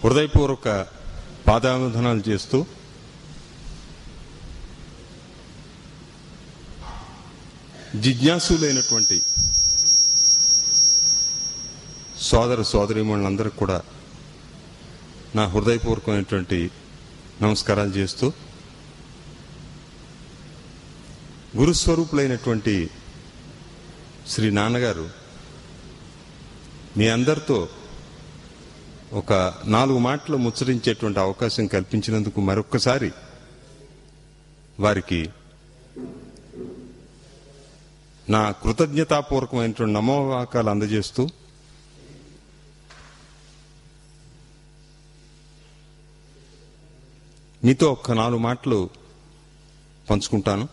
హృదయపూర్వక పాదావందనాలు చేస్తూ జిజ్ఞాసులైనటువంటి సోదర సోదరీమణులందరికీ కూడా నా హృదయపూర్వకమైనటువంటి నమస్కారాలు చేస్తూ గురుస్వరూపులైనటువంటి శ్రీ నాన్నగారు మీ అందరితో ఒక నాలుగు మాటలు ముచ్చరించేటువంటి అవకాశం కల్పించినందుకు మరొక్కసారి వారికి నా కృతజ్ఞతాపూర్వకమైనటువంటి నమోవాకాలు అందజేస్తూ మీతో ఒక్క నాలుగు మాటలు పంచుకుంటాను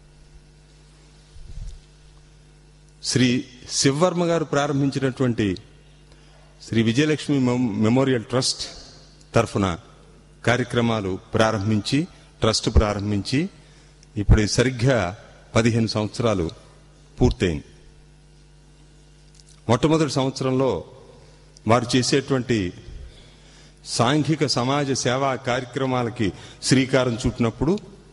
శ్రీ శివవర్మ గారు ప్రారంభించినటువంటి శ్రీ విజయలక్ష్మి మెమ్- మెమోరియల్ ట్రస్ట్ తరఫున కార్యక్రమాలు ప్రారంభించి ట్రస్ట్ ప్రారంభించి ఇప్పుడు సరిగ్గా పదిహేను సంవత్సరాలు పూర్తయింది మొట్టమొదటి సంవత్సరంలో వారు చేసేటువంటి సాంఘిక సమాజ సేవా కార్యక్రమాలకి శ్రీకారం చుట్టినప్పుడు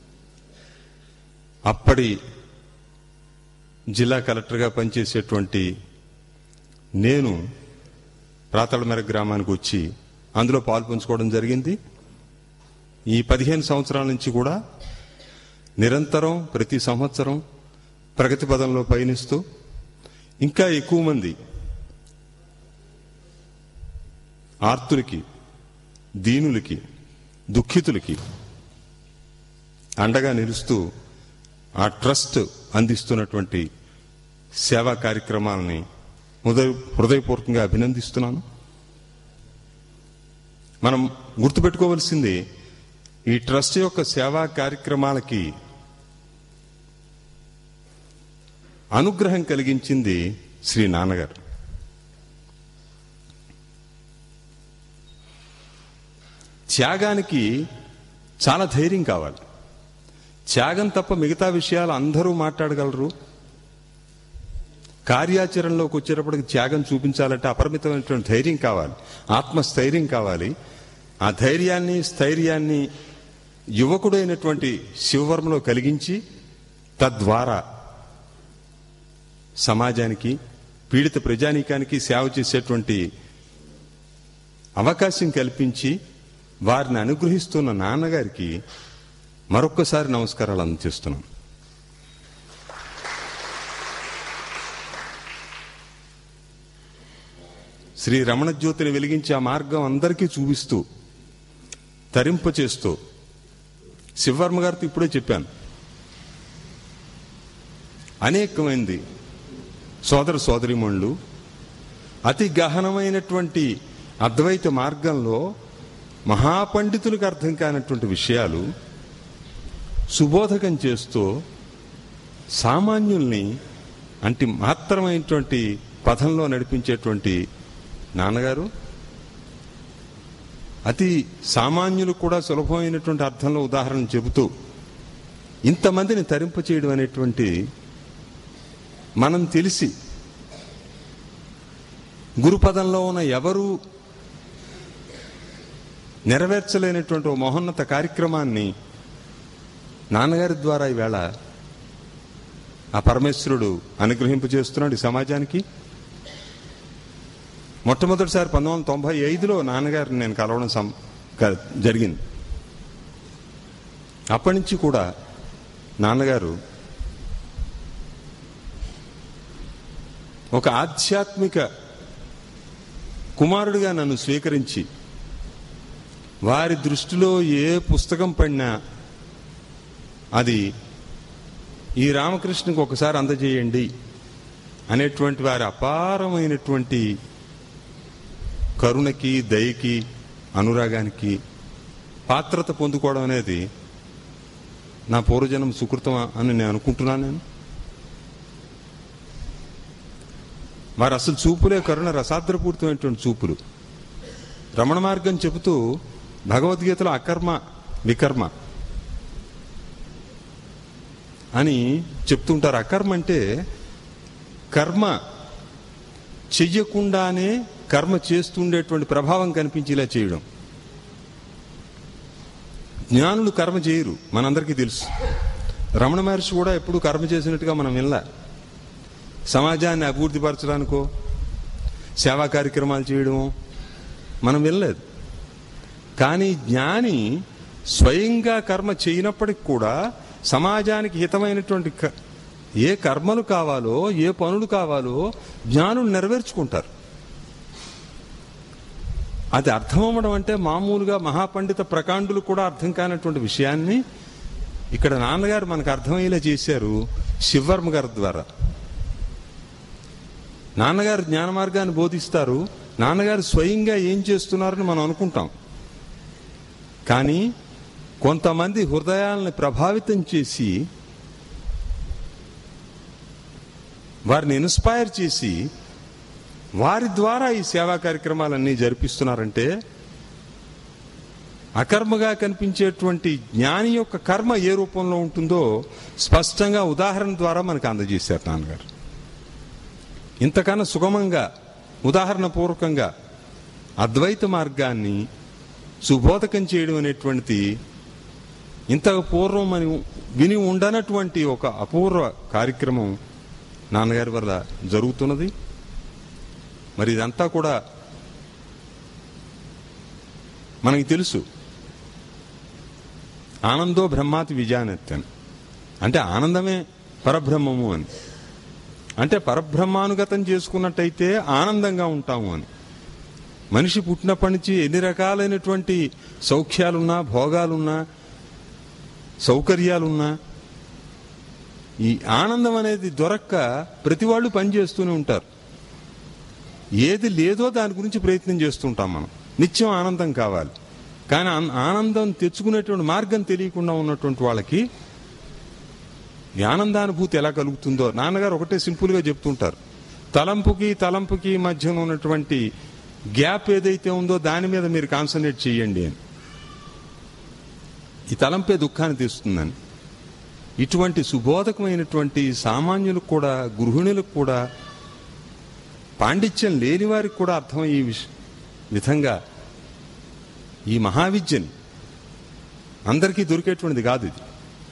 అప్పటి జిల్లా కలెక్టర్గా పనిచేసేటువంటి నేను ప్రాతళమెర గ్రామానికి వచ్చి అందులో పాలు పంచుకోవడం జరిగింది ఈ పదిహేను సంవత్సరాల నుంచి కూడా నిరంతరం ప్రతి సంవత్సరం ప్రగతి పదంలో పయనిస్తూ ఇంకా ఎక్కువ మంది ఆర్తులకి దీనులకి దుఃఖితులకి అండగా నిలుస్తూ ఆ ట్రస్ట్ అందిస్తున్నటువంటి సేవా కార్యక్రమాలని హృదయ హృదయపూర్వకంగా అభినందిస్తున్నాను మనం గుర్తుపెట్టుకోవలసింది ఈ ట్రస్ట్ యొక్క సేవా కార్యక్రమాలకి అనుగ్రహం కలిగించింది శ్రీ నాన్నగారు త్యాగానికి చాలా ధైర్యం కావాలి త్యాగం తప్ప మిగతా విషయాలు అందరూ మాట్లాడగలరు కార్యాచరణలోకి వచ్చేటప్పటికి త్యాగం చూపించాలంటే అపరిమితమైనటువంటి ధైర్యం కావాలి ఆత్మస్థైర్యం కావాలి ఆ ధైర్యాన్ని స్థైర్యాన్ని యువకుడైనటువంటి శివవర్మలో కలిగించి తద్వారా సమాజానికి పీడిత ప్రజానీకానికి సేవ చేసేటువంటి అవకాశం కల్పించి వారిని అనుగ్రహిస్తున్న నాన్నగారికి మరొక్కసారి నమస్కారాలు అందజేస్తున్నాను శ్రీ రమణ జ్యోతిని వెలిగించే ఆ మార్గం అందరికీ చూపిస్తూ తరింప చేస్తూ శివవర్మ గారితో ఇప్పుడే చెప్పాను అనేకమైంది సోదర సోదరిమణులు అతి గహనమైనటువంటి అద్వైత మార్గంలో మహాపండితులకు అర్థం కానటువంటి విషయాలు సుబోధకం చేస్తూ సామాన్యుల్ని అంటే మాత్రమైనటువంటి పథంలో నడిపించేటువంటి నాన్నగారు అతి సామాన్యులు కూడా సులభమైనటువంటి అర్థంలో ఉదాహరణ చెబుతూ ఇంతమందిని తరింప చేయడం అనేటువంటి మనం తెలిసి గురుపదంలో ఉన్న ఎవరు నెరవేర్చలేనటువంటి ఓ మహోన్నత కార్యక్రమాన్ని నాన్నగారి ద్వారా ఈవేళ ఆ పరమేశ్వరుడు అనుగ్రహింపజేస్తున్నాడు ఈ సమాజానికి మొట్టమొదటిసారి పంతొమ్మిది వందల తొంభై ఐదులో నాన్నగారిని నేను కలవడం సం క- జరిగింది అప్పటి నుంచి కూడా నాన్నగారు ఒక ఆధ్యాత్మిక కుమారుడిగా నన్ను స్వీకరించి వారి దృష్టిలో ఏ పుస్తకం పడినా అది ఈ రామకృష్ణకు ఒకసారి అందజేయండి అనేటువంటి వారి అపారమైనటువంటి కరుణకి దయకి అనురాగానికి పాత్రత పొందుకోవడం అనేది నా పూర్వజన్మ సుకృతం అని నేను అనుకుంటున్నాను నేను వారు అసలు చూపులే కరుణ రసాద్రపూరితమైనటువంటి చూపులు రమణ మార్గం చెబుతూ భగవద్గీతలో అకర్మ వికర్మ అని చెప్తుంటారు అకర్మ అంటే కర్మ చెయ్యకుండానే కర్మ చేస్తుండేటువంటి ప్రభావం కనిపించేలా చేయడం జ్ఞానులు కర్మ చేయరు మనందరికీ తెలుసు రమణ మహర్షి కూడా ఎప్పుడు కర్మ చేసినట్టుగా మనం వినలే సమాజాన్ని అభివృద్ధిపరచడానికో సేవా కార్యక్రమాలు చేయడమో మనం వినలేదు కానీ జ్ఞాని స్వయంగా కర్మ చేయనప్పటికి కూడా సమాజానికి హితమైనటువంటి క- ఏ కర్మలు కావాలో ఏ పనులు కావాలో జ్ఞానులు నెరవేర్చుకుంటారు అది అర్థం అవ్వడం అంటే మామూలుగా మహాపండిత ప్రకాండులు కూడా అర్థం కానటువంటి విషయాన్ని ఇక్కడ నాన్నగారు మనకు అర్థమయ్యేలా చేశారు శివర్మ గారి ద్వారా నాన్నగారు జ్ఞాన మార్గాన్ని బోధిస్తారు నాన్నగారు స్వయంగా ఏం చేస్తున్నారని మనం అనుకుంటాం కానీ కొంతమంది హృదయాలను ప్రభావితం చేసి వారిని ఇన్స్పైర్ చేసి వారి ద్వారా ఈ సేవా కార్యక్రమాలన్నీ జరిపిస్తున్నారంటే అకర్మగా కనిపించేటువంటి జ్ఞాని యొక్క కర్మ ఏ రూపంలో ఉంటుందో స్పష్టంగా ఉదాహరణ ద్వారా మనకు అందజేశారు నాన్నగారు ఇంతకన్నా సుగమంగా ఉదాహరణ పూర్వకంగా అద్వైత మార్గాన్ని సుబోధకం చేయడం అనేటువంటిది ఇంతకు పూర్వం మనం విని ఉండనటువంటి ఒక అపూర్వ కార్యక్రమం నాన్నగారి వల్ల జరుగుతున్నది మరి ఇదంతా కూడా మనకి తెలుసు ఆనందో బ్రహ్మాతి విజానత్యన్ అంటే ఆనందమే పరబ్రహ్మము అని అంటే పరబ్రహ్మానుగతం చేసుకున్నట్టయితే ఆనందంగా ఉంటాము అని మనిషి పుట్టినప్పటి నుంచి ఎన్ని రకాలైనటువంటి సౌఖ్యాలున్నా భోగాలున్నా సౌకర్యాలున్నా ఈ ఆనందం అనేది దొరక్క ప్రతి వాళ్ళు పనిచేస్తూనే ఉంటారు ఏది లేదో దాని గురించి ప్రయత్నం చేస్తుంటాం మనం నిత్యం ఆనందం కావాలి కానీ ఆన్- ఆనందం తెచ్చుకునేటువంటి మార్గం తెలియకుండా ఉన్నటువంటి వాళ్ళకి ఈ ఆనందానుభూతి ఎలా కలుగుతుందో నాన్నగారు ఒకటే సింపుల్గా చెప్తుంటారు తలంపుకి తలంపుకి మధ్యన ఉన్నటువంటి గ్యాప్ ఏదైతే ఉందో దాని మీద మీరు కాన్సన్ట్రేట్ చేయండి అని ఈ తలంపే దుఃఖాన్ని తెస్తుందని ఇటువంటి సుబోధకమైనటువంటి సామాన్యులకు కూడా గృహిణులకు కూడా పాండిత్యం లేని వారికి కూడా అర్థమయ్యే విష- విధంగా ఈ మహావిద్యని అందరికీ దొరికేటువంటిది కాదు ఇది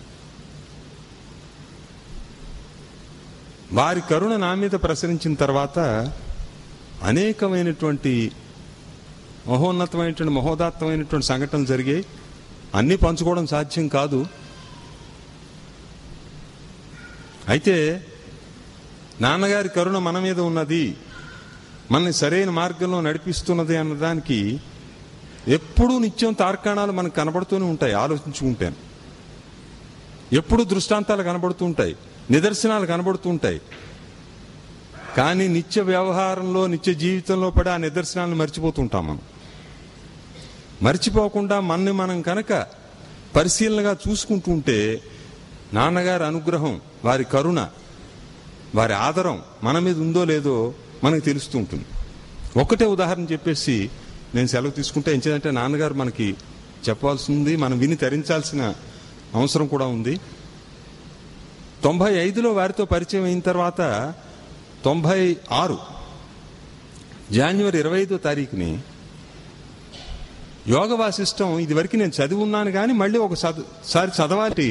వారి కరుణ నా మీద ప్రసరించిన తర్వాత అనేకమైనటువంటి మహోన్నతమైనటువంటి మహోదాత్తమైనటువంటి సంఘటనలు జరిగాయి అన్నీ పంచుకోవడం సాధ్యం కాదు అయితే నాన్నగారి కరుణ మన మీద ఉన్నది మనని సరైన మార్గంలో నడిపిస్తున్నది అన్నదానికి ఎప్పుడూ నిత్యం తార్కాణాలు మనకు కనబడుతూనే ఉంటాయి ఆలోచించుకుంటాను ఎప్పుడు దృష్టాంతాలు కనబడుతూ ఉంటాయి నిదర్శనాలు కనబడుతూ ఉంటాయి కానీ నిత్య వ్యవహారంలో నిత్య జీవితంలో పడి ఆ నిదర్శనాలను మర్చిపోతుంటాం మనం మర్చిపోకుండా మనని మనం కనుక పరిశీలనగా చూసుకుంటూ ఉంటే నాన్నగారి అనుగ్రహం వారి కరుణ వారి ఆదరం మన మీద ఉందో లేదో మనకు తెలుస్తూ ఉంటుంది ఒకటే ఉదాహరణ చెప్పేసి నేను సెలవు తీసుకుంటే ఏంటంటే నాన్నగారు మనకి చెప్పాల్సింది మనం విని తరించాల్సిన అవసరం కూడా ఉంది తొంభై ఐదులో వారితో పరిచయం అయిన తర్వాత తొంభై ఆరు జాన్వరి ఇరవై ఐదో తారీఖుని యోగ వాసిష్టం ఇదివరకు నేను చదివి ఉన్నాను కానీ మళ్ళీ ఒకసారి చదవాలి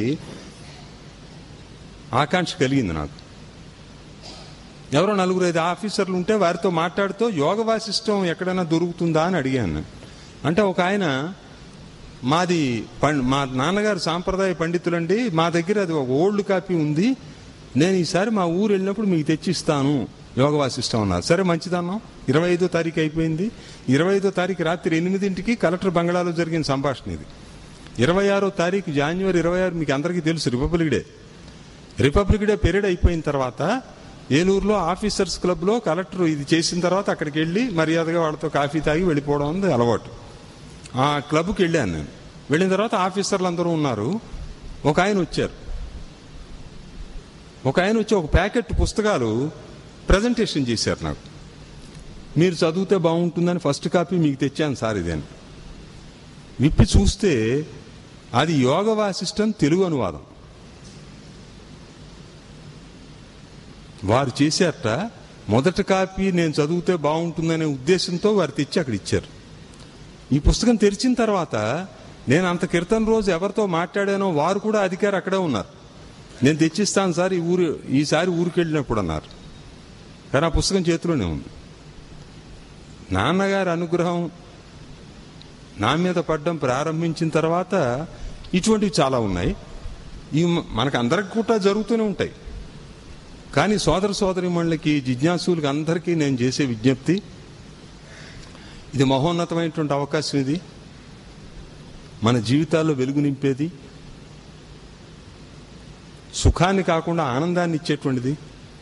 ఆకాంక్ష కలిగింది నాకు ఎవరో నలుగురు ఐదు ఆఫీసర్లు ఉంటే వారితో మాట్లాడుతూ యోగ వాసిష్టం ఎక్కడైనా దొరుకుతుందా అని అడిగాను నేను. అంటే ఒక ఆయన మాది పం- మా నాన్నగారు సాంప్రదాయ పండితులండి మా దగ్గర అది ఒక ఓల్డ్ కాపీ ఉంది నేను ఈసారి మా ఊరు వెళ్ళినప్పుడు మీకు తెచ్చిస్తాను యోగ వాసిష్టం అన్నారు సరే మంచిదన్నాం ఇరవై ఐదో తారీఖు అయిపోయింది ఇరవై ఐదో తారీఖు రాత్రి ఎనిమిదింటికి కలెక్టర్ బంగ్లాలో జరిగిన సంభాషణ ఇది ఇరవై ఆరో తారీఖు జాన్వరి ఇరవై ఆరు మీకు అందరికీ తెలుసు republic day republic day period అయిపోయిన తర్వాత ఏలూరులో ఆఫీసర్స్ క్లబ్లో కలెక్టర్ ఇది చేసిన తర్వాత అక్కడికి వెళ్ళి మర్యాదగా వాళ్ళతో కాఫీ తాగి వెళ్ళిపోవడం ఉంది అలవాటు ఆ క్లబ్కి వెళ్ళాను నేను వెళ్ళిన తర్వాత ఆఫీసర్లు అందరూ ఉన్నారు ఒక ఆయన వచ్చారు ఒక ఆయన వచ్చి ఒక ప్యాకెట్ పుస్తకాలు ప్రజెంటేషన్ చేశారు నాకు మీరు చదివితే బాగుంటుందని ఫస్ట్ కాపీ మీకు తెచ్చాను సార్ ఇదేని విప్పి చూస్తే అది యోగ వాసిష్టం తెలుగు అనువాదం వారు చేశారట మొదటి కాపీ నేను చదివితే బాగుంటుందనే ఉద్దేశంతో వారు తెచ్చి అక్కడ ఇచ్చారు ఈ పుస్తకం తెరిచిన తర్వాత నేను అంత క్రితం రోజు ఎవరితో మాట్లాడానో వారు కూడా అధికారి అక్కడే ఉన్నారు నేను తెచ్చిస్తాను సార్ ఈ ఊరు ఈసారి ఊరికి వెళ్ళినప్పుడు అన్నారు కానీ ఆ పుస్తకం చేతిలోనే ఉంది నాన్నగారి అనుగ్రహం నా మీద పడ్డం ప్రారంభించిన తర్వాత ఇటువంటివి చాలా ఉన్నాయి ఇవి మనకు అందరికి కూడా జరుగుతూనే ఉంటాయి కానీ సోదర సోదరిమణులకి జిజ్ఞాసులకి అందరికీ నేను చేసే విజ్ఞప్తి ఇది మహోన్నతమైనటువంటి అవకాశం ఇది మన జీవితాల్లో వెలుగు నింపేది సుఖాన్ని కాకుండా ఆనందాన్ని ఇచ్చేటువంటిది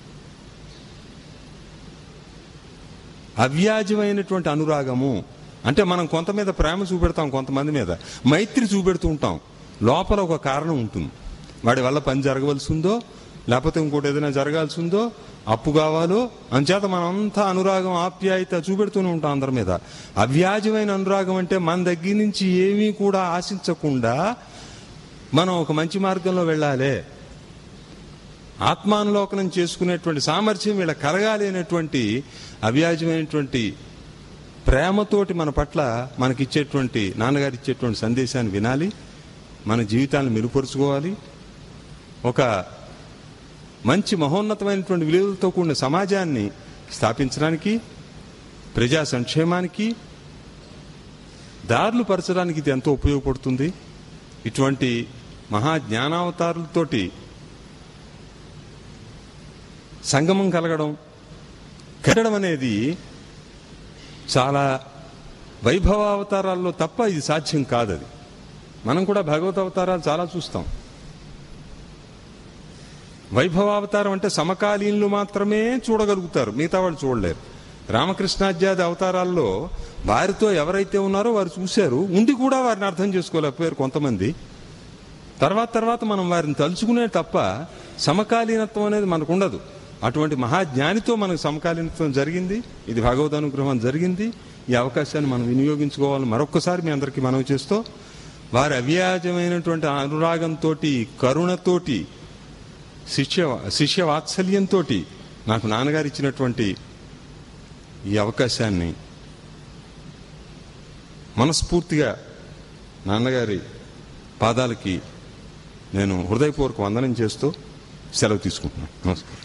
అవ్యాజమైనటువంటి అనురాగము అంటే మనం కొంత మీద ప్రేమ చూపెడతాం కొంతమంది మీద మైత్రి చూపెడుతూ ఉంటాం లోపల ఒక కారణం ఉంటుంది వాడి వల్ల పని జరగవలసి ఉందో లేకపోతే ఇంకోటి ఏదైనా జరగాల్సి ఉందో అప్పు కావాలో అంచేత మనంతా అనురాగం ఆప్యాయత చూపెడుతూనే ఉంటాం అందరి మీద అవ్యాజమైన అనురాగం అంటే మన దగ్గర నుంచి ఏమీ కూడా ఆశించకుండా మనం ఒక మంచి మార్గంలో వెళ్ళాలి ఆత్మానులోకనం చేసుకునేటువంటి సామర్థ్యం వీళ్ళ కలగాలి అనేటువంటి అవ్యాజమైనటువంటి ప్రేమతోటి మన పట్ల మనకిచ్చేటువంటి నాన్నగారు ఇచ్చేటువంటి సందేశాన్ని వినాలి మన జీవితాన్ని మెరుగుపరుచుకోవాలి ఒక మంచి మహోన్నతమైనటువంటి విలువలతో కూడిన సమాజాన్ని స్థాపించడానికి ప్రజా సంక్షేమానికి దారులు పరచడానికి ఇది ఎంతో ఉపయోగపడుతుంది ఇటువంటి మహా జ్ఞానావతారులతోటి సంగమం కలగడం కట్టడం అనేది చాలా వైభవావతారాల్లో తప్ప ఇది సాధ్యం కాదు అది మనం కూడా భగవత్ అవతారాలు చాలా చూస్తాం వైభవావతారం అంటే సమకాలీనులు మాత్రమే చూడగలుగుతారు మిగతా వాళ్ళు చూడలేరు రామకృష్ణాధ్యాది అవతారాల్లో వారితో ఎవరైతే ఉన్నారో వారు చూశారు ఉండి కూడా వారిని అర్థం చేసుకోలేకపోయారు కొంతమంది తర్వాత తర్వాత మనం వారిని తలుచుకునే తప్ప సమకాలీనత్వం అనేది మనకు ఉండదు అటువంటి మహాజ్ఞానితో మనకు సమకాలీనత్వం జరిగింది ఇది భగవద్ అనుగ్రహం జరిగింది ఈ అవకాశాన్ని మనం వినియోగించుకోవాలని మరొక్కసారి మీ అందరికీ మనవి చేస్తూ వారి అవ్యాజమైనటువంటి అనురాగంతో కరుణతోటి శిష్య శిష్య వాత్సల్యంతో నాకు నాన్నగారు ఇచ్చినటువంటి ఈ అవకాశాన్ని మనస్ఫూర్తిగా నాన్నగారి పాదాలకి నేను హృదయపూర్వక వందనం చేస్తూ సెలవు తీసుకుంటున్నాను నమస్కారం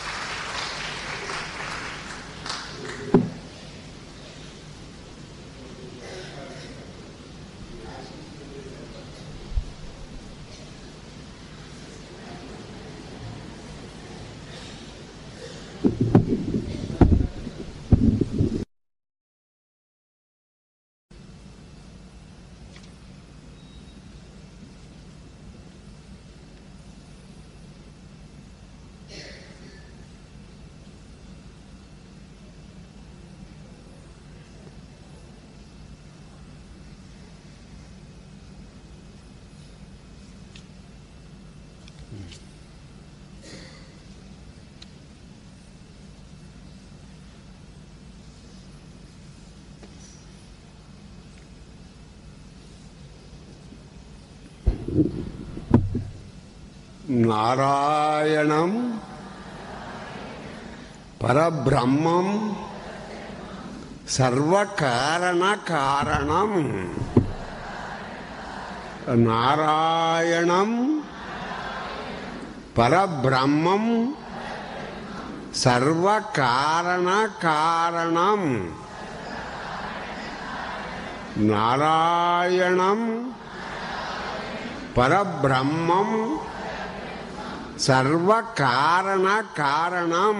నారాయణం పరబ్రహ్మం సర్వకారణ కారణం నారాయణం పరబ్రహ్మం సర్వకారణ కారణం నారాయణం పరబ్రహ్మం సర్వకారణ కారణం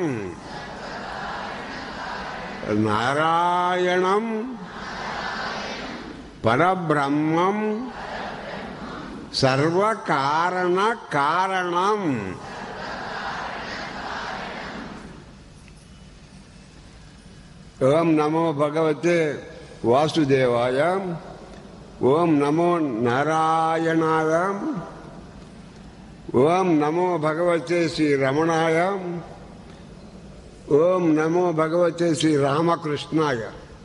నారాయణం పరబ్రహ్మం సర్వకారణ కారణం ఓం నమో భగవతే వాసుదేవాయ ఓం నమో నారాయణాయ ఓం నమో భగవతే శ్రీ రమణాయ ఓం నమో భగవతే శ్రీ రామకృష్ణాయ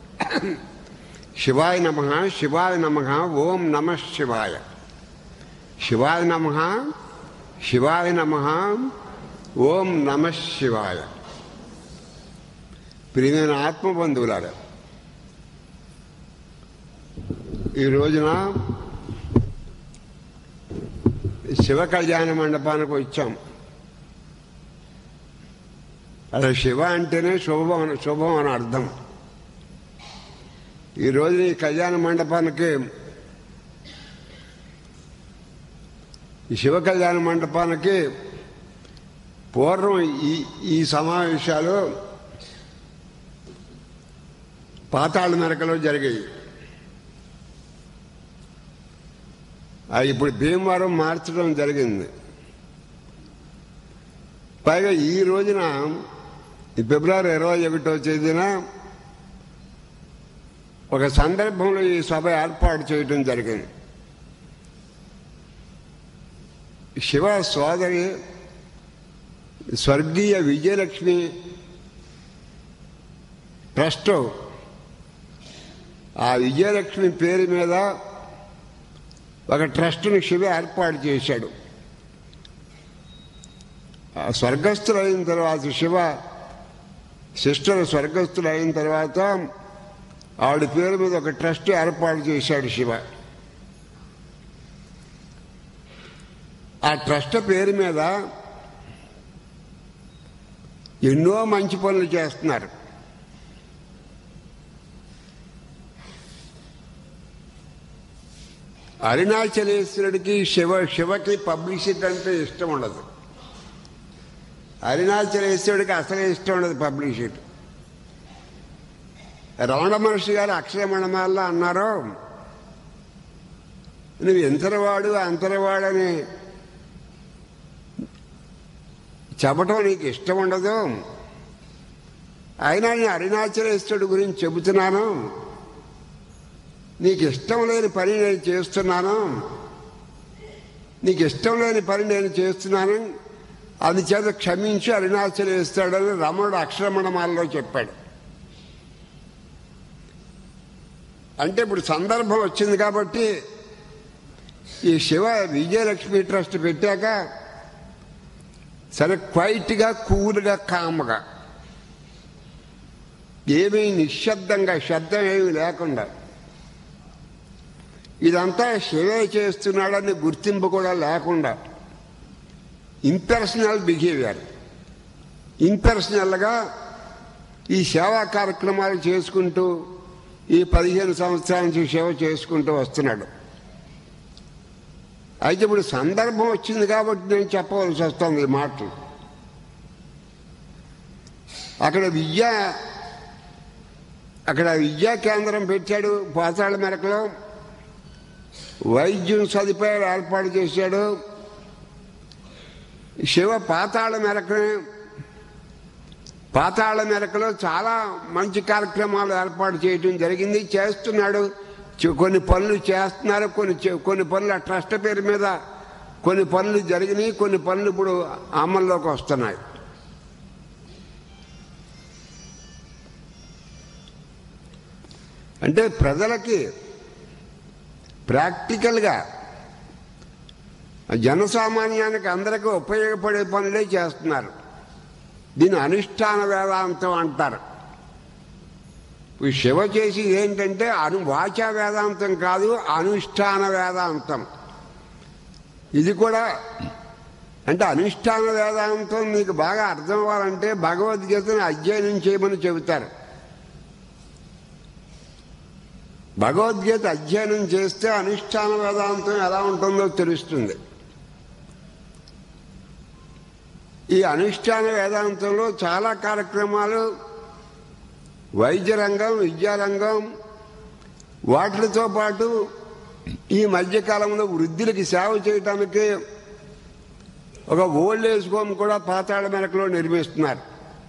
శివాయ నమ శివాయ నమ ఓం నమ శివాయ శివాయ నమ శివాయ నమ ఓం నమ శివాయ ప్రియమైన ఆత్మబంధువులారా ఈ రోజున శివ కళ్యాణ మండపానికి వచ్చాం అసలు శివ అంటేనే శుభం అని- శుభం అని అర్థం ఈరోజు ఈ కళ్యాణ మండపానికి ఈ శివ కళ్యాణ మండపానికి పూర్వం ఈ ఈ సమావేశాలు పాతాళ మెరకలో జరిగాయి అది ఇప్పుడు భీమవరం మార్చడం జరిగింది పైగా ఈ రోజున ఈ ఫిబ్రవరి ఇరవై ఒకటో తేదీన ఒక సందర్భంలో ఈ సభ ఏర్పాటు చేయడం జరిగింది శివ సోదరి స్వర్గీయ విజయలక్ష్మి ట్రస్ట్ ఆ విజయలక్ష్మి పేరు మీద ఒక ట్రస్ట్ని శివ ఏర్పాటు చేశాడు ఆ స్వర్గస్థులైన తర్వాత శివ సిస్టర్ స్వర్గస్థులైన తర్వాత ఆవిడ పేరు మీద ఒక ట్రస్ట్ ఏర్పాటు చేశాడు శివ ఆ ట్రస్ట్ పేరు మీద ఎన్నో మంచి పనులు చేస్తున్నారు అరుణాచలేశ్వరుడికి శివ శివకి పబ్లిసిటీ అంటే ఇష్టం ఉండదు అరుణాచలేశ్వరుడికి అసలే ఇష్టం ఉండదు పబ్లిసిటీ రమణ మహర్షి గారు అక్షర మణమాల్లో అన్నారు నువ్వు ఎంతరవాడు అంతరవాడని చెప్పటం నీకు ఇష్టం ఉండదు అయినా నేను అరుణాచలేశ్వరుడు గురించి చెబుతున్నాను నీకు ఇష్టం లేని పని నేను చేస్తున్నాను నీకు ఇష్టం లేని పని నేను చేస్తున్నాను అందుచేత క్షమించి అరుణాచలేస్తాడని రమణుడు అక్షరమణమాలలో చెప్పాడు అంటే ఇప్పుడు సందర్భం వచ్చింది కాబట్టి ఈ శివ విజయలక్ష్మి ట్రస్ట్ పెట్టాక సరే క్వైట్గా కూల్గా కామ్గా ఏమీ నిశ్శబ్దంగా శబ్దం ఏమీ లేకుండా ఇదంతా శివే చేస్తున్నాడని గుర్తింపు కూడా లేకుండా ఇంపర్సనల్ బిహేవియర్ ఇంపర్సనల్గా ఈ సేవా కార్యక్రమాలు చేసుకుంటూ ఈ పదిహేను సంవత్సరాల నుంచి సేవ చేసుకుంటూ వస్తున్నాడు అయితే ఇప్పుడు సందర్భం వచ్చింది కాబట్టి నేను చెప్పవలసి వస్తుంది ఈ మాటలు అక్కడ విద్యా అక్కడ విద్యా కేంద్రం పెట్టాడు పాతాళ మెరకలో వైద్యం సదుపాయాలు ఏర్పాటు చేశాడు శివ పాతాళ మెరకని పాతాళ మెరకలో చాలా మంచి కార్యక్రమాలు ఏర్పాటు చేయడం జరిగింది చేస్తున్నాడు చె- కొన్ని పనులు చేస్తున్నారు కొన్ని చె- కొన్ని పనులు ఆ ట్రస్ట్ పేరు మీద కొన్ని పనులు జరిగినాయి కొన్ని పనులు ఇప్పుడు అమల్లోకి వస్తున్నాయి అంటే ప్రజలకి ప్రాక్టికల్గా జనసామాన్యానికి అందరికీ ఉపయోగపడే పనులే చేస్తున్నారు దీని అనుష్ఠాన వేదాంతం అంటారు ఈ శివ చేసి ఏంటంటే అను వాచా వేదాంతం కాదు అనుష్ఠాన వేదాంతం ఇది కూడా అంటే అనుష్ఠాన వేదాంతం మీకు బాగా అర్థం అవ్వాలంటే భగవద్గీతను అధ్యయనం చేయమని చెబుతారు భగవద్గీత అధ్యయనం చేస్తే అనుష్ఠాన వేదాంతం ఎలా ఉంటుందో తెలుస్తుంది ఈ అనుష్ఠాన వేదాంతంలో చాలా కార్యక్రమాలు వైద్య రంగం విద్యారంగం వాటితో పాటు ఈ మధ్యకాలంలో వృద్ధులకి సేవ చేయటానికి ఒక ఓల్డ్ ఏజ్ హోమ్ కూడా పాతాళ మెరకలో నిర్మిస్తున్నారు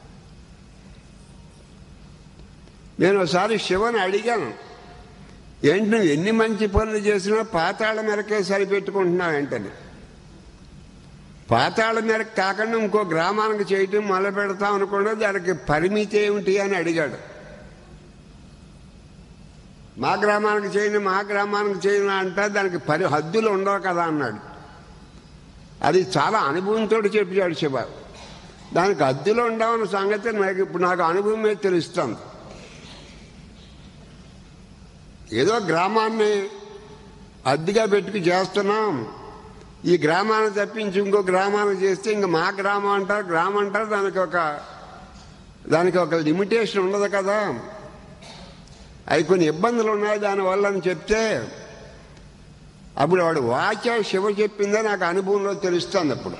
నేను ఒకసారి శివని అడిగాను ఏంటి నువ్వు ఎన్ని మంచి పనులు చేసినా పాతాళ మెరకే సరిపెట్టుకుంటున్నావు ఏంటని పాతాళ మేరకు కాకుండా ఇంకో గ్రామానికి చేయటం మొదలు పెడతాం అనుకుండా దానికి పరిమితి ఏమిటి అని అడిగాడు మా గ్రామానికి చేయను మా గ్రామానికి చేయను అంటే దానికి పరి హద్దులు ఉండవు కదా అన్నాడు అది చాలా అనుభవంతో చెప్పాడు శివ దానికి హద్దులు ఉండవన్న సంగతి నాకు ఇప్పుడు నాకు అనుభవమే తెలుస్తుంది ఏదో గ్రామాన్ని అద్దెగా పెట్టుకు చేస్తున్నాం ఈ గ్రామాన్ని తప్పించి ఇంకో గ్రామాన్ని చేస్తే ఇంక మా గ్రామం అంటారు గ్రామం అంటారు దానికి ఒక దానికి ఒక లిమిటేషన్ ఉండదు కదా అవి కొన్ని ఇబ్బందులు ఉన్నాయి దానివల్ల అని చెప్తే అప్పుడు వాడు వాచ శివ చెప్పిందే నాకు అనుభవంలో తెలుస్తుంది అప్పుడు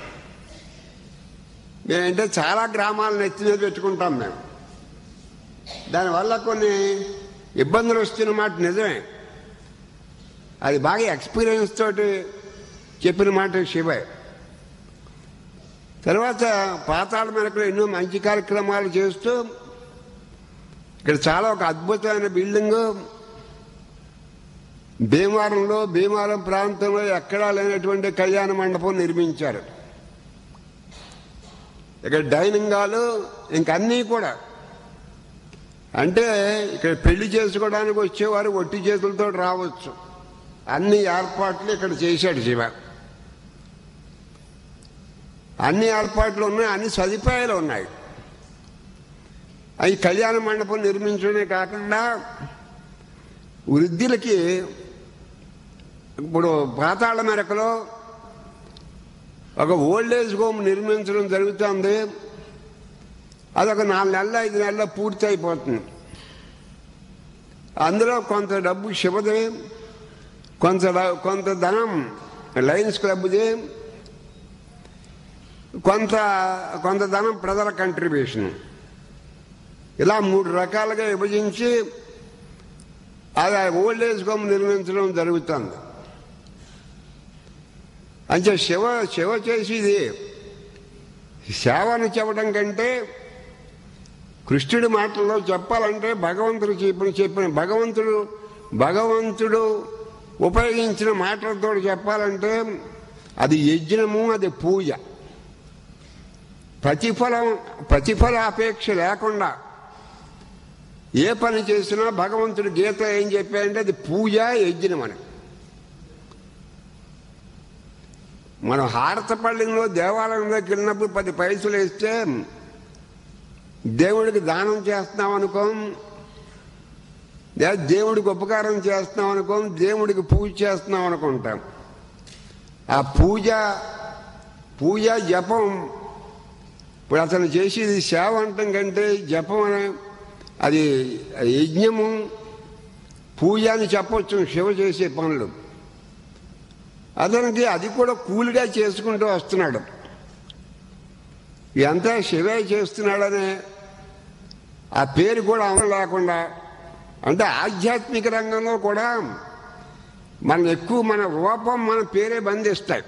మేమంటే చాలా గ్రామాలను ఎత్తి మీద పెట్టుకుంటాం మేము దానివల్ల కొన్ని ఇబ్బందులు వస్తున్న మాట నిజమే అది బాగా ఎక్స్పీరియన్స్ తోటి చెప్పిన మాట శివే తర్వాత పాతాళ మెరకులో ఎన్నో మంచి కార్యక్రమాలు చేస్తూ ఇక్కడ చాలా ఒక అద్భుతమైన బిల్డింగు భీమవరంలో భీమవరం ప్రాంతంలో ఎక్కడా లేనటువంటి కళ్యాణ మండపం నిర్మించారు ఇక్కడ డైనింగ్ హాలు ఇంకన్నీ కూడా అంటే ఇక్కడ పెళ్లి చేసుకోవడానికి వచ్చేవారు ఒట్టి చేతులతో రావచ్చు అన్ని ఏర్పాట్లు ఇక్కడ చేశాడు శివ అన్ని ఏర్పాట్లు ఉన్నాయి అన్ని సదుపాయాలు ఉన్నాయి అవి కళ్యాణ మండపం నిర్మించడమే కాకుండా వృద్ధులకి ఇప్పుడు పాతాళ మెరకలో ఒక ఓల్డేజ్ హోమ్ నిర్మించడం జరుగుతుంది అదొక నాలుగు నెలలు ఐదు నెలల్లో పూర్తి అయిపోతుంది అందులో కొంత డబ్బు శివది కొంత డ- కొంత ధనం లయన్స్ క్లబ్ది కొంత కొంత ధనం ప్రజల కంట్రిబ్యూషన్ ఇలా మూడు రకాలుగా విభజించి అది ఓల్డ్ ఏజ్ హోమ్ నిర్మించడం జరుగుతుంది అంటే శివ శివ చేసేది సేవను చెప్పడం కంటే కృష్ణుడి మాటల్లో చెప్పాలంటే భగవంతుడు చెప్పిన చెప్పిన భగవంతుడు భగవంతుడు ఉపయోగించిన మాటలతో చెప్పాలంటే అది యజ్ఞము అది పూజ ప్రతిఫలం ప్రతిఫల అపేక్ష లేకుండా ఏ పని చేసినా భగవంతుడి గీత ఏం చెప్పాడంటే అది పూజ యజ్ఞం అని మనం హారతపల్లిలో దేవాలయం దగ్గరికి వెళ్ళినప్పుడు పది పైసలు వేస్తే దేవుడికి దానం చేస్తున్నాం అనుకోం లేదా దేవుడికి ఉపకారం చేస్తున్నాం అనుకోం దేవుడికి పూజ చేస్తున్నాం అనుకుంటాం ఆ పూజ పూజ జపం ఇప్పుడు అతను చేసేది సేవ అంటాం కంటే జపం అనే అది యజ్ఞము పూజ అని చెప్పొచ్చు శివ చేసే పనులు అతనికి అది కూడా కూలిగా చేసుకుంటూ వస్తున్నాడు ఇదంతా శివే చేస్తున్నాడనే ఆ పేరు కూడా అమలు లేకుండా అంటే ఆధ్యాత్మిక రంగంలో కూడా మన ఎక్కువ మన రూపం మన పేరే బంధిస్తాయి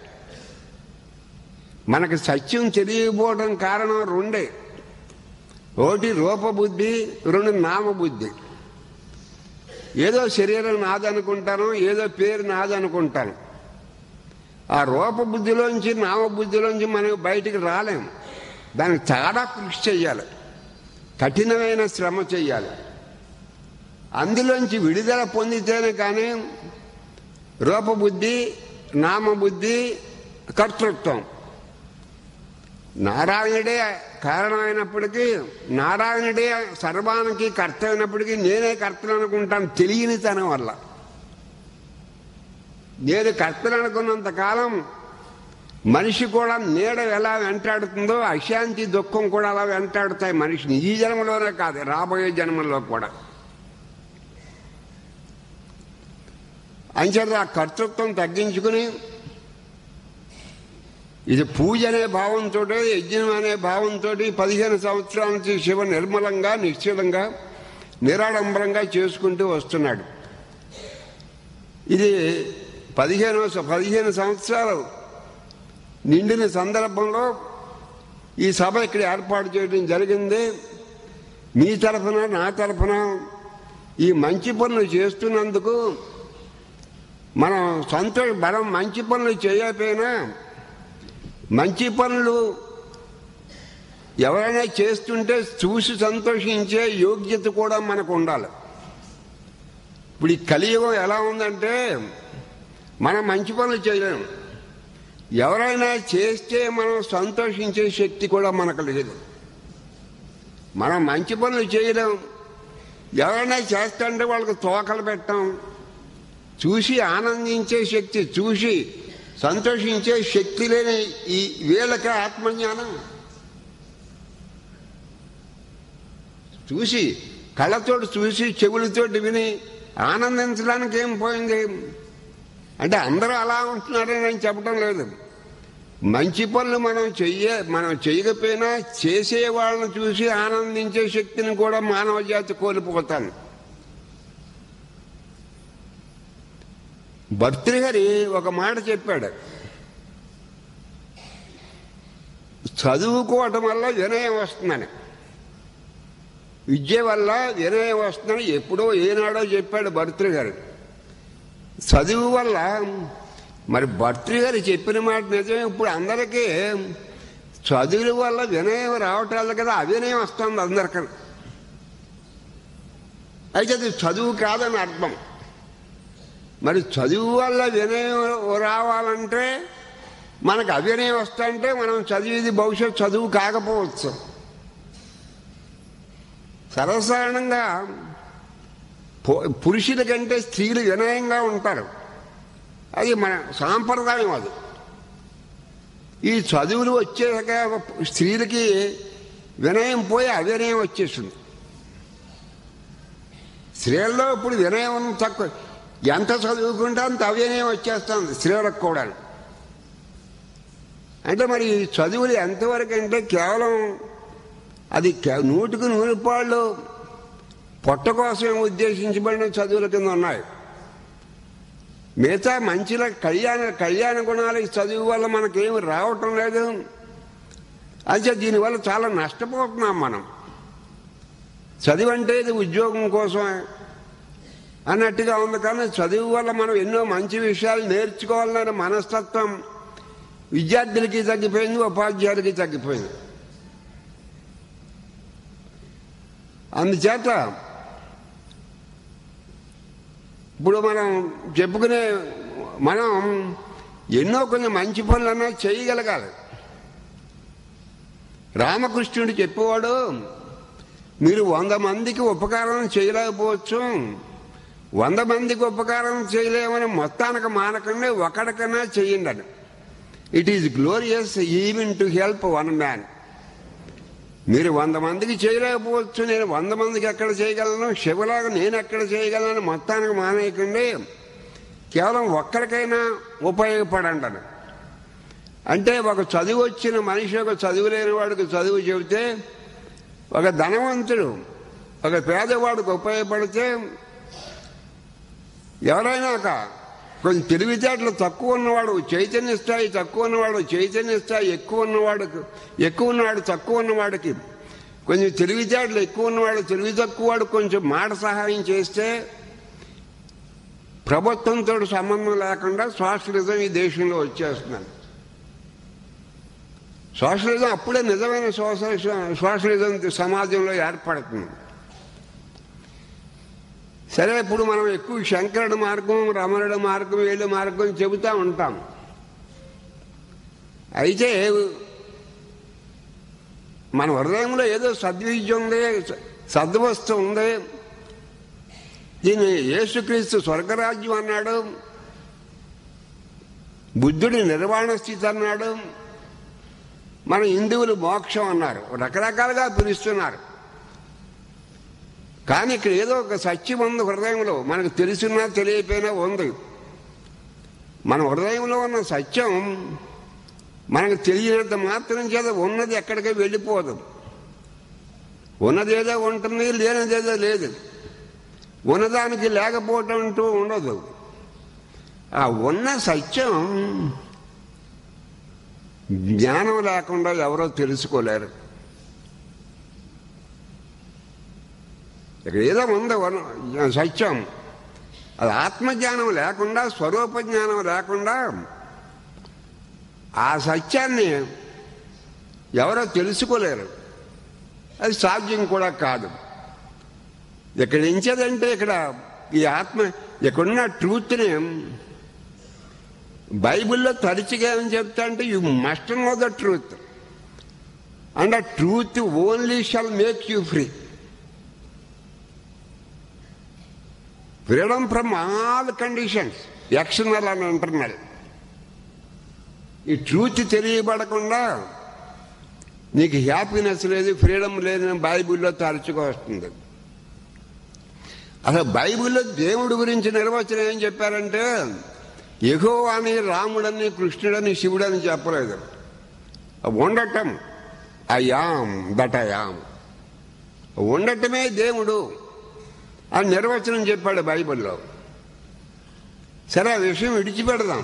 మనకు సత్యం తెలియకపోవడం కారణం రెండే ఒకటి రూపబుద్ధి రెండు నామబుద్ధి ఏదో శరీరం నాదనుకుంటాను ఏదో పేరు నాదనుకుంటాను ఆ రూపబుద్ధిలోంచి నామబుద్ధిలోంచి మనం బయటికి రాలేం దానికి చాలా కృషి చెయ్యాలి కఠినమైన శ్రమ చెయ్యాలి అందులోంచి విడుదల పొందితేనే కానీ రూపబుద్ధి నామబుద్ధి కర్తృత్వం నారాయణుడే కారణమైనప్పటికీ నారాయణుడే సర్వానికి కర్త అయినప్పటికీ నేనే కర్తను అనుకుంటాను తెలియని తనం వల్ల నేను కర్తను అనుకున్నంత కాలం మనిషి కూడా నీడ ఎలా వెంటాడుతుందో అశాంతి దుఃఖం కూడా అలా వెంటాడుతాయి మనిషిని ఈ జన్మలోనే కాదు రాబోయే జన్మలో కూడా అంచేత ఆ కర్తృత్వం తగ్గించుకుని ఇది పూజ అనే భావంతో యజ్ఞం అనే భావంతో పదిహేను సంవత్సరాల నుంచి శివ నిర్మలంగా నిశ్చలంగా నిరాడంబరంగా చేసుకుంటూ వస్తున్నాడు ఇది పదిహేను పదిహేను సంవత్సరాలు నిండిన సందర్భంలో ఈ సభ ఇక్కడ ఏర్పాటు చేయడం జరిగింది మీ తరఫున నా తరఫున ఈ మంచి పనులు చేస్తున్నందుకు మనం సంతోష మనం మంచి పనులు చేయకపోయినా మంచి పనులు ఎవరైనా చేస్తుంటే చూసి సంతోషించే యోగ్యత కూడా మనకు ఉండాలి ఇప్పుడు ఈ కలియుగం ఎలా ఉందంటే మనం మంచి పనులు చేయలేం ఎవరైనా చేస్తే మనం సంతోషించే శక్తి కూడా మనకు లేదు మనం మంచి పనులు చేయలేం ఎవరైనా చేస్తుంటే వాళ్ళకి తోకలు పెట్టాం చూసి ఆనందించే శక్తి చూసి సంతోషించే శక్తి లేని ఈ వీళ్ళకి ఆత్మజ్ఞానం చూసి కళ్ళతోటి చూసి చెవులతోటి విని ఆనందించడానికి ఏం పోయింది అంటే అందరూ అలా ఉంటున్నారని నేను చెప్పడం లేదు మంచి పనులు మనం చెయ్య మనం చేయకపోయినా చేసే వాళ్ళని చూసి ఆనందించే శక్తిని కూడా మానవ జాతి కోల్పోతాను భర్తృహరి ఒక మాట చెప్పాడు చదువుకోవటం వల్ల వినయం వస్తుందని విద్య వల్ల వినయం వస్తుందని ఎప్పుడో ఏనాడో చెప్పాడు భర్తృగారు చదువు వల్ల మరి భర్తృగారు చెప్పిన మాట నిజమే ఇప్పుడు అందరికీ చదువుల వల్ల వినయం రావటాలు కదా అవినయం వస్తుంది అందరికీ అయితే అది చదువు కాదని అర్థం మరి చదువు వల్ల వినయం రావాలంటే మనకు అవినయం వస్తుంటే మనం చదివేది భవిష్యత్ చదువు కాకపోవచ్చు సర్వసాధారణంగా పు- పురుషుల కంటే స్త్రీలు వినయంగా ఉంటారు అది మన సాంప్రదాయం అది ఈ చదువులు వచ్చేసాక స్త్రీలకి వినయం పోయి అవినయం వచ్చేసింది స్త్రీల్లో ఇప్పుడు వినయం తక్కువ ఎంత చదువుకుంటే అంత అవినయం వచ్చేస్తుంది స్త్రీలకు కూడా అంటే మరి ఈ చదువులు ఎంతవరకు అంటే కేవలం అది కే- నూటికి నూరు పాళ్ళు పొట్ట కోసం ఉద్దేశించబడిన చదువుల కింద ఉన్నాయి మిగతా మంచిల కళ్యాణ కళ్యాణ గుణాలు ఈ చదువు వల్ల మనకేమి రావటం లేదు అంటే దీనివల్ల చాలా నష్టపోతున్నాం మనం చదువు అంటే ఇది ఉద్యోగం కోసమే అన్నట్టుగా ఉంది కానీ చదువు వల్ల మనం ఎన్నో మంచి విషయాలు నేర్చుకోవాలనే మనస్తత్వం విద్యార్థులకి తగ్గిపోయింది ఉపాధ్యాయులకి తగ్గిపోయింది అందుచేత ఇప్పుడు మనం చెప్పుకునే మనం ఎన్నో కొన్ని మంచి పనులన్నా చేయగలగాలి రామకృష్ణుడు చెప్పేవాడు మీరు వంద మందికి ఉపకారం చేయలేకపోవచ్చు వంద మందికి ఉపకారం చేయలేమని మొత్తానికి మానకుండా ఒకడికన్నా చేయండి అని it is glorious even to help one man మీరు వంద మందికి చేయలేకపోవచ్చు నేను వంద మందికి ఎక్కడ చేయగలను శివలాగా నేను ఎక్కడ చేయగలను మొత్తానికి మానేయకండి కేవలం ఒక్కరికైనా ఉపయోగపడండి అని. అంటే ఒక చదువు వచ్చిన మనిషి ఒక చదువు లేని వాడికి చదువు చెబితే ఒక ధనవంతుడు ఒక పేదవాడికి ఉపయోగపడితే ఎవరైనా ఒక కొంచెం తెలివితేటలు తక్కువ ఉన్నవాడు చైతన్య స్థాయి తక్కువ ఉన్నవాడు చైతన్య స్థాయి ఎక్కువ ఉన్నవాడికి ఎక్కువ ఉన్నవాడు తక్కువ ఉన్నవాడికి కొంచెం తెలివితేటలు ఎక్కువ ఉన్నవాడు తెలివి తక్కువ వాడు కొంచెం మాట సహాయం చేస్తే ప్రభుత్వంతో సంబంధం లేకుండా సోషలిజం ఈ దేశంలో వచ్చేస్తున్నాను సోషలిజం అప్పుడే నిజమైన సోషలిజం సోషలిజం సమాజంలో ఏర్పడుతుంది సరే ఇప్పుడు మనం ఎక్కువ శంకరుడు మార్గం రమణుడు మార్గం వీళ్ళ మార్గం చెబుతా ఉంటాం అయితే మన హృదయంలో ఏదో సద్విద్య ఉంది సద్వస్తు ఉంది దీన్ని యేసుక్రీస్తు స్వర్గరాజ్యం అన్నాడు బుద్ధుడి నిర్వాణ స్థితి అన్నాడు మన హిందువులు మోక్షం అన్నారు రకరకాలుగా పిలుస్తున్నారు కానీ ఇక్కడ ఏదో ఒక సత్యం ఉంది హృదయంలో మనకు తెలిసినా తెలియపోయినా ఉంది మన హృదయంలో ఉన్న సత్యం మనకు తెలియనంత మాత్రం చేత ఉన్నది ఎక్కడికి వెళ్ళిపోదు ఉన్నదేదో ఉంటుంది లేనిదేదో లేదు ఉన్నదానికి లేకపోవటం అంటూ ఉండదు ఆ ఉన్న సత్యం జ్ఞానం లేకుండా ఎవరో తెలుసుకోలేరు ఇక్కడ ఏదో ఉంది వన- సత్యం అది ఆత్మజ్ఞానం లేకుండా స్వరూప జ్ఞానం లేకుండా ఆ సత్యాన్ని ఎవరో తెలుసుకోలేరు అది సాధ్యం కూడా కాదు ఇక్కడ ఎంచేదంటే ఇక్కడ ఈ ఆత్మ ఇక్కడున్న ట్రూత్ని బైబిల్లో తరచుగా ఏమని చెప్తా అంటే you must know the truth and ఆ truth only shall make you free freedom from all conditions external and internal ఈ ట్రూత్ తెలియబడకుండా నీకు హ్యాపీనెస్ లేదు ఫ్రీడమ్ లేదని బైబిల్లో తరచుగా వస్తుంది అసలు బైబిల్లో దేవుడి గురించి నిర్వచనం ఏం చెప్పారంటే ఎగో అని రాముడని కృష్ణుడని శివుడని చెప్పలేదు ఉండటం అయాం దట్ అయాం ఉండటమే దేవుడు అని నిర్వచనం చెప్పాడు బైబిల్లో సరే ఆ విషయం విడిచిపెడదాం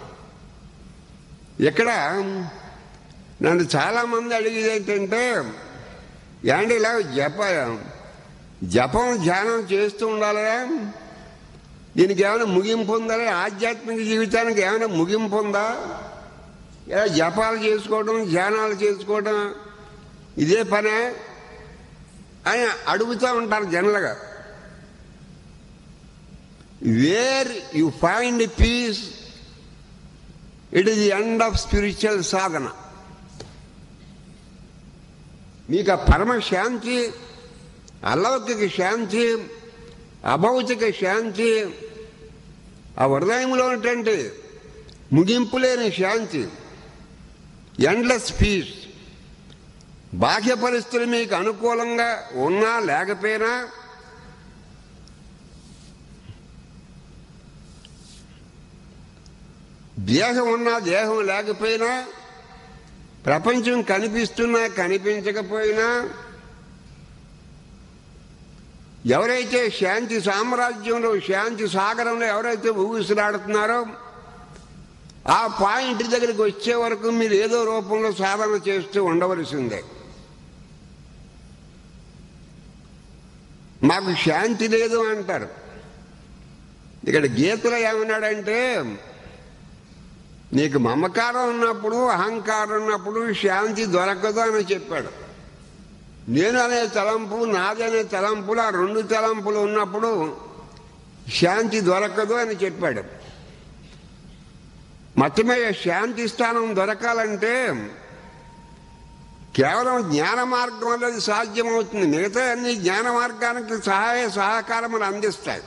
ఇక్కడ నన్ను చాలా మంది అడిగేది ఏంటంటే ఏంటి ఇలా జప జపం ధ్యానం చేస్తూ ఉండాలా దీనికి ఏమైనా ముగింపు ఉందా ఆధ్యాత్మిక జీవితానికి ఏమైనా ముగింపు ఉందా ఇలా జపాలు చేసుకోవడం ధ్యానాలు చేసుకోవడం ఇదే పనే అని అడుగుతూ ఉంటారు జనరల్గా where you find peace it is the end of spiritual sadhana మీకు ఆ పరమ శాంతి అలౌకిక శాంతి అభౌతిక శాంతి ఆ హృదయంలో ఉన్నటువంటి ముగింపు లేని శాంతి ఎండ్లెస్ పీస్ బాహ్య పరిస్థితులు మీకు అనుకూలంగా ఉన్నా లేకపోయినా దేహం ఉన్నా దేహం లేకపోయినా ప్రపంచం కనిపిస్తున్నా కనిపించకపోయినా ఎవరైతే శాంతి సామ్రాజ్యంలో శాంతి సాగరంలో ఎవరైతే ఊగిసలాడుతున్నారో ఆ పాయింట్ దగ్గరికి వచ్చే వరకు మీరు ఏదో రూపంలో సాధన చేస్తూ ఉండవలసిందే మాకు శాంతి లేదు అంటారు ఇక్కడ గీతలో ఏమన్నాడంటే నీకు మమకారం ఉన్నప్పుడు అహంకారం ఉన్నప్పుడు శాంతి దొరకదు అని చెప్పాడు నేను అనే తలంపు నాదనే తలంపులు ఆ రెండు తలంపులు ఉన్నప్పుడు శాంతి దొరకదు అని చెప్పాడు మొత్తమే శాంతి స్థానం దొరకాలంటే కేవలం జ్ఞాన మార్గం అనేది సాధ్యమవుతుంది మిగతా అన్ని జ్ఞాన మార్గానికి సహాయ సహకారములు అందిస్తాయి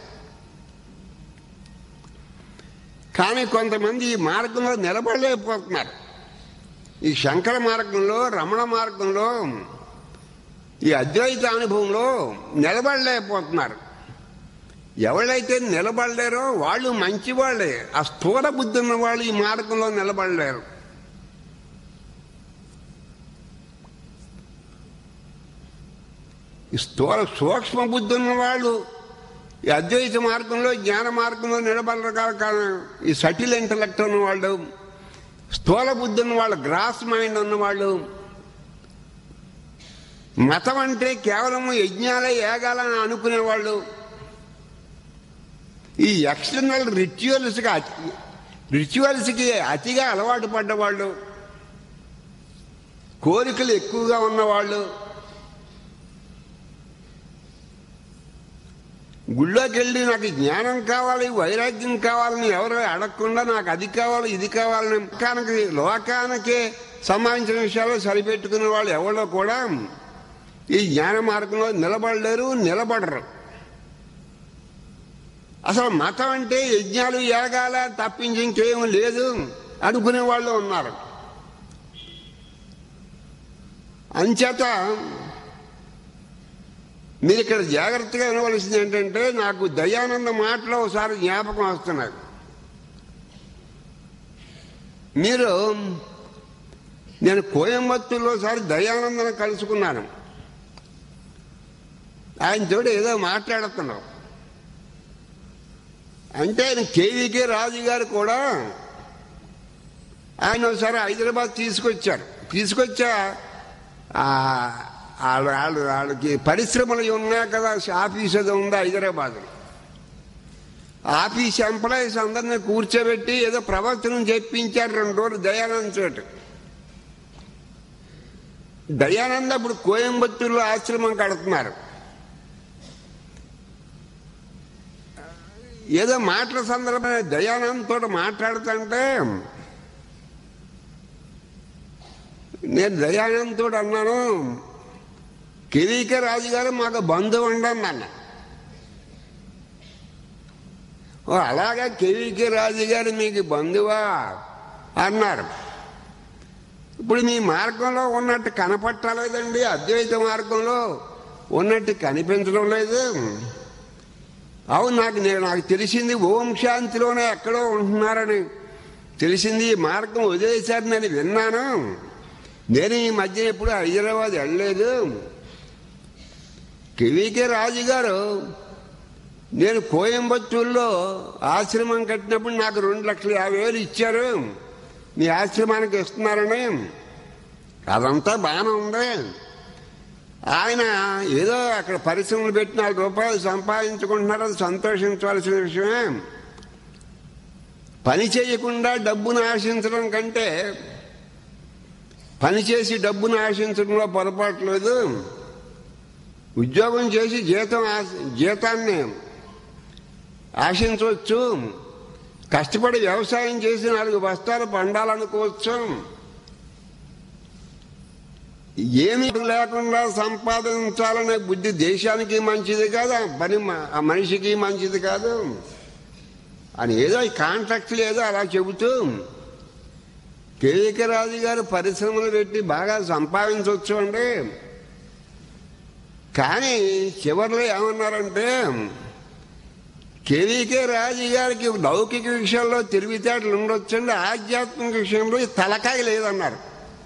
కానీ కొంతమంది ఈ మార్గంలో నిలబడలేకపోతున్నారు ఈ శంకర మార్గంలో రమణ మార్గంలో ఈ అద్వైత అనుభవంలో నిలబడలేకపోతున్నారు ఎవరైతే నిలబడలేరో వాళ్ళు మంచి వాళ్ళే ఆ స్థూల బుద్ధి ఉన్న వాళ్ళు ఈ మార్గంలో నిలబడలేరు ఈ స్థూల సూక్ష్మ బుద్ధి ఉన్న వాళ్ళు ఈ అద్వైత మార్గంలో జ్ఞాన మార్గంలో నిలబడరు కానీ ఈ సటిల్ ఇంటలెక్ట్ ఉన్న వాళ్ళు స్థూల బుద్ధి ఉన్న వాళ్ళు గ్రాస్ మైండ్ ఉన్నవాళ్ళు మతం అంటే కేవలం యజ్ఞాలే ఏగాలని అనుకునేవాళ్ళు ఈ ఎక్స్టర్నల్ రిచువల్స్కి అతి రిచువల్స్కి అతిగా అలవాటు పడ్డవాళ్ళు కోరికలు ఎక్కువగా ఉన్నవాళ్ళు గుళ్ళోకి వెళ్ళి నాకు జ్ఞానం కావాలి వైరాగ్యం కావాలని ఎవరు అడగకుండా నాకు అది కావాలి ఇది కావాలని లోకానికి లోకానికి సంబంధించిన విషయాలు సరిపెట్టుకునే వాళ్ళు ఎవరో కూడా ఈ జ్ఞాన మార్గంలో నిలబడలేరు నిలబడరు అసలు మతం అంటే యజ్ఞాలు యాగాల తప్పించి ఇంకేం లేదు అనుకునే వాళ్ళు ఉన్నారు అంచేత మీరు ఇక్కడ జాగ్రత్తగా వినవలసింది ఏంటంటే నాకు దయానంద మాటలో ఒకసారి జ్ఞాపకం వస్తున్నాయి మీరు నేను కోయంబత్తూరులో ఒకసారి దయానందను కలుసుకున్నాను ఆయన తోడు ఏదో మాట్లాడుతున్నాం అంటే ఆయన కేవీకే రాజు గారు కూడా ఆయన ఒకసారి హైదరాబాద్ తీసుకొచ్చారు తీసుకొచ్చా వాళ్ళు వాళ్ళు వాళ్ళకి పరిశ్రమలు ఉన్నాయి కదా ఆఫీస్ అది ఉంది హైదరాబాద్ ఆఫీస్ ఎంప్లాయీస్ అందరినీ కూర్చోబెట్టి ఏదో ప్రవర్తనం చెప్పించారు రెండు రోజులు దయానంద చోటు దయానంద ఇప్పుడు కోయంబత్తూరులో ఆశ్రమం కడుతున్నారు ఏదో మాటల సందర్భంగా దయానంద్ తోటి మాట్లాడుతుంటే నేను దయానంద్ తోటి అన్నాను కిరీక రాజు గారు మాకు బంధువు ఉండండి అన్న ఓ అలాగా కిరీక రాజు గారు మీకు బంధువా అన్నారు ఇప్పుడు మీ మార్గంలో ఉన్నట్టు కనపట్టలేదండి అద్వైత మార్గంలో ఉన్నట్టు కనిపించడం లేదు అవును నాకు నేను నాకు తెలిసింది ఓం శాంతిలోనే ఎక్కడో ఉంటున్నారని తెలిసింది ఈ మార్గం వదిలేశారని నేను విన్నాను నేను ఈ మధ్య ఎప్పుడు హైదరాబాద్ వెళ్ళలేదు కెవికే రాజు గారు నేను కోయంబత్తూరులో ఆశ్రమం కట్టినప్పుడు నాకు రెండు లక్షల యాభై వేలు ఇచ్చారు మీ ఆశ్రమానికి ఇస్తున్నారని అదంతా బాగానే ఉంది ఆయన ఏదో అక్కడ పరిశ్రమలు పెట్టి నాలుగు రూపాయలు సంపాదించుకుంటున్నారు అది సంతోషించవలసిన విషయమే పని చేయకుండా డబ్బును ఆశించడం కంటే పని చేసి డబ్బును ఆశించడంలో పొరపాటు లేదు ఉద్యోగం చేసి జీతం ఆశ- జీతాన్ని ఆశించవచ్చు కష్టపడి వ్యవసాయం చేసి నాలుగు బస్తాలు పండాలనుకోవచ్చు ఏమీ లేకుండా సంపాదించాలనే బుద్ధి దేశానికి మంచిది కాదు ఆ పని మ- ఆ మనిషికి మంచిది కాదు అని ఏదో ఈ కాంట్రాక్ట్లు ఏదో అలా చెబుతూ కేవిక రాజు గారు పరిశ్రమలు పెట్టి బాగా సంపాదించవచ్చు అండి కానీ చివరిలో ఏమన్నారంటే కేవీకే రాజు గారికి లౌకిక విషయంలో తెలివితేటలు ఉండొచ్చండి ఆధ్యాత్మిక విషయంలో ఈ తలకాయ లేదన్నారు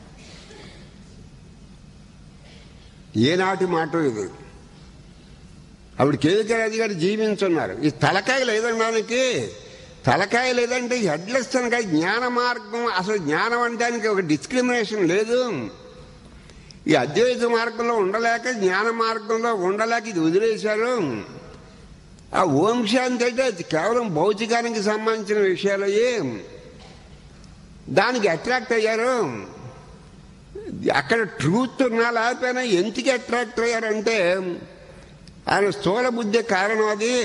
ఏనాటి మాట ఇది అప్పుడు కేవీకే రాజు గారు జీవించున్నారు ఈ తలకాయ లేదనడానికి తలకాయ లేదంటే హెడ్లెస్ అనగా జ్ఞాన మార్గం అసలు జ్ఞానం అంటానికి ఒక డిస్క్రిమినేషన్ లేదు ఈ అద్వైత మార్గంలో ఉండలేక జ్ఞాన మార్గంలో ఉండలేక ఇది వదిలేశారు ఆ ఓం శాంతి అంటే అది కేవలం భౌతికానికి సంబంధించిన విషయాలయ్యి దానికి అట్రాక్ట్ అయ్యారు అక్కడ ట్రూత్ ఉన్నా లేకపోయినా ఎందుకు అట్రాక్ట్ అయ్యారంటే ఆయన స్థూల బుద్ధి కారణం అది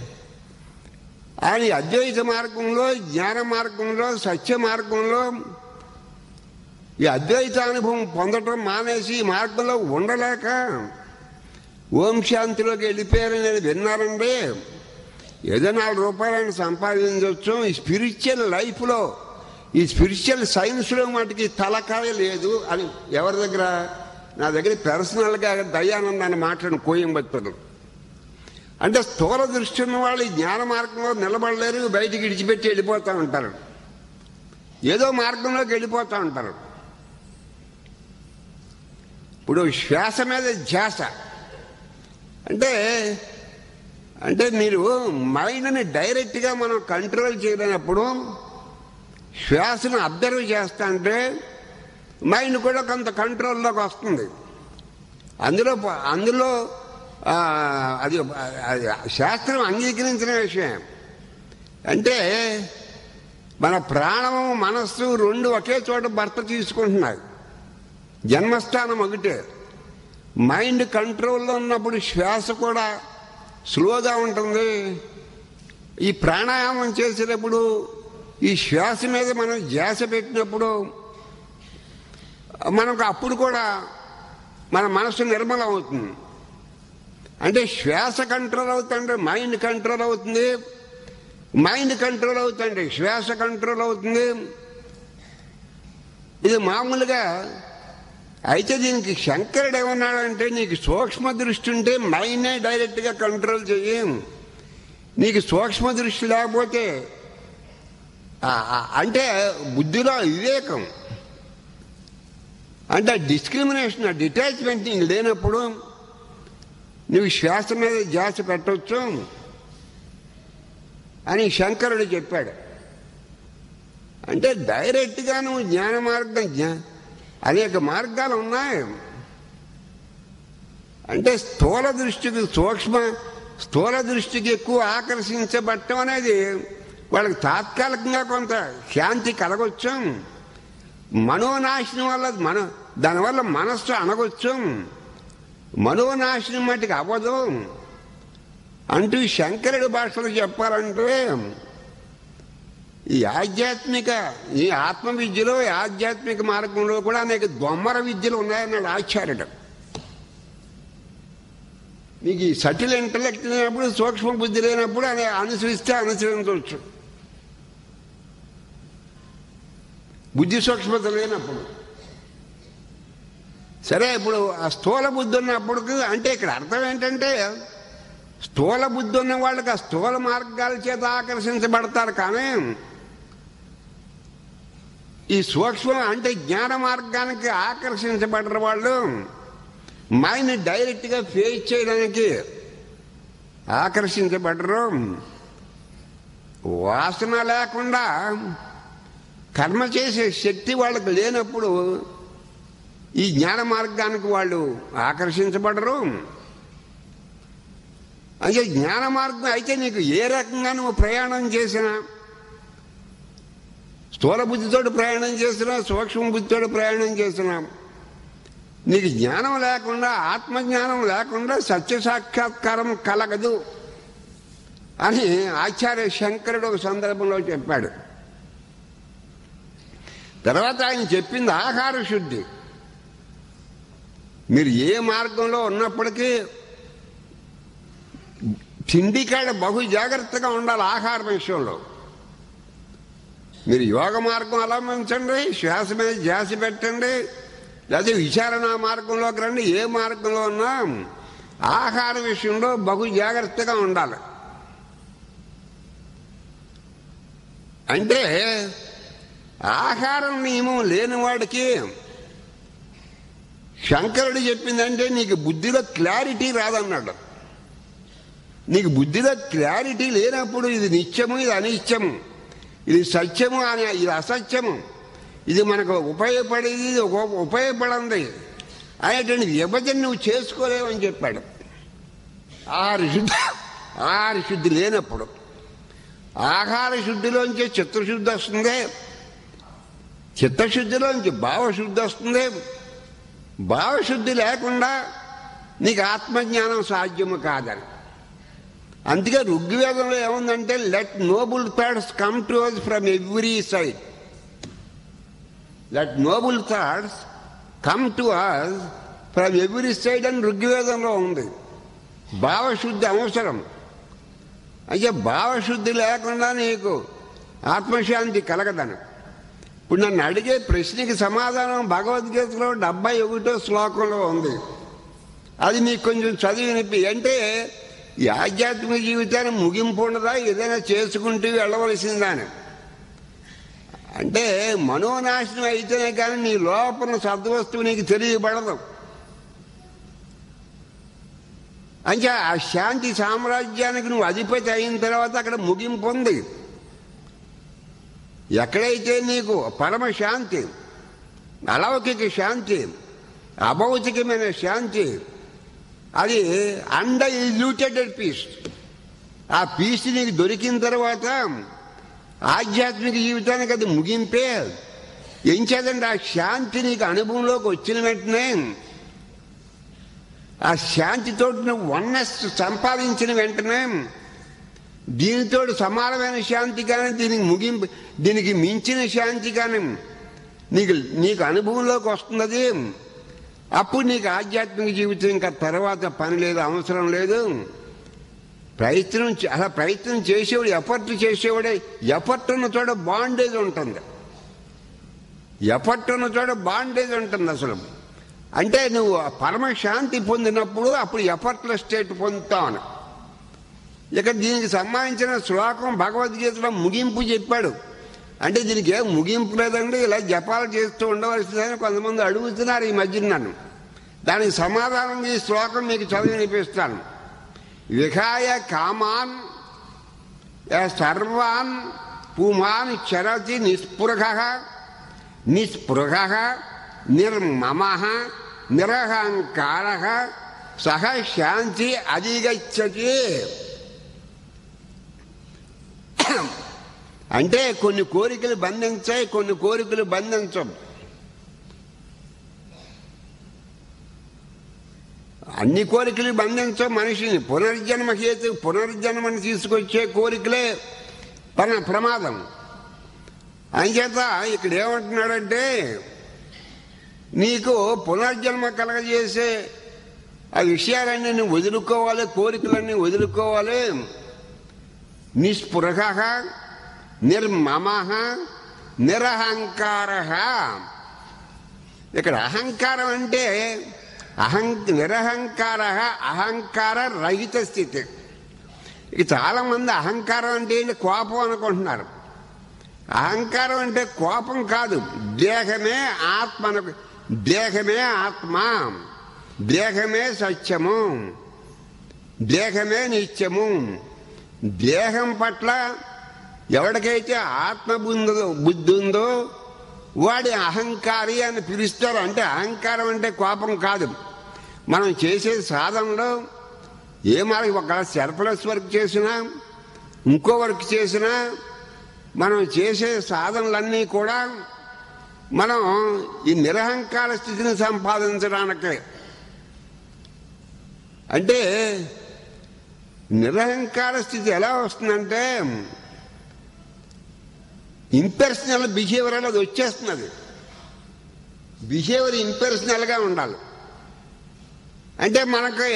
ఆయన అద్వైత మార్గంలో జ్ఞాన మార్గంలో సత్య మార్గంలో ఈ అద్వైత అనుభవం పొందటం మానేసి ఈ మార్గంలో ఉండలేక ఓం శాంతిలోకి వెళ్ళిపోయారని నేను విన్నానండి ఏదో నాలుగు రూపాయలను సంపాదించవచ్చు ఈ స్పిరిచువల్ లైఫ్లో ఈ స్పిరిచువల్ సైన్స్లో మటుకి తలకాయ లేదు అని ఎవరి దగ్గర నా దగ్గర పర్సనల్గా దయానందాన్ని మాట్లాడిన కోయంబత్తూరు అంటే స్థూల దృష్టి ఉన్న వాళ్ళు ఈ జ్ఞాన మార్గంలో నిలబడలేరు బయటికి ఇడిచిపెట్టి వెళ్ళిపోతూ ఉంటారు ఏదో మార్గంలోకి వెళ్ళిపోతూ ఉంటారు ఇప్పుడు శ్వాస మీద ధ్యాస అంటే అంటే మీరు మైండ్ని డైరెక్ట్గా మనం కంట్రోల్ చేయలేనప్పుడు శ్వాసను అబ్జర్వ్ చేస్తా అంటే మైండ్ కూడా కొంత కంట్రోల్లోకి వస్తుంది అందులో అందులో ఆ, అది అది శాస్త్రం అంగీకరించిన విషయం అంటే మన ప్రాణము మనస్సు రెండు ఒకే చోట భర్త తీసుకుంటున్నాయి జన్మస్థానం ఒకటే మైండ్ కంట్రోల్లో ఉన్నప్పుడు శ్వాస కూడా స్లోగా ఉంటుంది ఈ ప్రాణాయామం చేసేటప్పుడు ఈ శ్వాస మీద మనం ధ్యాస పెట్టినప్పుడు మనకు అప్పుడు కూడా మన మనసు నిర్మలం అవుతుంది అంటే శ్వాస కంట్రోల్ అవుతుంటే మైండ్ కంట్రోల్ అవుతుంది మైండ్ కంట్రోల్ అవుతుంది శ్వాస కంట్రోల్ అవుతుంది ఇది మామూలుగా అయితే దీనికి శంకరుడు ఏమన్నాడంటే నీకు సూక్ష్మ దృష్టి ఉంటే మైండ్నే డైరెక్ట్గా కంట్రోల్ చెయ్యి నీకు సూక్ష్మ దృష్టి లేకపోతే ఆ- ఆ- అంటే బుద్ధిలో వివేకం అంటే డిస్క్రిమినేషన్ డిటాచ్మెంట్ నీకు లేనప్పుడు నువ్వు శ్వాస మీద ధ్యాస పెట్టవచ్చు అని శంకరుడు చెప్పాడు అంటే డైరెక్ట్గా నువ్వు జ్ఞాన మార్గం జ్ఞా అనేక మార్గాలు ఉన్నాయి అంటే స్థూల దృష్టికి సూక్ష్మ స్థూల దృష్టికి ఎక్కువ ఆకర్షించబట్టం అనేది వాళ్ళకి తాత్కాలికంగా కొంత శాంతి కలగొచ్చు మనోనాశనం వల్ల మన దానివల్ల మనస్సు అనగొచ్చు మనోనాశనం మటుకు అవ్వదు అంటూ శంకరుడి భాషలో చెప్పాలంటే ఈ ఆధ్యాత్మిక ఈ ఆత్మ విద్యలో ఈ ఆధ్యాత్మిక మార్గంలో కూడా అనేక దొమ్మర విద్యలు ఉన్నాయన్నాడు ఆచార్యుడు మీకు ఈ సటిల్ ఇంటలెక్ట్ లేనప్పుడు సూక్ష్మ బుద్ధి లేనప్పుడు అని అనుసరిస్తే అనుసరించవచ్చు బుద్ధి సూక్ష్మత లేనప్పుడు సరే ఇప్పుడు ఆ స్థూల బుద్ధి ఉన్నప్పుడు అంటే ఇక్కడ అర్థం ఏంటంటే స్థూల బుద్ధి ఉన్న వాళ్ళకి ఆ స్థూల మార్గాల చేత ఆకర్షించబడతారు కానీ ఈ సూక్ష్మం అంటే జ్ఞాన మార్గానికి ఆకర్షించబడరు వాళ్ళు మైండ్ డైరెక్ట్గా ఫేస్ చేయడానికి ఆకర్షించబడరు వాసన లేకుండా కర్మ చేసే శక్తి వాళ్ళకి లేనప్పుడు ఈ జ్ఞాన మార్గానికి వాళ్ళు ఆకర్షించబడరు అంటే జ్ఞాన మార్గం అయితే నీకు ఏ రకంగా నువ్వు ప్రయాణం చేసినా స్థూల బుద్ధితోటి ప్రయాణం చేసినా సూక్ష్మ బుద్ధితోటి ప్రయాణం చేసినా నీకు జ్ఞానం లేకుండా ఆత్మజ్ఞానం లేకుండా సత్య సాక్షాత్కారం కలగదు అని ఆచార్య శంకరుడు ఒక సందర్భంలో చెప్పాడు తర్వాత ఆయన చెప్పింది ఆహార శుద్ధి మీరు ఏ మార్గంలో ఉన్నప్పటికీ తిండి కాడ బహు జాగ్రత్తగా ఉండాలి ఆహార విషయంలో మీరు యోగ మార్గం అవలంబించండి శ్వాస మీద ధ్యాస పెట్టండి లేదా విచారణ మార్గంలోకి రండి ఏ మార్గంలో ఉన్నా ఆహార విషయంలో బహు జాగ్రత్తగా ఉండాలి అంటే ఆహారం నియమం లేని వాడికి శంకరుడు చెప్పిందంటే నీకు బుద్ధిలో క్లారిటీ రాదన్నాడు నీకు బుద్ధిలో క్లారిటీ లేనప్పుడు ఇది నిత్యము ఇది అనిత్యము ఇది సత్యము అని ఇది అసత్యము ఇది మనకు ఉపయోగపడేది ఇది ఒక- ఉపయోగపడంది అనేటువంటి విభజన నువ్వు చేసుకోలేవని చెప్పాడు ఆహార శుద్ధి ఆహార శుద్ధి లేనప్పుడు ఆహార శుద్ధిలోంచి చిత్తశుద్ధి వస్తుంది చిత్తశుద్ధిలోంచి భావశుద్ధి వస్తుంది భావశుద్ధి లేకుండా నీకు ఆత్మజ్ఞానం సాధ్యము కాదని అందుకే ఋగ్వేదంలో ఏముందంటే let noble thoughts come to us from every side let noble thoughts come to us from every side అని ఋగ్వేదంలో ఉంది భావశుద్ధి అవసరం అయితే భావశుద్ధి లేకుండా నీకు ఆత్మశాంతి కలగదను ఇప్పుడు నన్ను అడిగే ప్రశ్నకి సమాధానం భగవద్గీతలో డెబ్బై ఒకటో శ్లోకంలో ఉంది అది నీకు కొంచెం చదివి వినిపి అంటే ఈ ఆధ్యాత్మిక జీవితాన్ని ముగింపు ఉండదా ఏదైనా చేసుకుంటూ వెళ్ళవలసిందా అని అంటే మనోనాశనం అయితేనే కానీ నీ లోపల సద్వస్తువు నీకు తెలియబడదు అంటే ఆ శాంతి సామ్రాజ్యానికి నువ్వు అధిపతి అయిన తర్వాత అక్కడ ముగింపు ఉంది ఎక్కడైతే నీకు పరమ శాంతి అలౌకిక శాంతి అభౌతికమైన శాంతి అది అండఇల్యూటెడ్ పీస్ ఆ పీస్ నీకు దొరికిన తర్వాత ఆధ్యాత్మిక జీవితానికి అది ముగింపే ఏం చేదండి ఆ శాంతి నీకు అనుభవంలోకి వచ్చిన వెంటనే ఆ శాంతితో నువ్వు వన్నెస్ సంపాదించిన వెంటనే దీనితో సమానమైన శాంతి కానీ దీనికి ముగింపు దీనికి మించిన శాంతి కానీ నీకు నీకు అనుభవంలోకి వస్తున్నది అప్పుడు నీకు ఆధ్యాత్మిక జీవితం ఇంకా తర్వాత పని లేదు అవసరం లేదు ప్రయత్నం చే- అలా ప్రయత్నం చేసేవాడు ఎఫర్ట్ చేసేవాడే ఎఫర్ట్ ఉన్న చోట బాండేజ్ ఉంటుంది ఎఫర్ట్ ఉన్న చోట బాండేజ్ ఉంటుంది అసలు అంటే నువ్వు ఆ పరమ శాంతి పొందినప్పుడు అప్పుడు ఎఫర్ట్లెస్ స్టేట్ పొందుతావు ఇక దీనికి సంబంధించిన శ్లోకం భగవద్గీతలో ముగింపు చెప్పాడు అంటే దీనికి ఏం ముగింపు లేదండి ఇలా జపాలు చేస్తూ ఉండవలసిందని కొంతమంది అడుగుతున్నారు ఈ మధ్య నన్ను దానికి సమాధానం ఈ శ్లోకం మీకు చదివి వినిపిస్తాను విహాయ కామాన్ యా సర్వాన్ పుమాన్ చరతి నిస్పృహ నిస్పృహ నిర్మమ నిరహంకార సహ శాంతి అధిగచ్చతి అంటే కొన్ని కోరికలు బంధించాయి కొన్ని కోరికలు బంధించవు అన్ని కోరికలు బంధించవు మనిషిని పునర్జన్మ హేతు పునర్జన్మని తీసుకొచ్చే కోరికలే పన ప్రమాదం అంచేత ఇక్కడ ఏమంటున్నాడంటే నీకు పునర్జన్మ కలగజేసే ఆ విషయాలన్నీ నువ్వు వదులుకోవాలి కోరికలన్నీ వదులుకోవాలి నిస్పృహ నిర్మమ నిరహంకార ఇక్కడ అహంకారం అంటే అహం నిరహంకార అహంకార రహిత స్థితి ఇక చాలా మంది అహంకారం అంటే ఏంటి కోపం అనుకుంటున్నారు అహంకారం అంటే కోపం కాదు దేహమే ఆత్మనకు దేహమే ఆత్మ దేహమే సత్యము దేహమే నిత్యము దేహం పట్ల ఎవరికైతే ఆత్మ బుందో బుద్ధి ఉందో వాడి అహంకారి అని పిలుస్తారు అంటే అహంకారం అంటే కోపం కాదు మనం చేసే సాధనలో ఏ మనకి ఒక సర్ప్లస్ వర్క్ చేసినా ఇంకో వర్క్ చేసినా మనం చేసే సాధనలన్నీ కూడా మనం ఈ నిరహంకార స్థితిని సంపాదించడానికి అంటే నిరహంకార స్థితి ఎలా వస్తుందంటే ఇంపర్సనల్ బిహేవియర్ అనేది వచ్చేస్తున్నది బిహేవియర్ ఇంపర్సనల్గా ఉండాలి అంటే మనకి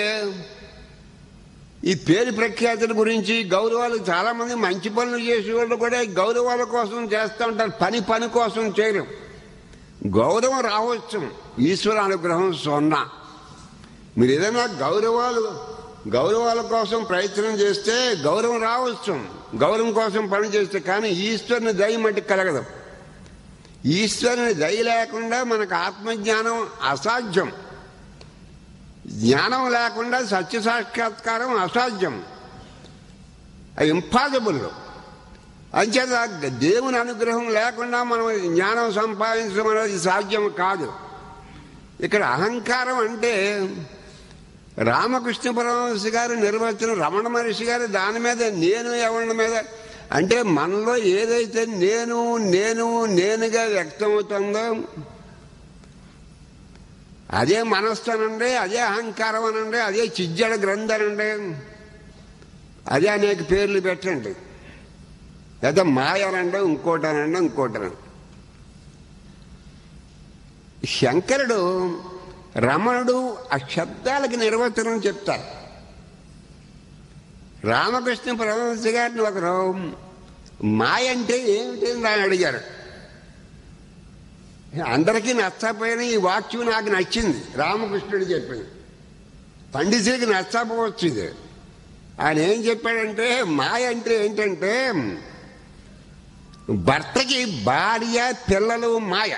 ఈ పేరు ప్రఖ్యాతుల గురించి గౌరవాలు చాలా మంది మంచి పనులు చేసేవాళ్ళు కూడా ఈ గౌరవాల కోసం చేస్తూ ఉంటారు పని పని కోసం చేయరు గౌరవం రావచ్చు ఈశ్వర అనుగ్రహం సున్నా మీరు ఏదైనా గౌరవాలు గౌరవాల కోసం ప్రయత్నం చేస్తే గౌరవం రావచ్చు గౌరవం కోసం పని చేస్తే కానీ ఈశ్వరుని దయ మట్టి కలగదు ఈశ్వరుని దయ లేకుండా మనకు ఆత్మజ్ఞానం అసాధ్యం జ్ఞానం లేకుండా సత్య సాక్షాత్కారం అసాధ్యం అది ఇంపాసిబుల్ అంచేత దేవుని అనుగ్రహం లేకుండా మనం జ్ఞానం సంపాదించడం అనేది సాధ్యం కాదు ఇక్కడ అహంకారం అంటే రామకృష్ణ పరమహంస గారు నిర్వచనం రమణ మహర్షి గారు దాని మీద నేను ఎవరి మీద అంటే మనలో ఏదైతే నేను నేను నేనుగా వ్యక్తమవుతుందో అదే మనస్సు అనండి అదే అహంకారం అనండి అదే చిజ్జడ గ్రంథనండి అదే అనేక పేర్లు పెట్టండి లేదా మాయనండి ఇంకోటనండి ఇంకోటనండి శంకరుడు రమణుడు ఆ శబ్దాలకి నిర్వచనం చెప్తారు రామకృష్ణ పరమహంస గారిని ఒకరు మాయ అంటే ఏమిటి అని ఆయన అడిగారు అందరికీ నచ్చపోయిన ఈ వాక్యం నాకు నచ్చింది రామకృష్ణుడు చెప్పింది పండితుడికి నచ్చపోవచ్చు ఇది ఆయన ఏం చెప్పాడంటే మాయ అంటే ఏంటంటే భర్తకి భార్య పిల్లలు మాయ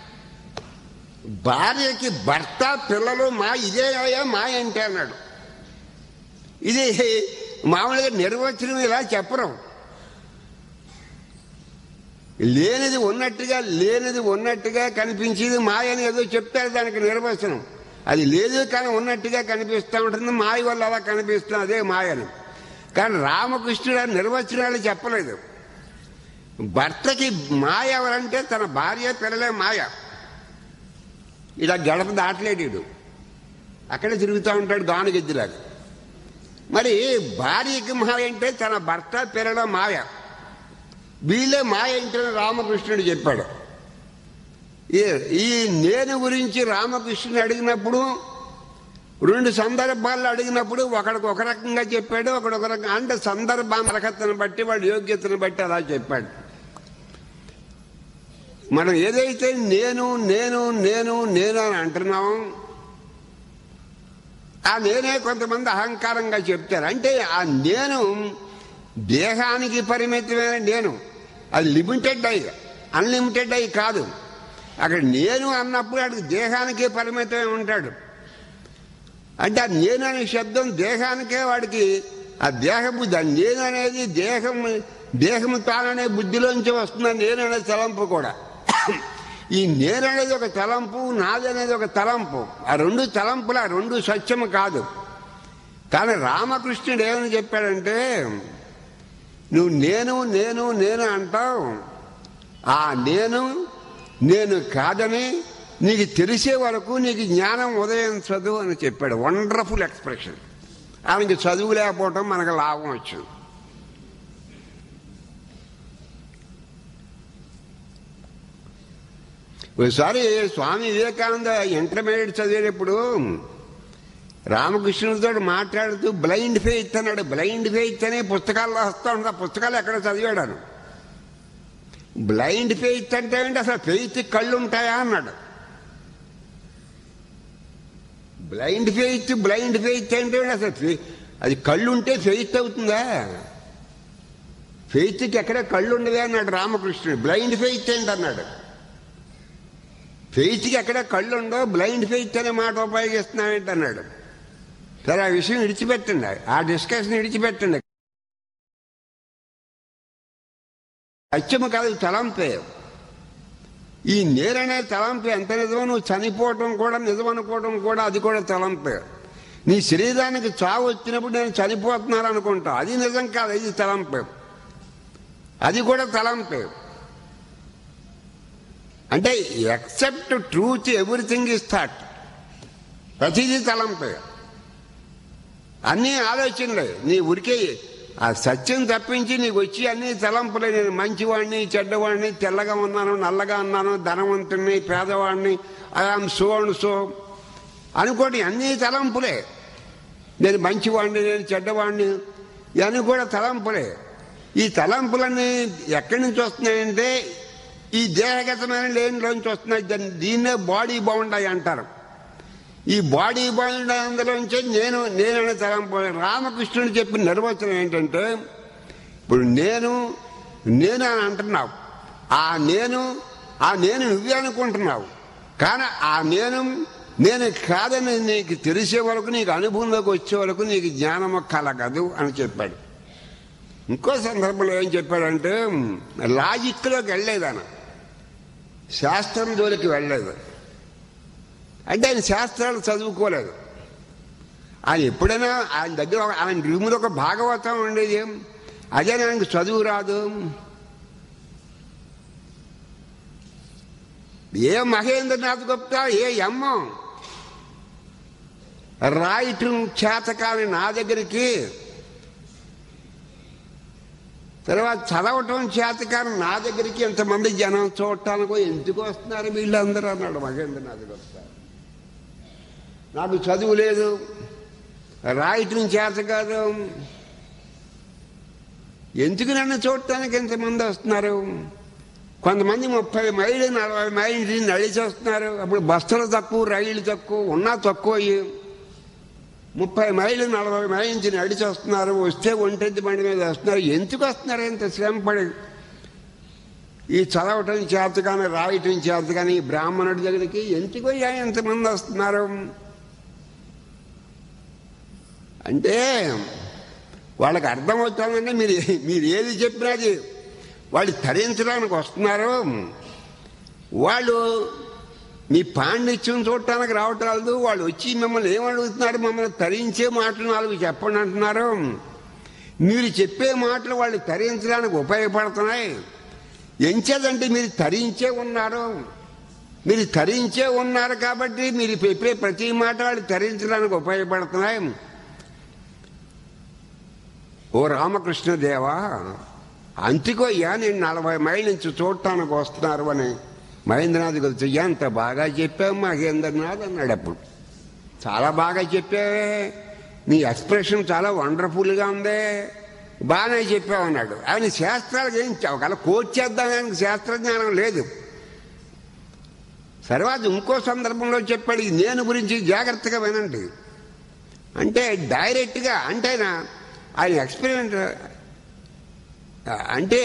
భార్యకి భర్త పిల్లలు మా ఇదే మాయ అంటే అన్నాడు ఇది మామూలుగా నిర్వచనం ఇలా చెప్పరు లేనిది ఉన్నట్టుగా లేనిది ఉన్నట్టుగా కనిపించేది మాయ అని ఏదో చెప్తారు దానికి నిర్వచనం అది లేదు కానీ ఉన్నట్టుగా కనిపిస్తూ ఉంటుంది మాయ వల్ల అలా కనిపిస్తుంది అదే మాయని కానీ రామకృష్ణుడు ఆ నిర్వచనాలు చెప్పలేదు భర్తకి మాయ ఎవరంటే తన భార్య పిల్లలే మాయ ఇలా గడప దాటలేడు అక్కడే తిరుగుతూ ఉంటాడు గానుగెద్దులాగా మరి భార్యకి మాయ అంటే తన భర్త పిల్లల మాయ వీళ్ళే మాయ అంటే రామకృష్ణుడు చెప్పాడు ఈ నేను గురించి రామకృష్ణుడు అడిగినప్పుడు రెండు సందర్భాల్లో అడిగినప్పుడు ఒకడికి ఒక రకంగా చెప్పాడు ఒకడు ఒక రకంగా అంటే సందర్భం అర్హతను బట్టి వాడి యోగ్యతను బట్టి అలా చెప్పాడు మనం ఏదైతే నేను నేను నేను నేను అని అంటున్నామో ఆ నేనే కొంతమంది అహంకారంగా చెప్తారు అంటే ఆ నేను దేహానికి పరిమితమైన నేను అది లిమిటెడ్ అయ్యి అన్లిమిటెడ్ అయ్యి కాదు అక్కడ నేను అన్నప్పుడు అక్కడికి దేహానికే పరిమితమై ఉంటాడు అంటే ఆ నేను అనే శబ్దం దేహానికే వాడికి ఆ దేహ బుద్ధి ఆ నేను అనేది దేహం దేహము తాననే బుద్ధిలోంచి వస్తున్న నేను అనే తలంపు కూడా ఈ నేను అనేది ఒక తలంపు నాది అనేది ఒక తలంపు ఆ రెండు తలంపులు ఆ రెండు సత్యము కాదు కానీ రామకృష్ణుడు ఏమని చెప్పాడంటే నువ్వు నేను నేను నేను అంటావు ఆ నేను నేను కాదని నీకు తెలిసే వరకు నీకు జ్ఞానం ఉదయించదు అని చెప్పాడు వండర్ఫుల్ ఎక్స్ప్రెషన్ ఆయనకి చదువు లేకపోవటం మనకు లాభం వచ్చింది ఒకసారి స్వామి వివేకానంద ఇంటర్మీడియట్ చదివేటప్పుడు రామకృష్ణుడితో మాట్లాడుతూ బ్లైండ్ ఫెయిత్ అన్నాడు బ్లైండ్ ఫెయిత్ అనే పుస్తకాల్లో వస్తూ ఉంటుంది ఆ పుస్తకాలు ఎక్కడ చదివాడాను బ్లైండ్ ఫెయిత్ అంటే ఏంటి అసలు ఫెయిత్ కళ్ళు ఉంటాయా అన్నాడు బ్లైండ్ ఫెయిత్ బ్లైండ్ ఫెయిత్ అంటే అసలు ఫె- అది కళ్ళు ఉంటే ఫెయిత్ అవుతుందా ఫెయిత్కి ఎక్కడ కళ్ళు ఉండదే అన్నాడు రామకృష్ణుడు బ్లైండ్ ఫెయిత్ ఏంటి అన్నాడు ఫెయిత్కి ఎక్కడ కళ్ళు ఉండో బ్లైండ్ ఫెయిత్ అనే మాట ఉపయోగిస్తున్నామేంటి అన్నాడు సరే ఆ విషయం విడిచిపెట్టండి ఆ డిస్కషన్ విడిచిపెట్టండి సత్యము కాదు తలంపే ఈ నేరనే తలంపు ఎంత నిజమో నువ్వు చనిపోవటం కూడా నిజం అనుకోవడం కూడా అది కూడా తలంపే నీ శరీరానికి చావు వచ్చినప్పుడు నేను చనిపోతున్నాను అనుకుంటా అది నిజం కాదు ఇది తలంపే అది కూడా తలంపే అంటే except truth everything is thought ప్రతిదీ తలంపే అన్నీ ఆలోచనలే నీ ఉరికే ఆ సత్యం తప్పించి నీకు వచ్చి అన్ని తలంపులే నేను మంచివాడిని చెడ్డవాడిని తెల్లగా ఉన్నాను నల్లగా ఉన్నాను ధనవంతుడిని పేదవాడిని ఐఆమ్ సో అండ్ సో అనుకోటి అన్ని తలంపులే నేను మంచివాడిని నేను చెడ్డవాడిని ఇవన్నీ కూడా తలంపులే ఈ తలంపులన్నీ ఎక్కడి నుంచి వస్తున్నాయంటే ఈ దేహగతమైన లేనిలోంచి వస్తున్నాయి దాన్ని- దీన్నే బాడీ బాగుండాయి అంటారు ఈ బాడీ బాండ్ అందులోంచి నేను నేననే తలంపు రామకృష్ణుడు చెప్పిన నిర్వచనం ఏంటంటే ఇప్పుడు నేను నేను అని అంటున్నావు ఆ నేను ఆ నేను నువ్వే అనుకుంటున్నావు కానీ ఆ నేను నేను కాదని నీకు తెలిసే వరకు నీకు అనుభవంలోకి వచ్చే వరకు నీకు జ్ఞానము కలగదు అని చెప్పాడు ఇంకో సందర్భంలో ఏం చెప్పాడంటే లాజిక్లోకి వెళ్ళలేదు ఆయన శాస్త్రం జోలికి వెళ్ళలేదు అంటే ఆయన శాస్త్రాలు చదువుకోలేదు ఆయన ఎప్పుడైనా ఆయన దగ్గర ఒక- ఆయన రూములో ఒక భాగవతం ఉండేది అదే ఆయనకు చదువు రాదు ఏ మహేంద్రనాథ్ గుప్తా ఏ ఎమ్మో రాయటం చేతకాని నా దగ్గరికి తర్వాత చదవటం చేతకాని నా దగ్గరికి ఎంతమంది జనం చూడటానికో ఎందుకు వస్తున్నారు వీళ్ళందరూ అన్నాడు మహేంద్రనాథ్ గుప్తా నాకు చదువు లేదు రాయటం చేత కాదు ఎందుకు నన్ను చూడటానికి ఎంతమంది వస్తున్నారు కొంతమంది ముప్పై మైళ్ళు నలభై మైళ్ళు నడిచి వస్తున్నారు అప్పుడు బస్సులు తక్కువ రైళ్లు తక్కువ ఉన్నా తక్కువ అయ్యి ముప్పై మైళ్ళు నలభై మైళ్ళ నుంచి నడిచి వస్తున్నారు వస్తే ఒంటెద్ది బండి మీద వస్తున్నారు ఎందుకు వస్తున్నారు ఇంత శ్రమపడి ఈ చదవటం చేత కానీ రాయటం చేత కానీ ఈ బ్రాహ్మణుడి దగ్గరికి ఎందుకు అయ్యా ఎంతమంది వస్తున్నారు అంటే వాళ్ళకి అర్థమవుతుందంటే మీరు మీరు ఏది చెప్పినా అది వాళ్ళు తరించడానికి వస్తున్నారు వాళ్ళు మీ పాండిత్యం చూడటానికి రావట్లేదు వాళ్ళు వచ్చి మిమ్మల్ని ఏమడుగుతున్నారు మమ్మల్ని తరించే మాటలు నాలుగు చెప్పండి అంటున్నారు మీరు చెప్పే మాటలు వాళ్ళు తరించడానికి ఉపయోగపడుతున్నాయి ఎంచేదంటే మీరు తరించే ఉన్నారు మీరు తరించే ఉన్నారు కాబట్టి మీరు చెప్పే ప్రతి మాట వాళ్ళు తరించడానికి ఉపయోగపడుతున్నాయి ఓ రామకృష్ణ దేవా అంతికోయ్యా నేను నలభై మైళ్ళ నుంచి చూడటానికి వస్తున్నారు అని మహేంద్రనాథ్ గురించి ఎంత బాగా చెప్పావు మహేంద్రనాథ్ అన్నాడు అప్పుడు చాలా బాగా చెప్పావే నీ ఎక్స్ప్రెషన్ చాలా వండర్ఫుల్గా ఉంది బాగానే చెప్పావు అన్నాడు ఆయన శాస్త్రాలకు ఏం ఒకవేళ కోచ్ చేద్దాం ఆయనకు శాస్త్రజ్ఞానం లేదు తర్వాత ఇంకో సందర్భంలో చెప్పాడు ఈ నేను గురించి జాగ్రత్తగా వినండి అంటే డైరెక్ట్గా అంటే ఆయన ఆయన ఎక్స్పెరిమెంట్ అంటే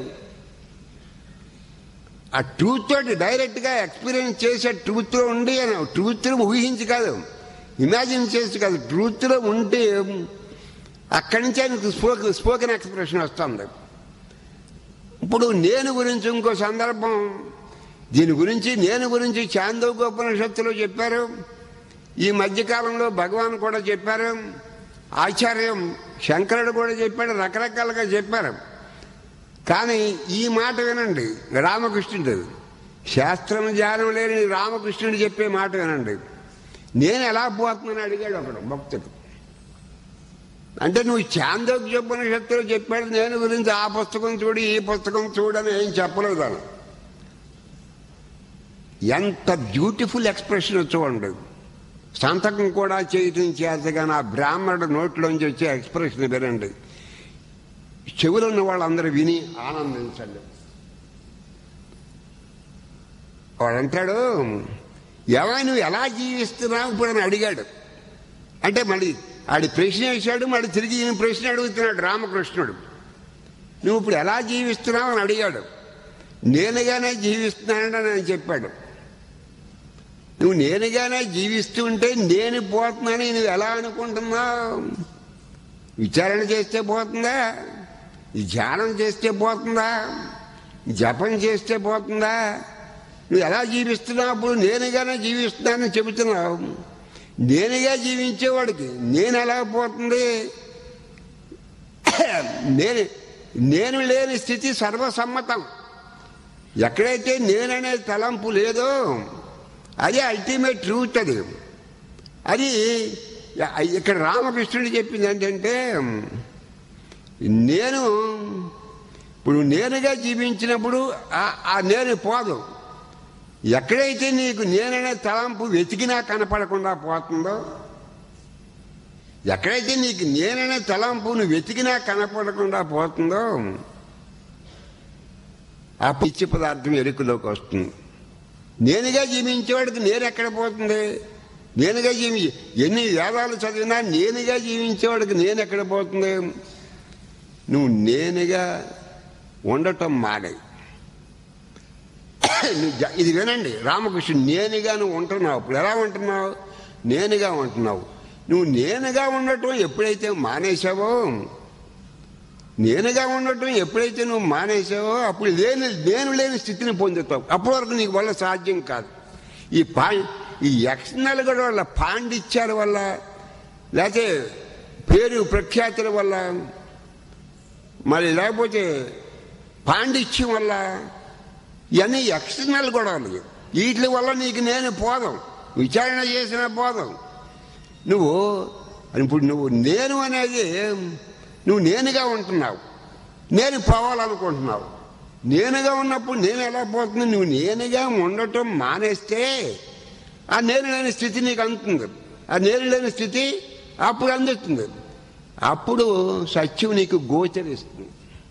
ఆ ట్రూత్ తోటి డైరెక్ట్గా ఎక్స్పీరియన్స్ చేసే ట్రూత్లో ఉండి ట్రూత్లో ఊహించి కాదు ఇమాజిన్ చేసి కాదు ట్రూత్లో ఉంటే అక్కడి నుంచి ఆయనకు స్పోక్ స్పోకెన్ ఎక్స్ప్రెషన్ వస్తుంది ఇప్పుడు నేను గురించి ఇంకో సందర్భం దీని గురించి నేను గురించి చాందోగోపనిషత్తులో చెప్పారు ఈ మధ్యకాలంలో భగవాన్ కూడా చెప్పారు ఆచార్యం శంకరుడు కూడా చెప్పాడు రకరకాలుగా చెప్పారు కానీ ఈ మాట వినండి రామకృష్ణుడు శాస్త్రం జ్ఞానం లేని రామకృష్ణుడు చెప్పే మాట వినండి నేను ఎలా పోతున్నాను అడిగాడు ఒకడు భక్తుడు అంటే నువ్వు చాందోగ్యోపనిషత్తులో చెప్పాడు నేను గురించి ఆ పుస్తకం చూడు ఈ పుస్తకం చూడని ఏం చెప్పలేదు అని ఎంత బ్యూటిఫుల్ ఎక్స్ప్రెషన్ చూడండి సంతకం కూడా చేయటం చేతగా నా బ్రాహ్మణుడు నోట్లోంచి వచ్చే ఎక్స్ప్రెషన్ వినండి చెవులు ఉన్న వాళ్ళందరూ విని ఆనందించండి వాడంటాడు ఎవరు నువ్వు ఎలా జీవిస్తున్నావు ఇప్పుడు అని అడిగాడు అంటే మళ్ళీ ఆడి ప్రశ్న వేశాడు మళ్ళీ తిరిగి ఈయన ప్రశ్న అడుగుతున్నాడు రామకృష్ణుడు నువ్వు ఇప్పుడు ఎలా జీవిస్తున్నావు అని అడిగాడు నేనుగానే జీవిస్తున్నానని ఆయన చెప్పాడు నువ్వు నేనుగానే జీవిస్తుంటే నేను పోతున్నానని నువ్వు ఎలా అనుకుంటున్నావు విచారణ చేస్తే పోతుందా ధ్యానం చేస్తే పోతుందా జపం చేస్తే పోతుందా నువ్వు ఎలా జీవిస్తున్నావు అప్పుడు నేనుగానే జీవిస్తున్నానని చెబుతున్నావు నేనుగా జీవించేవాడికి నేను ఎలా పోతుంది నేను నేను లేని స్థితి సర్వసమ్మతం ఎక్కడైతే నేననే తలంపు లేదో అది అల్టిమేట్ ట్రూత్ అది అది ఇక్కడ రామకృష్ణుడు చెప్పింది ఏంటంటే నేను ఇప్పుడు నేనుగా జీవించినప్పుడు ఆ- ఆ నేను పోదు ఎక్కడైతే నీకు నేననే తలంపు వెతికినా కనపడకుండా పోతుందో ఎక్కడైతే నీకు నేననే తలంపు నువ్వు వెతికినా కనపడకుండా పోతుందో ఆ పిచ్చి పదార్థం ఎరుకులోకి వస్తుంది నేనుగా జీవించేవాడికి నేను ఎక్కడ పోతుంది నేనుగా జీవి ఎన్ని వేదాలు చదివినా నేనుగా జీవించేవాడికి నేను ఎక్కడ పోతుంది నువ్వు నేనుగా ఉండటం మానే నువ్వు జ- ఇది వినండి రామకృష్ణుడు నేనుగా నువ్వు ఉంటున్నావు ఇప్పుడు ఎలా ఉంటున్నావు నేనుగా ఉంటున్నావు నువ్వు నేనుగా ఉండటం ఎప్పుడైతే మానేశావో నేనుగా ఉండటం ఎప్పుడైతే నువ్వు మానేసావో అప్పుడు లేని నేను లేని స్థితిని పొందుతావు అప్పటి వరకు నీకు వల్ల సాధ్యం కాదు ఈ పా ఈ ఎక్స్టర్నల్ కూడా వల్ల పాండిత్యాల వల్ల లేకపోతే పేరు ప్రఖ్యాతుల వల్ల మరి లేకపోతే పాండిత్యం వల్ల ఇవన్నీ ఎక్స్టర్నల్ గొడవలు వీటి వల్ల నీకు నేను పోదాం విచారణ చేసిన పోదాం నువ్వు ఇప్పుడు నువ్వు నేను అనేది నువ్వు నేనుగా ఉంటున్నావు నేను పోవాలనుకుంటున్నావు నేనుగా ఉన్నప్పుడు నేను ఎలా పోతుంది నువ్వు నేనుగా ఉండటం మానేస్తే ఆ నేను లేని స్థితి నీకు అందుతుంది ఆ నేను లేని స్థితి అప్పుడు అందుతుంది అప్పుడు సత్యం నీకు గోచరిస్తుంది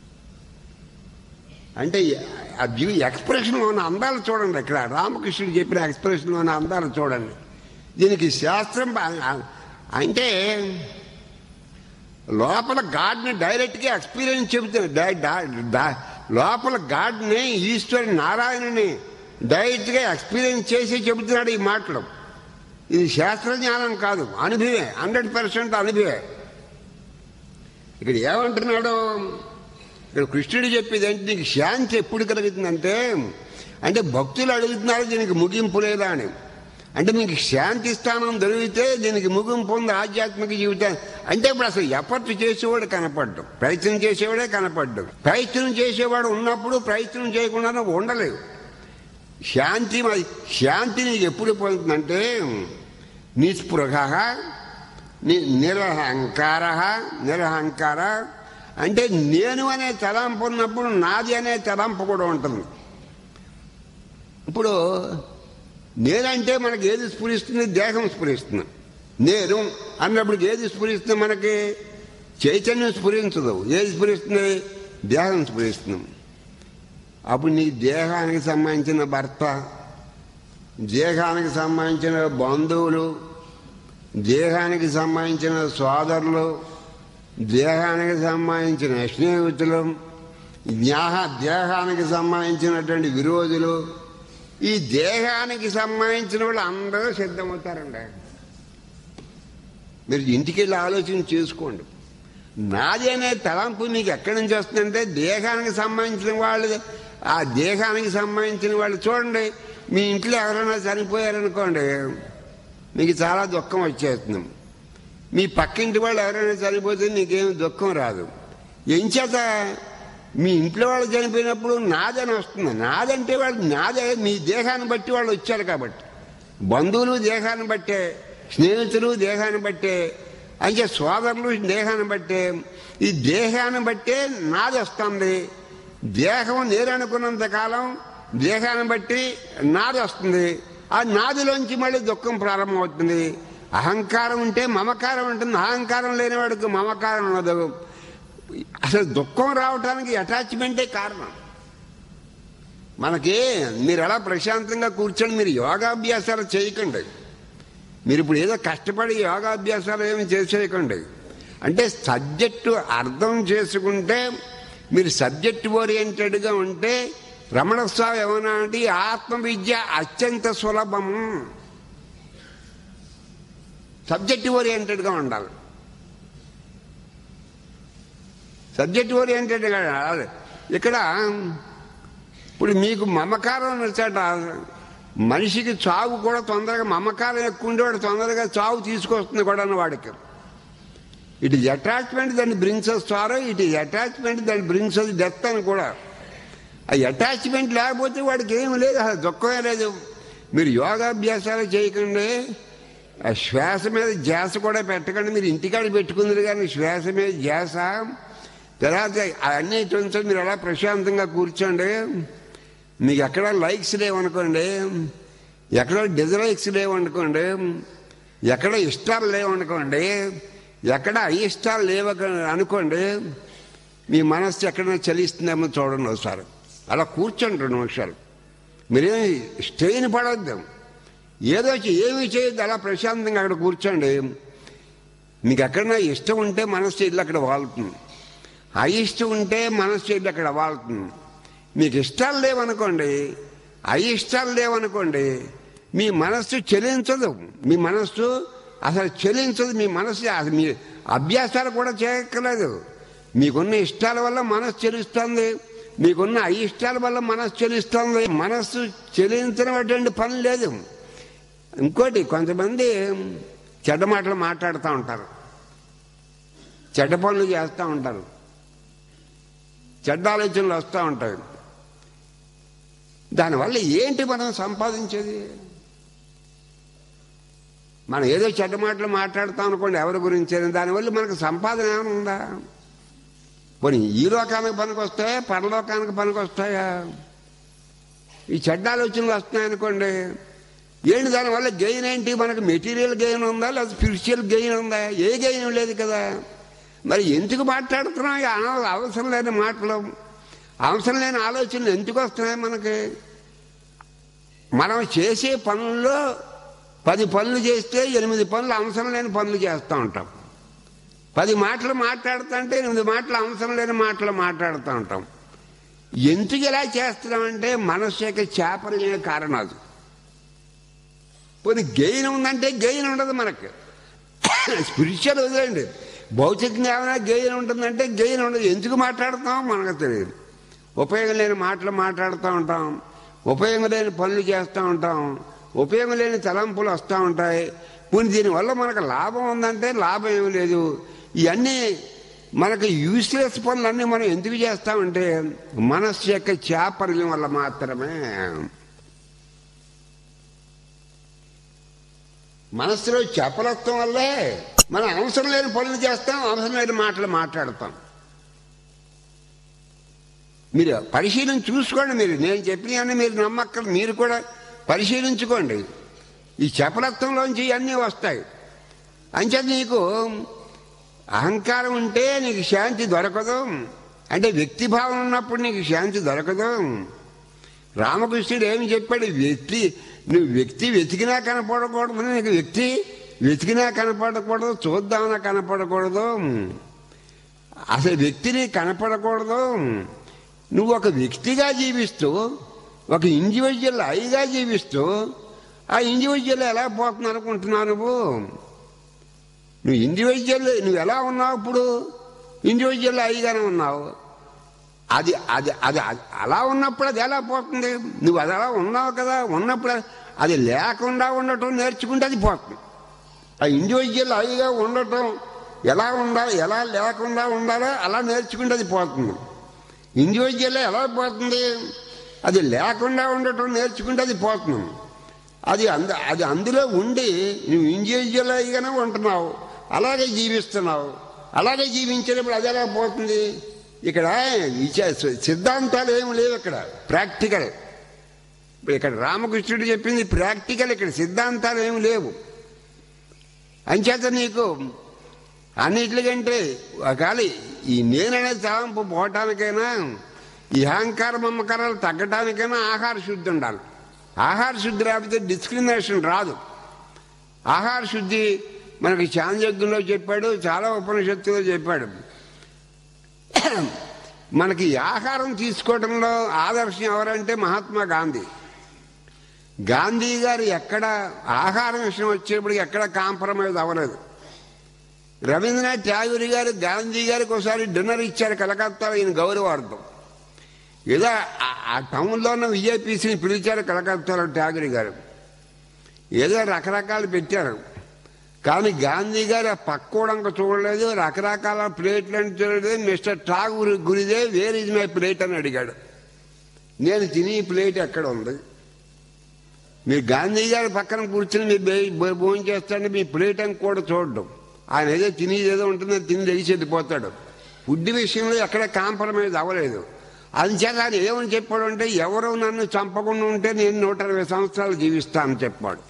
అంటే ఆ వ్యూ ఎక్స్ప్రెషన్లో ఉన్న అందాలు చూడండి ఇక్కడ రామకృష్ణుడు చెప్పిన ఎక్స్ప్రెషన్లో ఉన్న అందాలు చూడండి దీనికి శాస్త్రం బా- అంటే లోపల గాడ్ని డైరెక్ట్గా ఎక్స్పీరియన్స్ చెబుతాడు డై- డా- డా- లోపల గాడ్ని ఈశ్వరుని నారాయణని డైరెక్ట్గా ఎక్స్పీరియన్స్ చేసి చెబుతున్నాడు ఈ మాటలు ఇది శాస్త్ర జ్ఞానం కాదు అనుభవే హండ్రెడ్ పర్సెంట్ అనుభవే ఇక్కడ ఏమంటున్నాడు ఇక్కడ కృష్ణుడు చెప్పేది అంటే నీకు శాంతి ఎప్పుడు కలుగుతుందంటే అంటే భక్తులు అడుగుతున్నారు దీనికి ముగింపు లేదా అని అంటే మీకు శాంతి స్థానం దొరికితే దీనికి ముగింపు ఉంది ఆధ్యాత్మిక జీవితం అంటే ఇప్పుడు అసలు ఎఫర్ట్ చేసేవాడు కనపడ్డు ప్రయత్నం చేసేవాడే కనపడ్డు ప్రయత్నం చేసేవాడు ఉన్నప్పుడు ప్రయత్నం చేయకుండా ఉండలేవు శాంతి మరి శాంతి నీకు ఎప్పుడు పొందుతుందంటే నిస్పృహ ని- నిరహంకార నిరహంకార అంటే నేను అనే తలంపు ఉన్నప్పుడు నాది అనే తలంపు కూడా ఉంటుంది ఇప్పుడు నేనంటే మనకి ఏది స్ఫురిస్తుంది దేహం స్ఫురిస్తుంది నేను అన్నప్పుడు ఏది స్ఫురిస్తుంది మనకి చైతన్యం స్ఫురించదు ఏది స్ఫురిస్తుంది దేహం స్ఫురిస్తుంది అప్పుడు నీ దేహానికి సంబంధించిన భర్త దేహానికి సంబంధించిన బంధువులు దేహానికి సంబంధించిన సోదరులు దేహానికి సంబంధించిన స్నేహితులు జ్ఞాహ దేహానికి సంబంధించినటువంటి విరోధులు ఈ దేహానికి సంబంధించిన వాళ్ళు అందరూ సిద్ధమవుతారండి మీరు ఇంటికి వెళ్ళి ఆలోచన చేసుకోండి నాది అనే తలంపు నీకు ఎక్కడి నుంచి వస్తుందంటే దేహానికి సంబంధించిన వాళ్ళు ఆ దేహానికి సంబంధించిన వాళ్ళు చూడండి మీ ఇంట్లో ఎవరైనా చనిపోయారనుకోండి మీకు చాలా దుఃఖం వచ్చేస్తుంది మీ పక్కింటి వాళ్ళు ఎవరైనా చనిపోతే నీకేం దుఃఖం రాదు ఎంచేత మీ ఇంట్లో వాళ్ళు చనిపోయినప్పుడు నాదని వస్తుంది నాదంటే వాళ్ళు నాదే మీ దేహాన్ని బట్టి వాళ్ళు వచ్చారు కాబట్టి బంధువులు దేహాన్ని బట్టే స్నేహితులు దేహాన్ని బట్టే అంటే సోదరులు దేహాన్ని బట్టే ఈ దేహాన్ని బట్టే నాది వస్తుంది దేహం నేరనుకున్నంత కాలం దేహాన్ని బట్టి నాది వస్తుంది ఆ నాదిలోంచి మళ్ళీ దుఃఖం ప్రారంభమవుతుంది అహంకారం ఉంటే మమకారం ఉంటుంది అహంకారం లేనివాడికి మమకారం ఉండదు అసలు దుఃఖం రావటానికి అటాచ్మెంటే కారణం మనకి మీరు ఎలా ప్రశాంతంగా కూర్చొని మీరు యోగాభ్యాసాలు చేయకండి మీరు ఇప్పుడు ఏదో కష్టపడి యోగాభ్యాసాలు ఏమి చేసేయకండి అంటే సబ్జెక్టు అర్థం చేసుకుంటే మీరు సబ్జెక్ట్ ఓరియంటెడ్గా ఉంటే రమణ స్వామి ఏమన్నా అంటే ఈ ఆత్మ విద్య అత్యంత సులభము సబ్జెక్ట్ ఓరియంటెడ్గా ఉండాలి సబ్జెక్ట్ ఓరియంటెడ్గా ఉండాలి ఇక్కడ ఇప్పుడు మీకు మమకారం నచ్చాట మనిషికి చావు కూడా తొందరగా మమకారం ఎక్కువ ఉండేవాడు తొందరగా చావు తీసుకొస్తుంది కూడా వాడికి ఇట్ ఈజ్ అటాచ్మెంట్ దాన్ని brings us sorrow it is attachment దాన్ని బ్రింగ్స్ అస్ డెత్ అని కూడా ఆ అటాచ్మెంట్ లేకపోతే వాడికి ఏం లేదు అసలు దుఃఖమే లేదు మీరు యోగాభ్యాసాలు చేయకండి ఆ శ్వాస మీద ధ్యాస కూడా పెట్టకండి మీరు ఇంటికాడ పెట్టుకుందరు కానీ శ్వాస మీద ధ్యాస తర్వాత అన్నీ చూసి మీరు అలా ప్రశాంతంగా కూర్చోండి మీకు ఎక్కడ లైక్స్ లేవనుకోండి ఎక్కడ డిజలైక్స్ లేవనుకోండి ఎక్కడ ఇష్టాలు లేవనుకోండి ఎక్కడ అయిష్టాలు లేవ అనుకోండి మీ మనస్సు ఎక్కడైనా చలిస్తుందేమో చూడండి ఒకసారి అలా కూర్చోండి రెండు నిమిషాలు మీరేమి స్ట్రెయిన్ పడవద్దు ఏదో చే- ఏమీ చేయొద్దు అలా ప్రశాంతంగా అక్కడ కూర్చోండి మీకు ఎక్కడైనా ఇష్టం ఉంటే మనస్సు ఇల్లు అక్కడ వాళ్తుంది అయిష్టం ఉంటే మనస్సు ఇల్లు అక్కడ వాళ్తుంది మీకు ఇష్టాలు లేవనుకోండి అయిష్టాలు లేవనుకోండి మీ మనస్సు చెలించదు మీ మనస్సు అసలు చెలించదు మీ మనస్సు అసలు మీ అభ్యాసాలు కూడా చేయక్కర్లేదు మీకున్న ఇష్టాల వల్ల మనస్సు చెలుస్తుంది మీకున్న అయిష్టాల వల్ల మనస్సు చెలుస్తుంది మనస్సు చెలించినటువంటి పని లేదు ఇంకోటి కొంతమంది చెడ్డ మాటలు మాట్లాడుతూ ఉంటారు చెడ్డ పనులు చేస్తూ ఉంటారు చెడ్డ ఆలోచనలు వస్తూ ఉంటాయి దానివల్ల ఏంటి మనం సంపాదించేది మనం ఏదో చెడ్డ మాటలు మాట్లాడుతాం అనుకోండి ఎవరి గురించి అయినా, దానివల్ల మనకు సంపాదన ఏమైనా ఉందా పోనీ ఈ లోకానికి పనికి వస్తాయా పరలోకానికి పనికి వస్తాయా ఈ చెడ్డ ఆలోచనలు వస్తున్నాయనుకోండి ఏంటి దానివల్ల గెయిన్ ఏంటి మనకు మెటీరియల్ గెయిన్ ఉందా లేదా స్పిరిచువల్ గెయిన్ ఉందా ఏ గెయిన్ లేదు కదా మరి ఎందుకు మాట్లాడుతున్నాం ఈ అన- అవసరం లేని మాటలు అవసరం లేని ఆలోచనలు ఎందుకు వస్తున్నాయి మనకి మనం చేసే పనుల్లో పది పనులు చేస్తే ఎనిమిది పనులు అవసరం లేని పనులు చేస్తూ ఉంటాం పది మాటలు మాట్లాడుతుంటే ఎనిమిది మాటలు అవసరం లేని మాటలు మాట్లాడుతూ ఉంటాం ఎందుకు ఇలా చేస్తున్నామంటే మనస్సు యొక్క చేపలే కారణం అది పోనీ గెయిన్ ఉందంటే గెయిన్ ఉండదు మనకు స్పిరిచువల్ వదిలేండి భౌతికంగా ఏమైనా గెయిన్ ఉంటుందంటే గెయిన్ ఉండదు ఎందుకు మాట్లాడుతాం మనకు తెలియదు ఉపయోగం లేని మాటలు మాట్లాడుతూ ఉంటాం ఉపయోగం లేని పనులు చేస్తూ ఉంటాం ఉపయోగం లేని తలంపులు వస్తూ ఉంటాయి పోనీ దీనివల్ల మనకు లాభం ఉందంటే లాభం ఏమీ లేదు ఇవన్నీ మనకు యూస్లెస్ పనులన్నీ మనం ఎందుకు చేస్తామంటే మనస్సు యొక్క చాపర్యం వల్ల మాత్రమే మనస్సులో చపలత్వం వల్లే మనం అవసరం లేని పనులు చేస్తాం అవసరం లేని మాటలు మాట్లాడతాం మీరు పరిశీలన చూసుకోండి మీరు నేను చెప్పినవన్నీ మీరు నమ్మక్కలు మీరు కూడా పరిశీలించుకోండి ఈ చపలత్వంలోంచి ఇవన్నీ వస్తాయి అంచేత నీకు అహంకారం ఉంటే నీకు శాంతి దొరకదు అంటే వ్యక్తిభావం ఉన్నప్పుడు నీకు శాంతి దొరకదు రామకృష్ణుడు ఏమి చెప్పాడు వ్యక్తి నువ్వు వ్యక్తి వెతికినా కనపడకూడదు నీకు వ్యక్తి వెతికినా కనపడకూడదు చూద్దామన్నా కనపడకూడదు అసలు వ్యక్తిని కనపడకూడదు నువ్వు ఒక వ్యక్తిగా జీవిస్తూ ఒక ఇండివిజువల్ ఐగా జీవిస్తూ ఆ ఇండివిజువల్ ఎలా పోతుంది అనుకుంటున్నావు నువ్వు నువ్వు ఇండివిజువల్ నువ్వు ఎలా ఉన్నావు ఇప్పుడు ఇండివిజువల్ ఐగానే ఉన్నావు అది అది అది అది అలా ఉన్నప్పుడు అది ఎలా పోతుంది నువ్వు అది అలా ఉన్నావు కదా ఉన్నప్పుడు అది లేకుండా ఉండటం నేర్చుకుంటే అది పోతుంది ఆ ఇండివిజువల్ ఐగా ఉండటం ఎలా ఉండాలి ఎలా లేకుండా ఉండాలో అలా నేర్చుకుంటే అది పోతుంది ఇండివిజువల్ ఎలా పోతుంది అది లేకుండా ఉండటం నేర్చుకుంటే అది పోతుంది అది అంద అది అందులో ఉండి నువ్వు ఇండివిజువల్ అయిగానే ఉంటున్నావు అలాగే జీవిస్తున్నావు అలాగే జీవించినప్పుడు అది ఎలా పోతుంది ఇక్కడ ఇచ్చే- సిద్ధాంతాలు ఏమి లేవు ఇక్కడ ప్రాక్టికల్ ఇక్కడ రామకృష్ణుడు చెప్పింది ప్రాక్టికల్ ఇక్కడ సిద్ధాంతాలు ఏమి లేవు అంచేత నీకు అన్నిటికంటే ఒకవేళ ఈ నేననే తలంపు పోవటానికైనా ఈ అహంకార మమకారాలు తగ్గడానికైనా ఆహార శుద్ధి ఉండాలి ఆహార శుద్ధి లేకపోతే డిస్క్రిమినేషన్ రాదు ఆహార శుద్ధి మనకి చాంద్యజ్ఞంలో చెప్పాడు చాలా ఉపనిషత్తులో చెప్పాడు మనకి ఈ ఆహారం తీసుకోవడంలో ఆదర్శం ఎవరంటే మహాత్మా గాంధీ గాంధీ గారు ఎక్కడ ఆహారం విషయం వచ్చేప్పటికి ఎక్కడ కాంప్రమైజ్ అవ్వలేదు రవీంద్రనాథ్ ట్యాగూర్ గారు గాంధీ గారికి ఒకసారి డిన్నర్ ఇచ్చారు కలకత్తాలో ఈయన గౌరవార్థం ఏదో ఆ- ఆ టౌన్లో ఉన్న విజేపీసీని పిలిచారు కలకత్తాలో ట్యాగూర్ గారు ఏదో రకరకాలు పెట్టారు కానీ గాంధీ గారు ఆ పక్కోడంక చూడలేదు రకరకాల ప్లేట్లు అని చూడలేదు మిస్టర్ ఠాగూర్ గురిదే వేర్ ఇస్ మై ప్లేట్ అని అడిగాడు నేను తిని ఈ ప్లేట్ ఎక్కడ ఉంది మీరు గాంధీ గారి పక్కన కూర్చుని మీరు బే- భో- భోజనం చేస్తాంటే మీ ప్లేట్ అని కూడా చూడడం ఆయన ఏదో తినేది ఏదో ఉంటుందో తిని తెలిసి వెళ్ళిపోతాడు ఫుడ్ విషయంలో ఎక్కడ కాంప్రమైజ్ అవ్వలేదు అందుచేత ఆయన ఏమని చెప్పాడు అంటే ఎవరు నన్ను చంపకుండా ఉంటే నేను నూట ఇరవై సంవత్సరాలు జీవిస్తానని చెప్పాడు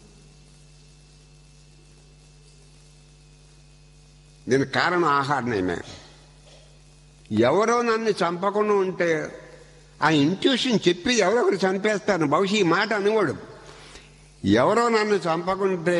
దీనికి కారణం ఆహారమేమే ఎవరో నన్ను చంపకుండా ఉంటే ఆ ఇంట్యూషన్ చెప్పి ఎవరొకరు చంపేస్తాను బహుశా ఈ మాట అనేవాడు ఎవరో నన్ను చంపకుంటే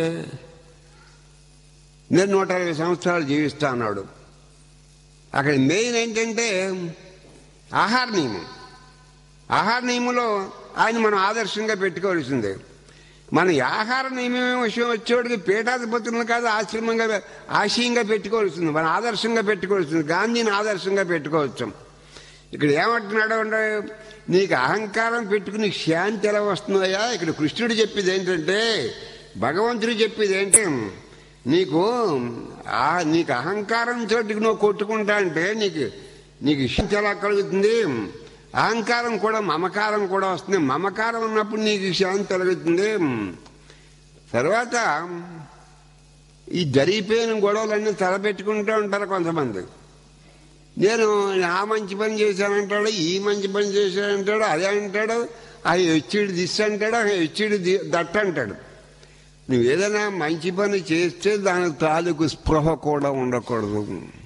నేను నూట ఇరవై సంవత్సరాలు జీవిస్తా అన్నాడు అక్కడ మెయిన్ ఏంటంటే ఆహార నియమం ఆహార నియమంలో ఆయన మనం ఆదర్శంగా పెట్టుకోవాల్సిందే మన ఈ ఆహార నియమం విషయం వచ్చేవాడికి పీఠాధిపతులను కాదు ఆశ్రమంగా ఆశయంగా పెట్టుకోవాల్సింది మన ఆదర్శంగా పెట్టుకోవాల్సింది గాంధీని ఆదర్శంగా పెట్టుకోవచ్చు ఇక్కడ ఏమంటున్నాడు అంటే నీకు అహంకారం పెట్టుకుని శాంతి ఎలా వస్తున్నాయా ఇక్కడ కృష్ణుడు చెప్పేది ఏంటంటే భగవంతుడు చెప్పేది ఏంటి నీకు ఆ నీకు అహంకారం చోటికి నువ్వు కొట్టుకుంటా అంటే నీకు నీకు శాంతి ఎలా కలుగుతుంది అహంకారం కూడా మమకారం కూడా వస్తుంది మమకారం ఉన్నప్పుడు నీకు శాంతి కలుగుతుంది తర్వాత ఈ జరిగిపోయిన గొడవలన్నీ తలపెట్టుకుంటూ ఉంటారు కొంతమంది నేను ఆ మంచి పని చేశానంటాడు ఈ మంచి పని చేశానంటాడు అదే అంటాడు ఆ హెచ్చిడి దిస్ అంటాడు ఆ హెచ్చిడి దట్ అంటాడు నువ్వు ఏదైనా మంచి పని చేస్తే దాని తాలూకు స్పృహ కూడా ఉండకూడదు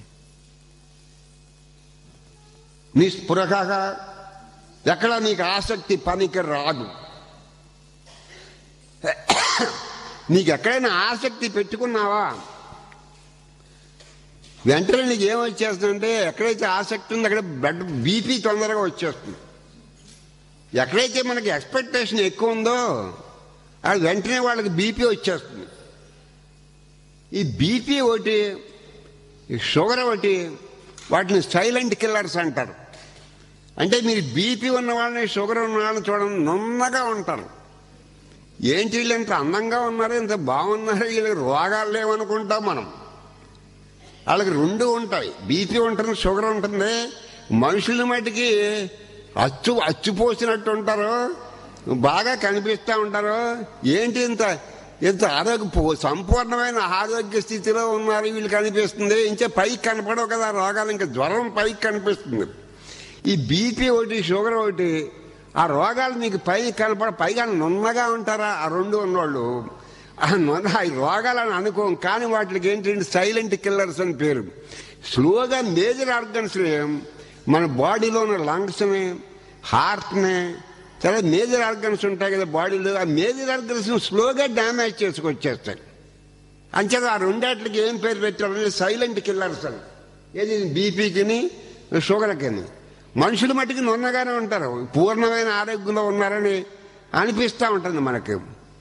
నీ స్పృహగా ఎక్కడ నీకు ఆసక్తి పనికి రాదు నీకు ఎక్కడైనా ఆసక్తి పెట్టుకున్నావా వెంటనే నీకు ఏం వచ్చేస్తుందంటే ఎక్కడైతే ఆసక్తి ఉందో అక్కడ బ్లడ్ బీపీ తొందరగా వచ్చేస్తుంది ఎక్కడైతే మనకి ఎక్స్పెక్టేషన్ ఎక్కువ ఉందో అది వెంటనే వాళ్ళకి బీపీ వచ్చేస్తుంది ఈ బీపీ ఒకటి ఈ షుగర్ ఒకటి వాటిని సైలెంట్ కిల్లర్స్ అంటారు అంటే మీరు బీపీ ఉన్న వాళ్ళని షుగర్ ఉన్న వాళ్ళని చూడండి నున్నగా ఉంటారు ఏంటి వీళ్ళు ఇంత అందంగా ఉన్నారు ఇంత బాగున్నారు వీళ్ళకి రోగాలు లేవనుకుంటాం మనం వాళ్ళకి రెండు ఉంటాయి బీపీ ఉంటుంది షుగర్ ఉంటుంది మనుషుల మటుకి అచ్చు అచ్చుపోసినట్టు ఉంటారు బాగా కనిపిస్తూ ఉంటారు ఏంటి ఇంత ఇంత ఆరోగ్య పో- సంపూర్ణమైన ఆరోగ్య స్థితిలో ఉన్నారు వీళ్ళు కనిపిస్తుంది ఇంకే పైకి కనపడవు కదా రోగాలు ఇంకా జ్వరం పైకి కనిపిస్తుంది ఈ బీపీ ఒకటి షుగర్ ఒకటి ఆ రోగాలు మీకు పైకి కనపడ పైగా నున్నగా ఉంటారా ఆ రెండు ఉన్నవాళ్ళు ఆ నున్న ఈ రోగాలని అనుకోం కానీ వాటికి ఏంటంటే సైలెంట్ కిల్లర్స్ అని పేరు స్లోగా మేజర్ ఆర్గన్స్ మన బాడీలో ఉన్న లంగ్స్ని హార్ట్ని చాలా మేజర్ ఆర్గన్స్ ఉంటాయి కదా బాడీలో ఆ మేజర్ ఆర్గన్స్ స్లోగా డ్యామేజ్ చేసుకొచ్చేస్తాయి అంచేత ఆ రెండాట్లకి ఏం పేరు పెట్టారంటే సైలెంట్ కిల్లర్స్ అని ఏది బీపీకిని షుగర్కిని మనుషులు మట్టుకు నున్నగానే ఉంటారు పూర్ణమైన ఆరోగ్యంలో ఉన్నారని అనిపిస్తూ ఉంటుంది మనకి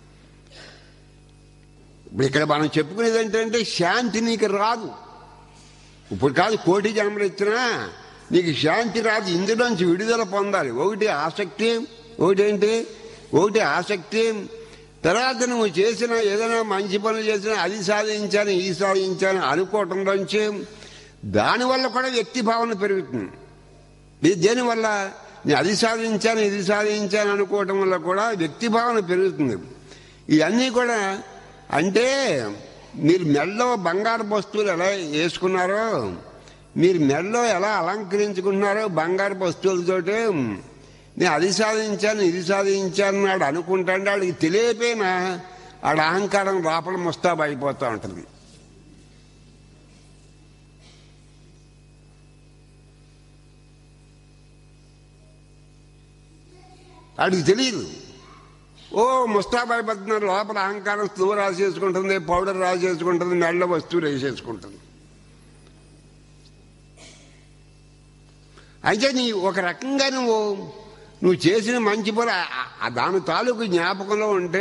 ఇప్పుడు ఇక్కడ మనం చెప్పుకునేది ఏంటంటే శాంతి నీకు రాదు ఇప్పుడు కాదు కోటి జన్మలు ఇచ్చినా నీకు శాంతి రాదు ఇందులోంచి విడుదల పొందాలి ఒకటి ఆసక్తి ఒకటేంటి ఒకటి ఆసక్తి తర్వాత నువ్వు చేసిన ఏదైనా మంచి పనులు చేసినా అది సాధించాను ఇది సాధించాను అనుకోవటంలోంచి దానివల్ల కూడా వ్యక్తి భావన పెరుగుతుంది ఇది దేనివల్ల నేను అది సాధించాను ఇది సాధించాను అనుకోవటం వల్ల కూడా వ్యక్తి భావన పెరుగుతుంది ఇవన్నీ కూడా అంటే మీరు మెడలో బంగారు వస్తువులు ఎలా వేసుకున్నారో మీరు మెడలో ఎలా అలంకరించుకున్నారో బంగారు వస్తువులతోటి నేను అది సాధించాను ఇది సాధించాను నాడు అనుకుంటాంటే వాడికి తెలియపోయినా ఆడ అహంకారం లోపల ముస్తాబు అయిపోతూ ఉంటుంది వాడికి తెలియదు ఓ ముస్తాబాయిపోతున్నారు లోపల అహంకారం స్లో రాసేసుకుంటుంది పౌడర్ రాసేసుకుంటుంది మెళ్ళ వస్తువులు వేసేసుకుంటుంది అయితే నీ ఒక రకంగా నువ్వు నువ్వు చేసిన మంచి పని ఆ- ఆ దాని తాలూకు జ్ఞాపకంలో ఉంటే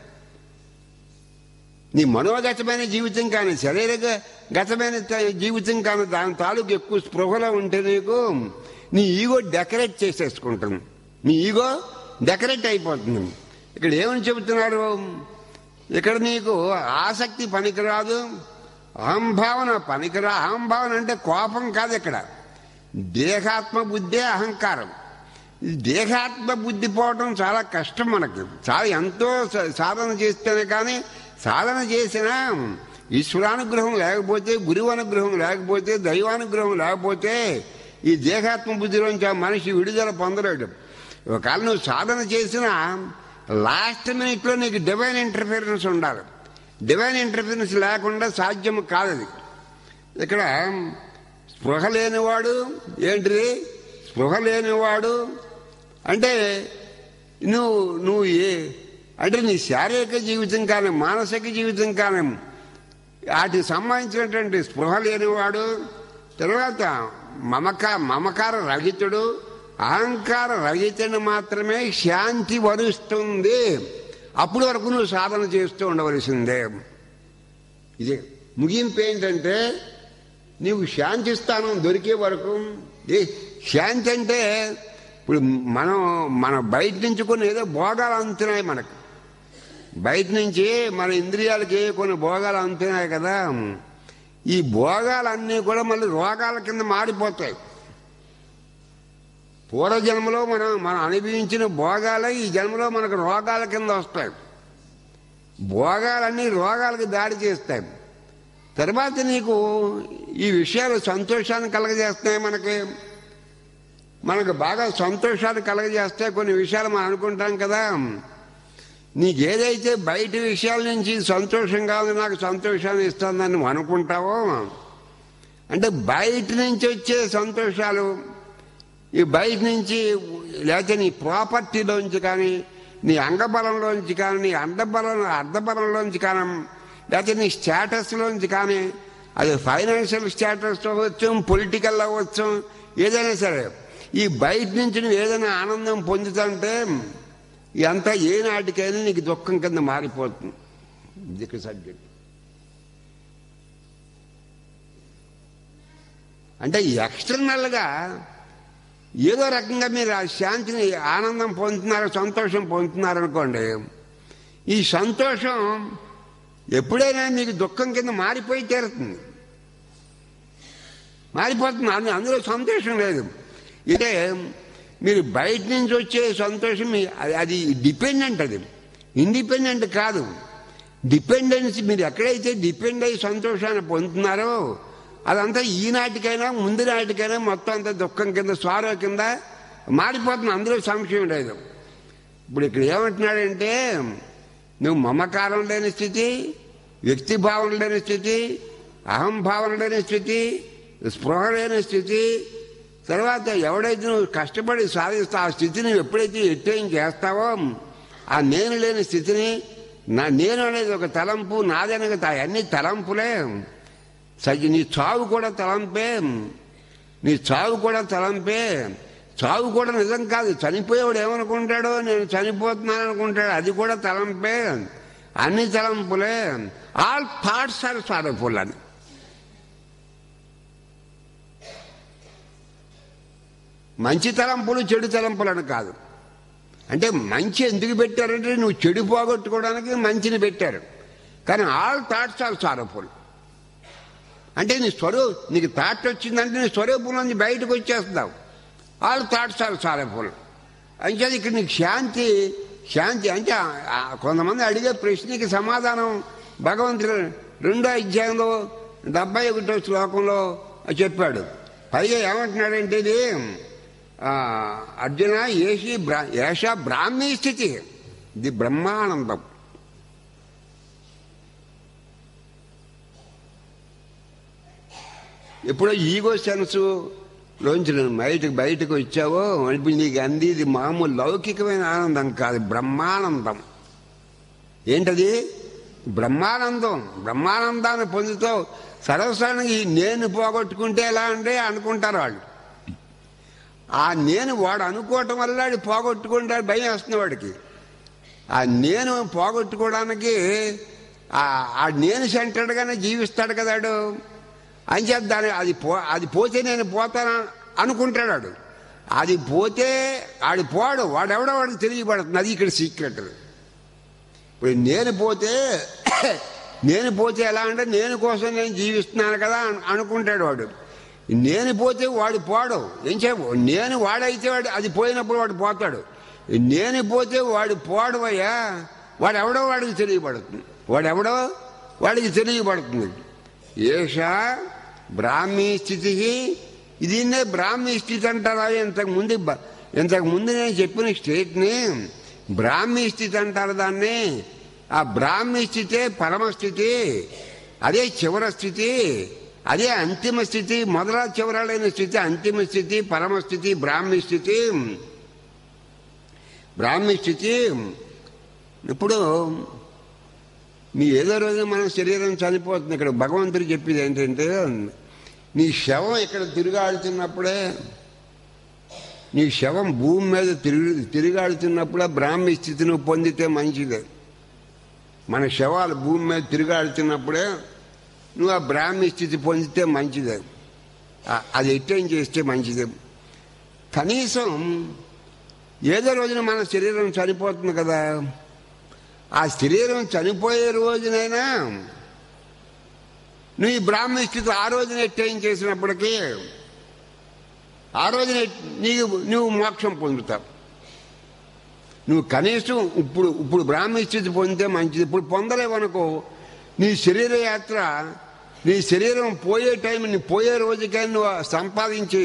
నీ మనోగతమైన జీవితం కానీ శరీరగ గతమైన త- జీవితం కానీ దాని తాలూకు ఎక్కువ స్పృహలో ఉంటే నీకు నీ ఈగో డెకరేట్ చేసేసుకుంటుంది నీ ఈగో డెకరేట్ అయిపోతుంది ఇక్కడ ఏమని చెబుతున్నారు ఇక్కడ నీకు ఆసక్తి పనికిరాదు అహంభావన పనికిరా అహంభావన అంటే కోపం కాదు ఇక్కడ దేహాత్మ బుద్ధే అహంకారం ఈ దేహాత్మ బుద్ధి పోవటం చాలా కష్టం మనకు చాలా ఎంతో స- సాధన చేస్తేనే కానీ సాధన చేసినా ఈశ్వరానుగ్రహం లేకపోతే గురువు అనుగ్రహం లేకపోతే దైవానుగ్రహం లేకపోతే ఈ దేహాత్మ బుద్ధిలోంచి ఆ మనిషి విడుదల పొందలేడు ఒకవేళ నువ్వు సాధన చేసినా లాస్ట్ మినిట్లో నీకు డివైన్ ఇంటర్ఫిరెన్స్ ఉండాలి డివైన్ ఇంటర్ఫిరెన్స్ లేకుండా సాధ్యం కాదు అది ఇక్కడ స్పృహ లేనివాడు ఏంటిది స్పృహ లేనివాడు అంటే నువ్వు నువ్వు ఏ అంటే నీ శారీరక జీవితం కానీ మానసిక జీవితం కానీ వాటికి సంబంధించినటువంటి స్పృహ లేనివాడు తర్వాత మమక మమకార రహితుడు అహంకార రహితుని మాత్రమే శాంతి వరుస్తుంది అప్పటి వరకు నువ్వు సాధన చేస్తూ ఉండవలసిందే ఇదే ముగింపు ఏంటంటే నీవు శాంతి స్థానం దొరికే వరకు ఏ శాంతి అంటే ఇప్పుడు మనం మన బయట నుంచి కొన్ని ఏదో భోగాలు అందుతున్నాయి మనకు బయట నుంచి మన ఇంద్రియాలకి కొన్ని భోగాలు అందుతున్నాయి కదా ఈ భోగాలన్నీ కూడా మళ్ళీ రోగాల కింద మారిపోతాయి పూర్వజన్మలో మనం మనం అనుభవించిన భోగాలే ఈ జన్మలో మనకు రోగాల కింద వస్తాయి భోగాలన్నీ రోగాలకు దాడి చేస్తాయి తర్వాత నీకు ఈ విషయాలు సంతోషాన్ని కలగజేస్తున్నాయి మనకి మనకు బాగా సంతోషాన్ని కలగజేస్తాయి కొన్ని విషయాలు మనం అనుకుంటాం కదా నీకు ఏదైతే బయట విషయాల నుంచి సంతోషంగా ఉంది నాకు సంతోషాన్ని ఇస్తుందని నువ్వు అనుకుంటావో అంటే బయట నుంచి వచ్చే సంతోషాలు ఈ బయట నుంచి లేకపోతే నీ ప్రాపర్టీలోంచి కానీ నీ అంగబలంలోంచి కానీ నీ అండబలం అర్ధబలంలోంచి కానీ లేకపోతే నీ స్టేటస్లోంచి కానీ అది ఫైనాన్షియల్ స్టేటస్ అవ్వచ్చు పొలిటికల్ అవ్వచ్చు ఏదైనా సరే ఈ బయట నుంచి నువ్వు ఏదైనా ఆనందం పొందుతుంటే ఇదంతా ఏ నాటికైనా నీకు దుఃఖం కింద మారిపోతుంది ఇది సబ్జెక్ట్ అంటే ఎక్స్టర్నల్గా ఏదో రకంగా మీరు ఆ శాంతిని ఆనందం పొందుతున్నారు సంతోషం పొందుతున్నారు అనుకోండి ఈ సంతోషం ఎప్పుడైనా మీకు దుఃఖం కింద మారిపోయి తీరుతుంది మారిపోతుంది అందు- అందులో సంతోషం లేదు అంటే మీరు బయట నుంచి వచ్చే సంతోషం మీ అది- అది డిపెండెంట్ అది ఇండిపెండెంట్ కాదు డిపెండెన్స్ మీరు ఎక్కడైతే డిపెండ్ అయ్యి సంతోషాన్ని పొందుతున్నారో అదంతా ఈనాటికైనా ముందు నాటికైనా మొత్తం అంతా దుఃఖం కింద స్వారో కింద మారిపోతుంది అందులో సంశయం లేదు ఇప్పుడు ఇక్కడ ఏమంటున్నాడంటే నువ్వు మమకారం లేని స్థితి వ్యక్తిభావం లేని స్థితి అహంభావం లేని స్థితి స్పృహ లేని స్థితి తర్వాత ఎవడైతే నువ్వు కష్టపడి సాధిస్తావు ఆ స్థితిని ఎప్పుడైతే ఎట్టేం చేస్తావో ఆ నేను లేని స్థితిని నా నేను అనేది ఒక తలంపు నాదనగా అవన్నీ తలంపులే సజ్జ నీ చావు కూడా తలంపే నీ చావు కూడా తలంపే చావు కూడా నిజం కాదు చనిపోయేవాడు ఏమనుకుంటాడో నేను చనిపోతున్నాను అనుకుంటాడు అది కూడా తలంపే అన్ని తలంపులే ఆల్ థాట్స్ ఆర్ సారఫుల్ అని మంచి తలంపులు చెడు తలంపులు అని కాదు అంటే మంచి ఎందుకు పెట్టారంటే నువ్వు చెడు పోగొట్టుకోవడానికి మంచిని పెట్టారు కానీ ఆల్ థాట్స్ ఆర్ సారఫుల్ అంటే నీ స్వరూ నీకు థాట్ వచ్చిందంటే నీ స్వరూపం నుంచి బయటకు వచ్చేస్తావు ఆల్ థాట్స్ ఆర్ సారఫుల్ అంటే ఇక్కడ నీకు శాంతి శాంతి అంటే ఆ- ఆ కొంతమంది అడిగే ప్రశ్నకి సమాధానం భగవంతుడు రెండో అధ్యాయంలో డెబ్బై ఒకటో శ్లోకంలో చెప్పాడు పైగా ఏమంటున్నాడంటే ఇది ఆ, అర్జున ఏషి బ్రా ఏష బ్రాహ్మీ స్థితి ఇది బ్రహ్మానందం ఎప్పుడో ఈగో సెన్సు లోంచి నువ్వు బయటకు బయటకు వచ్చావో ఇప్పుడు నీకు అంది ఇది మామూలు లౌకికమైన ఆనందం కాదు బ్రహ్మానందం ఏంటది బ్రహ్మానందం బ్రహ్మానందాన్ని పొందుతావు సర్వసానికి నేను పోగొట్టుకుంటే ఎలా అంటే అనుకుంటారు వాళ్ళు ఆ నేను వాడు అనుకోవటం వల్ల వాడు పోగొట్టుకుంటాడు భయం వేస్తుంది వాడికి ఆ నేను పోగొట్టుకోవడానికి ఆ- ఆ నేను సెంటర్డ్గానే జీవిస్తాడు కదా వాడు అని చెప్పి దాని అది పో అది పోతే నేను పోతాను అనుకుంటాడు వాడు అది పోతే ఆడు పోడు వాడెవడో వాడికి తెలియబడుతుంది అది ఇక్కడ సీక్రెట్ ఇప్పుడు నేను పోతే నేను పోతే ఎలా అంటే నేను కోసం నేను జీవిస్తున్నాను కదా అను- అనుకుంటాడు వాడు నేను పోతే వాడు పోడు ఏం చెప్పు నేను వాడైతే వాడు అది పోయినప్పుడు వాడు పోతాడు నేను పోతే వాడు పోడు అయ్యా వాడెవడో వాడికి తెలియబడుతుంది వాడెవడో వాడికి తెలియబడుతుంది ఏషా బ్రాహ్మీ స్థితి దీన్నే బ్రాహ్మీ స్థితి అంటారా ఇంతకు ముందు బ- ఇంతకు ముందు నేను చెప్పిన స్టేట్ని బ్రాహ్మీ స్థితి అంటారు దాన్ని ఆ బ్రాహ్మీ స్థితే పరమ స్థితి అదే చివర స్థితి అదే అంతిమ స్థితి మొదల చివరలైన స్థితి అంతిమ స్థితి పరమ స్థితి బ్రాహ్మీ స్థితి బ్రాహ్మీ స్థితి ఇప్పుడు మీ ఏదో రోజు మన శరీరం చనిపోతుంది ఇక్కడ భగవంతుడు చెప్పేది ఏంటంటే నీ శవం ఇక్కడ తిరుగాడుతున్నప్పుడే నీ శవం భూమి మీద తిరుగు తిరుగాడుతున్నప్పుడే బ్రాహ్మీ స్థితిని పొందితే మంచిది మన శవాలు భూమి మీద తిరుగాడుతున్నప్పుడే నువ్వు ఆ బ్రాహ్మీ స్థితి పొందితే మంచిది ఆ- అది ఎట్టేం చేస్తే మంచిది కనీసం ఏదో రోజున మన శరీరం చనిపోతుంది కదా ఆ శరీరం చనిపోయే రోజునైనా నువ్వు ఈ బ్రాహ్మణ స్థితి ఆ రోజున ఎట్టేం చేసినప్పటికీ ఆ రోజున నీకు నువ్వు మోక్షం పొందుతావు నువ్వు కనీసం ఇప్పుడు ఇప్పుడు బ్రాహ్మణ స్థితి పొందితే మంచిది ఇప్పుడు పొందలేవనుకో నీ శరీర యాత్ర నీ శరీరం పోయే టైం నీ పోయే రోజుకై నువ్వు సంపాదించి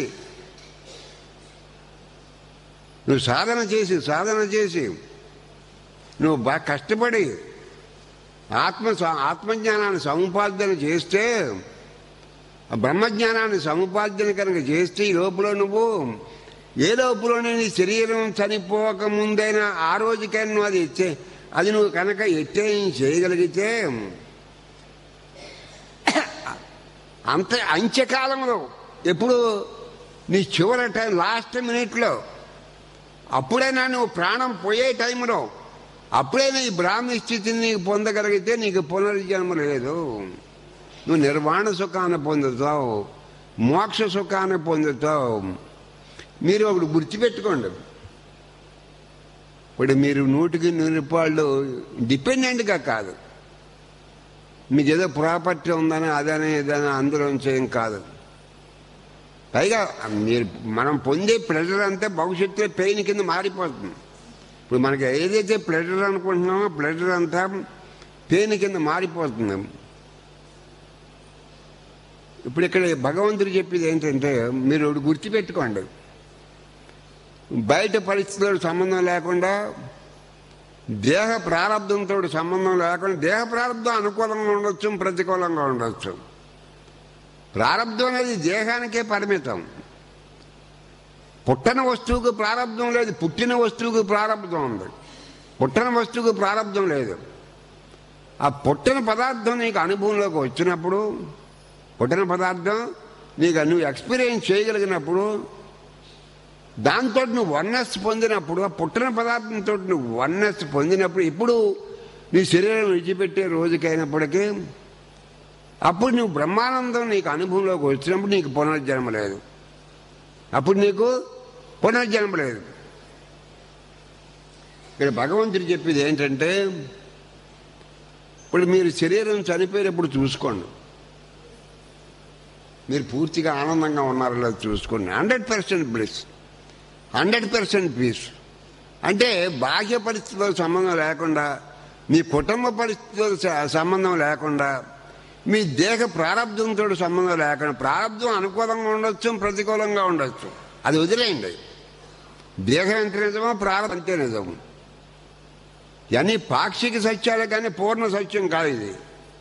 నువ్వు సాధన చేసి సాధన చేసి నువ్వు బాగా కష్టపడి ఆత్మ ఆత్మజ్ఞానాన్ని సముపార్జన చేస్తే ఆ బ్రహ్మజ్ఞానాన్ని సముపార్జన కనుక చేస్తే ఈ లోపల నువ్వు ఏ లోపలనే నీ శరీరం చనిపోక ముందైనా ఆ రోజుకైనా నువ్వు అది ఎత్తే అది నువ్వు కనుక ఎట్టేం చేయగలిగితే అంత అంత్యకాలంలో ఎప్పుడు నీ చివరి టైం లాస్ట్ మినిట్లో అప్పుడైనా నువ్వు ప్రాణం పోయే టైంలో అప్పుడైనా ఈ బ్రాహ్మీ స్థితిని నీకు పొందగలిగితే నీకు పునర్జన్మ లేదు నువ్వు నిర్వాణ సుఖాన్ని పొందుతావు మోక్ష సుఖాన్ని పొందుతావు మీరు ఒకటి గుర్తుపెట్టుకోండి ఇప్పుడు మీరు నూటికి నూరు రూపాయలు డిపెండెంట్గా కాదు మీకు ఏదో ప్రాపర్టీ ఉందని అదని ఇదని అందులో ఏం కాదు పైగా మీరు మనం పొందే ప్లెజర్ అంతా భవిష్యత్తులో పెయిన్ కింద మారిపోతుంది ఇప్పుడు మనకి ఏదైతే ప్లెజర్ అనుకుంటున్నామో ప్లెజర్ అంతా పెయిన్ కింద మారిపోతుంది ఇప్పుడు ఇక్కడ భగవంతుడు చెప్పేది ఏంటంటే మీరు ఒకటి గుర్తుపెట్టుకోండి బయట పరిస్థితులతో సంబంధం లేకుండా దేహ ప్రారంభంతో సంబంధం లేకుండా దేహ ప్రారంభం అనుకూలంగా ఉండొచ్చు ప్రతికూలంగా ఉండొచ్చు ప్రారంధం అనేది దేహానికే పరిమితం పుట్టని వస్తువుకు ప్రారంధం లేదు పుట్టిన వస్తువుకు ప్రారంధం ఉంది పుట్టని వస్తువుకు ప్రారంధం లేదు ఆ పుట్టిన పదార్థం నీకు అనుభవంలోకి వచ్చినప్పుడు పుట్టిన పదార్థం నీకు నువ్వు ఎక్స్పీరియన్స్ చేయగలిగినప్పుడు దాంతో నువ్వు వన్నెస్ పొందినప్పుడు ఆ పుట్టిన పదార్థంతో నువ్వు వన్నెస్ పొందినప్పుడు ఇప్పుడు నీ శరీరం విడిచిపెట్టే రోజుకైనప్పటికీ అప్పుడు నువ్వు బ్రహ్మానందం నీకు అనుభవంలోకి వచ్చినప్పుడు నీకు పునర్జన్మ లేదు అప్పుడు నీకు పునర్జన్మ లేదు ఇక్కడ భగవంతుడు చెప్పేది ఏంటంటే ఇప్పుడు మీరు శరీరం చనిపోయినప్పుడు చూసుకోండి మీరు పూర్తిగా ఆనందంగా ఉన్నారో లేదో చూసుకోండి hundred percent bliss hundred percent peace అంటే బాహ్య పరిస్థితులతో సంబంధం లేకుండా మీ కుటుంబ పరిస్థితులతో స- సంబంధం లేకుండా మీ దేహ ప్రారంధంతో సంబంధం లేకుండా ప్రారంధం అనుకూలంగా ఉండొచ్చు ప్రతికూలంగా ఉండొచ్చు అది వదిలేయండి దేహం ఎంత నిజమో ప్రారంభం అంతే నిజము ఇవన్నీ పాక్షిక సత్యాలే కానీ పూర్ణ సత్యం కాదు ఇది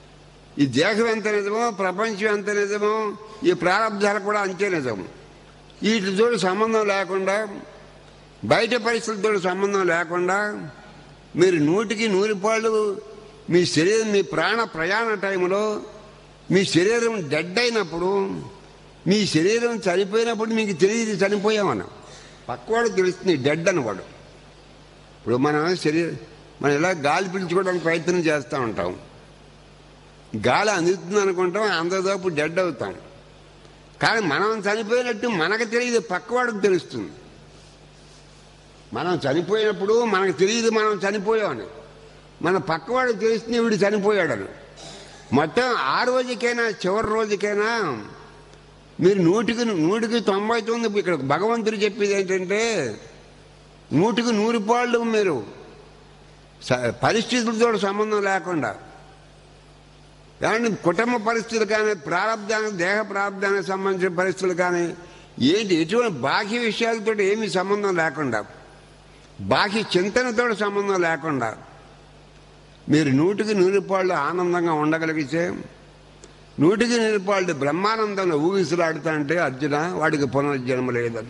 ఈ దేహం ఎంత నిజమో ప్రపంచం ఎంత నిజమో ఈ ప్రారంధాలు కూడా అంతే నిజము వీటితో సంబంధం లేకుండా బయట పరిస్థితులతో సంబంధం లేకుండా మీరు నూటికి నూరిపాళ్ళు మీ శరీరం మీ ప్రాణ ప్రయాణ టైంలో మీ శరీరం డెడ్ అయినప్పుడు మీ శరీరం చనిపోయినప్పుడు మీకు తెలియదు చనిపోయామని పక్కవాడు తెలుస్తుంది డెడ్ అన్నవాడు ఇప్పుడు మనం శరీరం మనం ఇలా గాలి పీల్చుకోవడానికి ప్రయత్నం చేస్తూ ఉంటాం గాలి అందుతుంది అనుకుంటాం అందరిదోపు డెడ్ అవుతాం కానీ మనం చనిపోయినట్టు మనకు తెలియదు పక్కవాడికి తెలుస్తుంది మనం చనిపోయినప్పుడు మనకు తెలియదు మనం చనిపోయామని మన పక్కవాడికి తెలిస్తుంది వీడు చనిపోయాడని మొత్తం ఆ రోజుకైనా చివరి రోజుకైనా మీరు నూటికి నూటికి తొంభై తొమ్మిది ఇక్కడ భగవంతుడు చెప్పేది ఏంటంటే నూటికి నూరు పాళ్ళు మీరు స- పరిస్థితులతో సంబంధం లేకుండా కానీ కుటుంబ పరిస్థితులు కానీ ప్రారంధానికి దేహ ప్రారంధానికి సంబంధించిన పరిస్థితులు కానీ ఏంటి ఎటువంటి బాహ్య విషయాలతో ఏమీ సంబంధం లేకుండా బాహ్య చింతనతో సంబంధం లేకుండా మీరు నూటికి నూరిపాళ్ళు ఆనందంగా ఉండగలిగితే నూటికి నూరిపాళ్ళు బ్రహ్మానందంలో ఊగిసలాడుతా అంటే అర్జున వాడికి పునర్జన్మ లేదని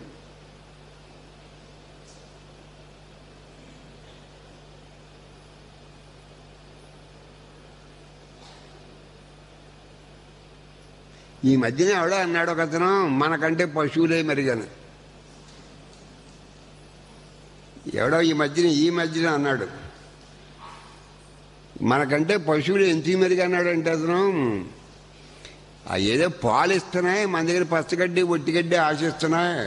ఈ మధ్యన ఎవడో అన్నాడు ఒక అతను మనకంటే పశువులే మెరుగని ఎవడో ఈ మధ్యన ఈ మధ్యన అన్నాడు మనకంటే పశువులు ఎంత మెరుగు అన్నాడు అంటే అతను ఆ ఏదో పాలు ఇస్తున్నాయి మన దగ్గర పచ్చగడ్డి ఒట్టిగడ్డి ఆశిస్తున్నాయి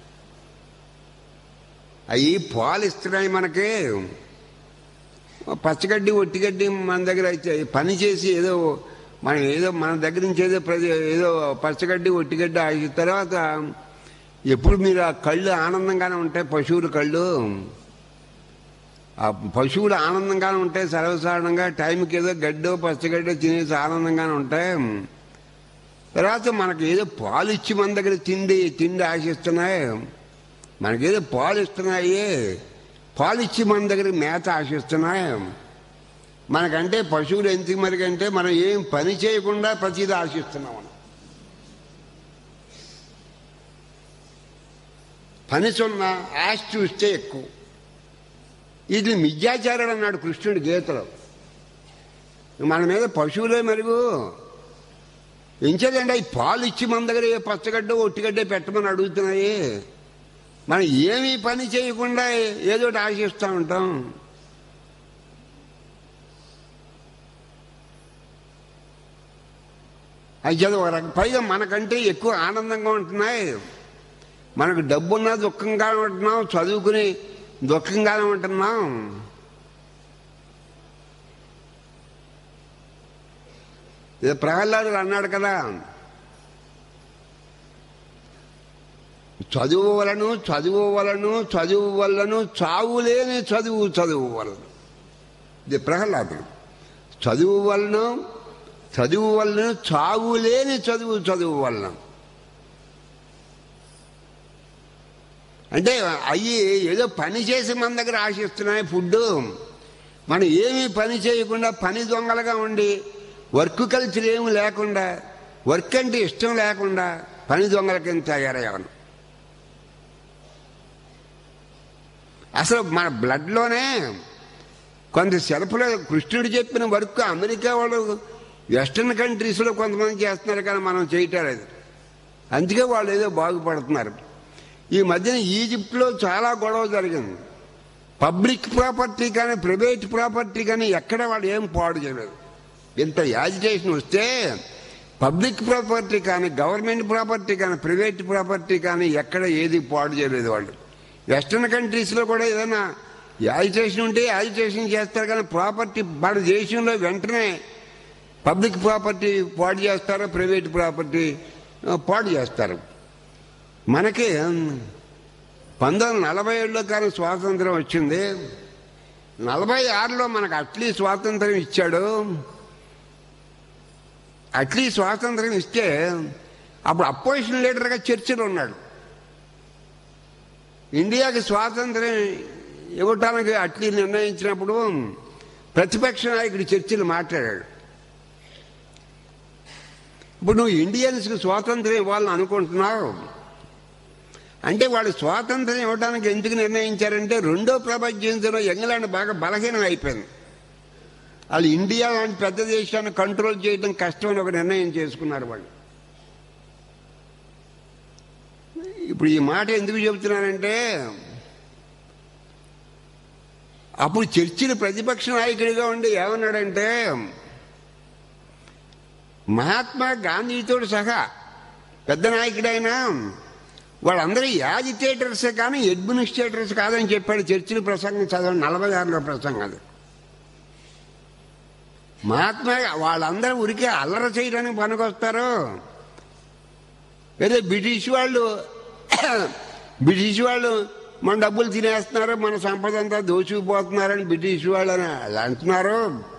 అవి పాలు ఇస్తున్నాయి మనకి పచ్చగడ్డి ఒట్టిగడ్డి మన దగ్గర అయితే పని చేసి ఏదో మనం ఏదో మన దగ్గర నుంచి ఏదో ప్రతి ఏదో పచ్చగడ్డి ఒట్టిగడ్డి ఆగి తర్వాత ఎప్పుడు మీరు ఆ కళ్ళు ఆనందంగానే ఉంటాయి పశువుల కళ్ళు ఆ పశువులు ఆనందంగానే ఉంటాయి సర్వసాధారణంగా టైంకి ఏదో గడ్డో పచ్చగడ్డో తినేసి ఆనందంగానే ఉంటాయి తర్వాత మనకి ఏదో పాలు ఇచ్చి మన దగ్గర తిండి తిండి ఆశిస్తున్నాయి మనకేదో పాలు ఇస్తున్నాయి పాలు ఇచ్చి మన దగ్గర మేత ఆశిస్తున్నాయి మనకంటే పశువులు ఎందుకు మరికంటే మనం ఏం పని చేయకుండా ప్రతిదీ ఆశిస్తున్నాం మనం పని సున్నా ఆశ చూస్తే ఎక్కువ ఇది మిథ్యాచారుడు అన్నాడు కృష్ణుడి గీతలో మన మీద పశువులే మరుగు ఎంచేదండి ఈ పాలు ఇచ్చి మన దగ్గర ఏ పచ్చగడ్డ ఒట్టిగడ్డ పెట్టమని అడుగుతున్నాయి మనం ఏమీ పని చేయకుండా ఏదో ఒకటి ఆశిస్తూ ఉంటాం అయితే ఒక రకం పైగా మనకంటే ఎక్కువ ఆనందంగా ఉంటున్నాయి మనకు డబ్బున్నా దుఃఖంగా ఉంటున్నాం చదువుకుని దుఃఖంగానే ఉంటున్నాం ఇది ప్రహ్లాదుడు అన్నాడు కదా చదువు వలను చదువు వలను చదువు వల్లను చావులేని చదువు చదువు వలను ఇది ప్రహ్లాదుడు చదువు వలన చదువు వలన చావులేని చదువు చదువు వలన అంటే అయ్యి ఏదో పని చేసి మన దగ్గర ఆశిస్తున్నాయి ఫుడ్ మనం ఏమీ పని చేయకుండా పని దొంగలుగా ఉండి వర్క్ కల్చర్ ఏమి లేకుండా వర్క్ అంటే ఇష్టం లేకుండా పని దొంగల కింద తయారయ్యాను అసలు మన బ్లడ్లోనే కొంత సెల్ఫ్లో కృష్ణుడు చెప్పిన వర్క్ అమెరికా వాళ్ళు వెస్టర్న్ కంట్రీస్లో కొంతమంది చేస్తున్నారు కానీ మనం చేయటం లేదు అందుకే వాళ్ళు ఏదో బాగుపడుతున్నారు ఈ మధ్యన ఈజిప్ట్లో చాలా గొడవ జరిగింది పబ్లిక్ ప్రాపర్టీ కానీ ప్రైవేట్ ప్రాపర్టీ కానీ ఎక్కడ వాళ్ళు ఏం పాడు చేయలేదు ఇంత యాజిటేషన్ వస్తే పబ్లిక్ ప్రాపర్టీ కానీ గవర్నమెంట్ ప్రాపర్టీ కానీ ప్రైవేట్ ప్రాపర్టీ కానీ ఎక్కడ ఏది పాడు చేయలేదు వాళ్ళు వెస్టర్న్ కంట్రీస్లో కూడా ఏదైనా యాజిటేషన్ ఉంటే యాజిటేషన్ చేస్తారు కానీ ప్రాపర్టీ మన దేశంలో వెంటనే పబ్లిక్ ప్రాపర్టీ పాడు చేస్తారు ప్రైవేట్ ప్రాపర్టీ ఆ, పాడు చేస్తారు మనకి పంతొమ్మిది వందల నలభై ఏడులో కానీ స్వాతంత్రం వచ్చింది నలభై ఆరులో మనకు అట్లీ స్వాతంత్రం ఇచ్చాడు అట్లీ స్వాతంత్రం ఇస్తే అప్పుడు అపోజిషన్ లీడర్గా చర్చిలో ఉన్నాడు ఇండియాకి స్వాతంత్రం ఇవ్వటానికి అట్లీ నిర్ణయించినప్పుడు ప్రతిపక్ష నాయకుడు చర్చిలు మాట్లాడాడు ఇప్పుడు నువ్వు ఇండియన్స్కి స్వాతంత్రం ఇవ్వాలని అనుకుంటున్నావు అంటే వాళ్ళు స్వాతంత్రం ఇవ్వడానికి ఎందుకు నిర్ణయించారంటే రెండో ప్రపంచ యుద్ధంలో ఇంగ్లాండ్ బాగా బలహీనం అయిపోయింది వాళ్ళు ఇండియా లాంటి పెద్ద దేశాన్ని కంట్రోల్ చేయడం కష్టమని ఒక నిర్ణయం చేసుకున్నారు వాళ్ళు ఇప్పుడు ఈ మాట ఎందుకు చెబుతున్నానంటే అప్పుడు చర్చిలు ప్రతిపక్ష నాయకుడిగా ఉండి ఏమన్నాడంటే మహాత్మా గాంధీతో సహా పెద్ద నాయకుడైనా వాళ్ళందరూ యాజిటేటర్సే కానీ అడ్మినిస్ట్రేటర్స్ కాదని చెప్పాడు చర్చిల ప్రసంగం చదవండి నలభై ఆరులో ప్రసంగం అది మహాత్మా వాళ్ళందరూ ఉరికి అల్లర చేయడానికి పనికొస్తారు ఏదో బ్రిటిష్ వాళ్ళు బ్రిటిష్ వాళ్ళు మన డబ్బులు తినేస్తున్నారు మన సంపద అంతా దోచుకుపోతున్నారని బ్రిటిష్ వాళ్ళు అని అలా అంటున్నారు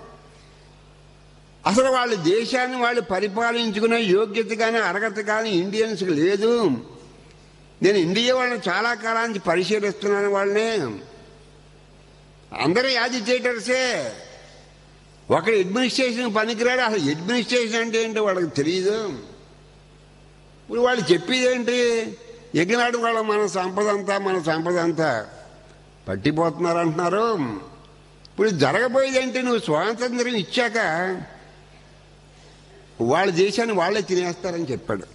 అసలు వాళ్ళ దేశాన్ని వాళ్ళు పరిపాలించుకునే యోగ్యత కానీ అర్హత కానీ ఇండియన్స్కి లేదు నేను ఇండియా వాళ్ళని చాలా కాలానికి పరిశీలిస్తున్నాను వాళ్ళని అందరూ యాజిటేటర్సే ఒక అడ్మినిస్ట్రేషన్ పనికిరాడు అసలు అడ్మినిస్ట్రేషన్ అంటే ఏంటో వాళ్ళకి తెలియదు ఇప్పుడు వాళ్ళు చెప్పేది ఏంటి ఎగినాడు వాళ్ళ మన సంపద అంతా మన సంపద అంతా పట్టిపోతున్నారు అంటున్నారు ఇప్పుడు జరగబోయేది ఏంటి నువ్వు స్వాతంత్రం ఇచ్చాక వాళ్ళ దేశాన్ని వాళ్ళే తినేస్తారని చెప్పాడు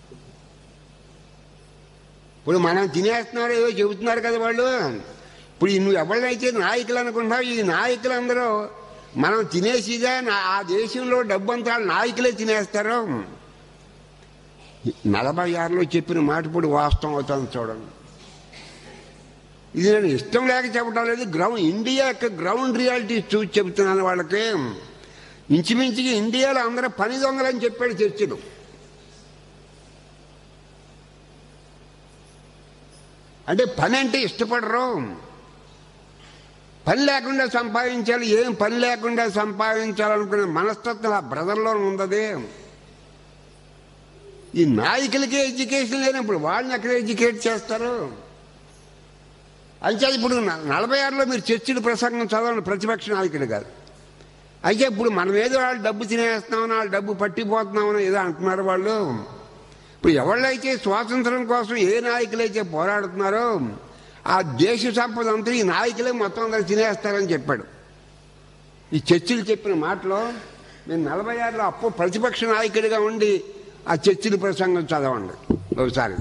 ఇప్పుడు మనం తినేస్తున్నారు ఏదో చెబుతున్నారు కదా వాళ్ళు ఇప్పుడు ఈ నువ్వు ఎవరినైతే నాయకులు అనుకుంటావు ఈ నాయకులందరూ మనం తినేసిగా నా- ఆ దేశంలో డబ్బంతా వాళ్ళ నాయకులే తినేస్తారు నలభై ఆరులో చెప్పిన మాట ఇప్పుడు వాస్తవం అవుతుంది చూడండి ఇది నేను ఇష్టం లేక చెప్పడం లేదు గ్రౌండ్ ఇండియా యొక్క గ్రౌండ్ రియాలిటీ చూసి చెబుతున్నాను వాళ్ళకి ఇంచుమించుగా ఇండియాలో అందరూ పని దొంగలని చెప్పాడు చర్చలు అంటే పని అంటే ఇష్టపడరు పని లేకుండా సంపాదించాలి ఏం పని లేకుండా సంపాదించాలనుకునే మనస్తత్వం ఆ బ్రదర్లో ఉన్నది ఈ నాయకులకే ఎడ్యుకేషన్ లేనప్పుడు వాళ్ళని ఎక్కడ ఎడ్యుకేట్ చేస్తారు అయితే ఇప్పుడు న- నలభై ఆరులో మీరు చర్చిల ప్రసంగం చదవండి ప్రతిపక్ష నాయకుడు కాదు అయితే ఇప్పుడు మనం ఏదో వాళ్ళు డబ్బు తినేస్తున్నామని వాళ్ళు డబ్బు పట్టిపోతున్నామని ఏదో అంటున్నారు వాళ్ళు ఇప్పుడు ఎవళ్ళైతే స్వాతంత్రం కోసం ఏ నాయకులైతే పోరాడుతున్నారో ఆ దేశ సంపద అంతా ఈ నాయకులే మొత్తం అందరూ తినేస్తారని చెప్పాడు ఈ చర్చిలు చెప్పిన మాటలో నేను నలభై ఆరులో అప్పు ప్రతిపక్ష నాయకుడిగా ఉండి ఆ చర్చిల ప్రసంగం చదవండి ఒకసారి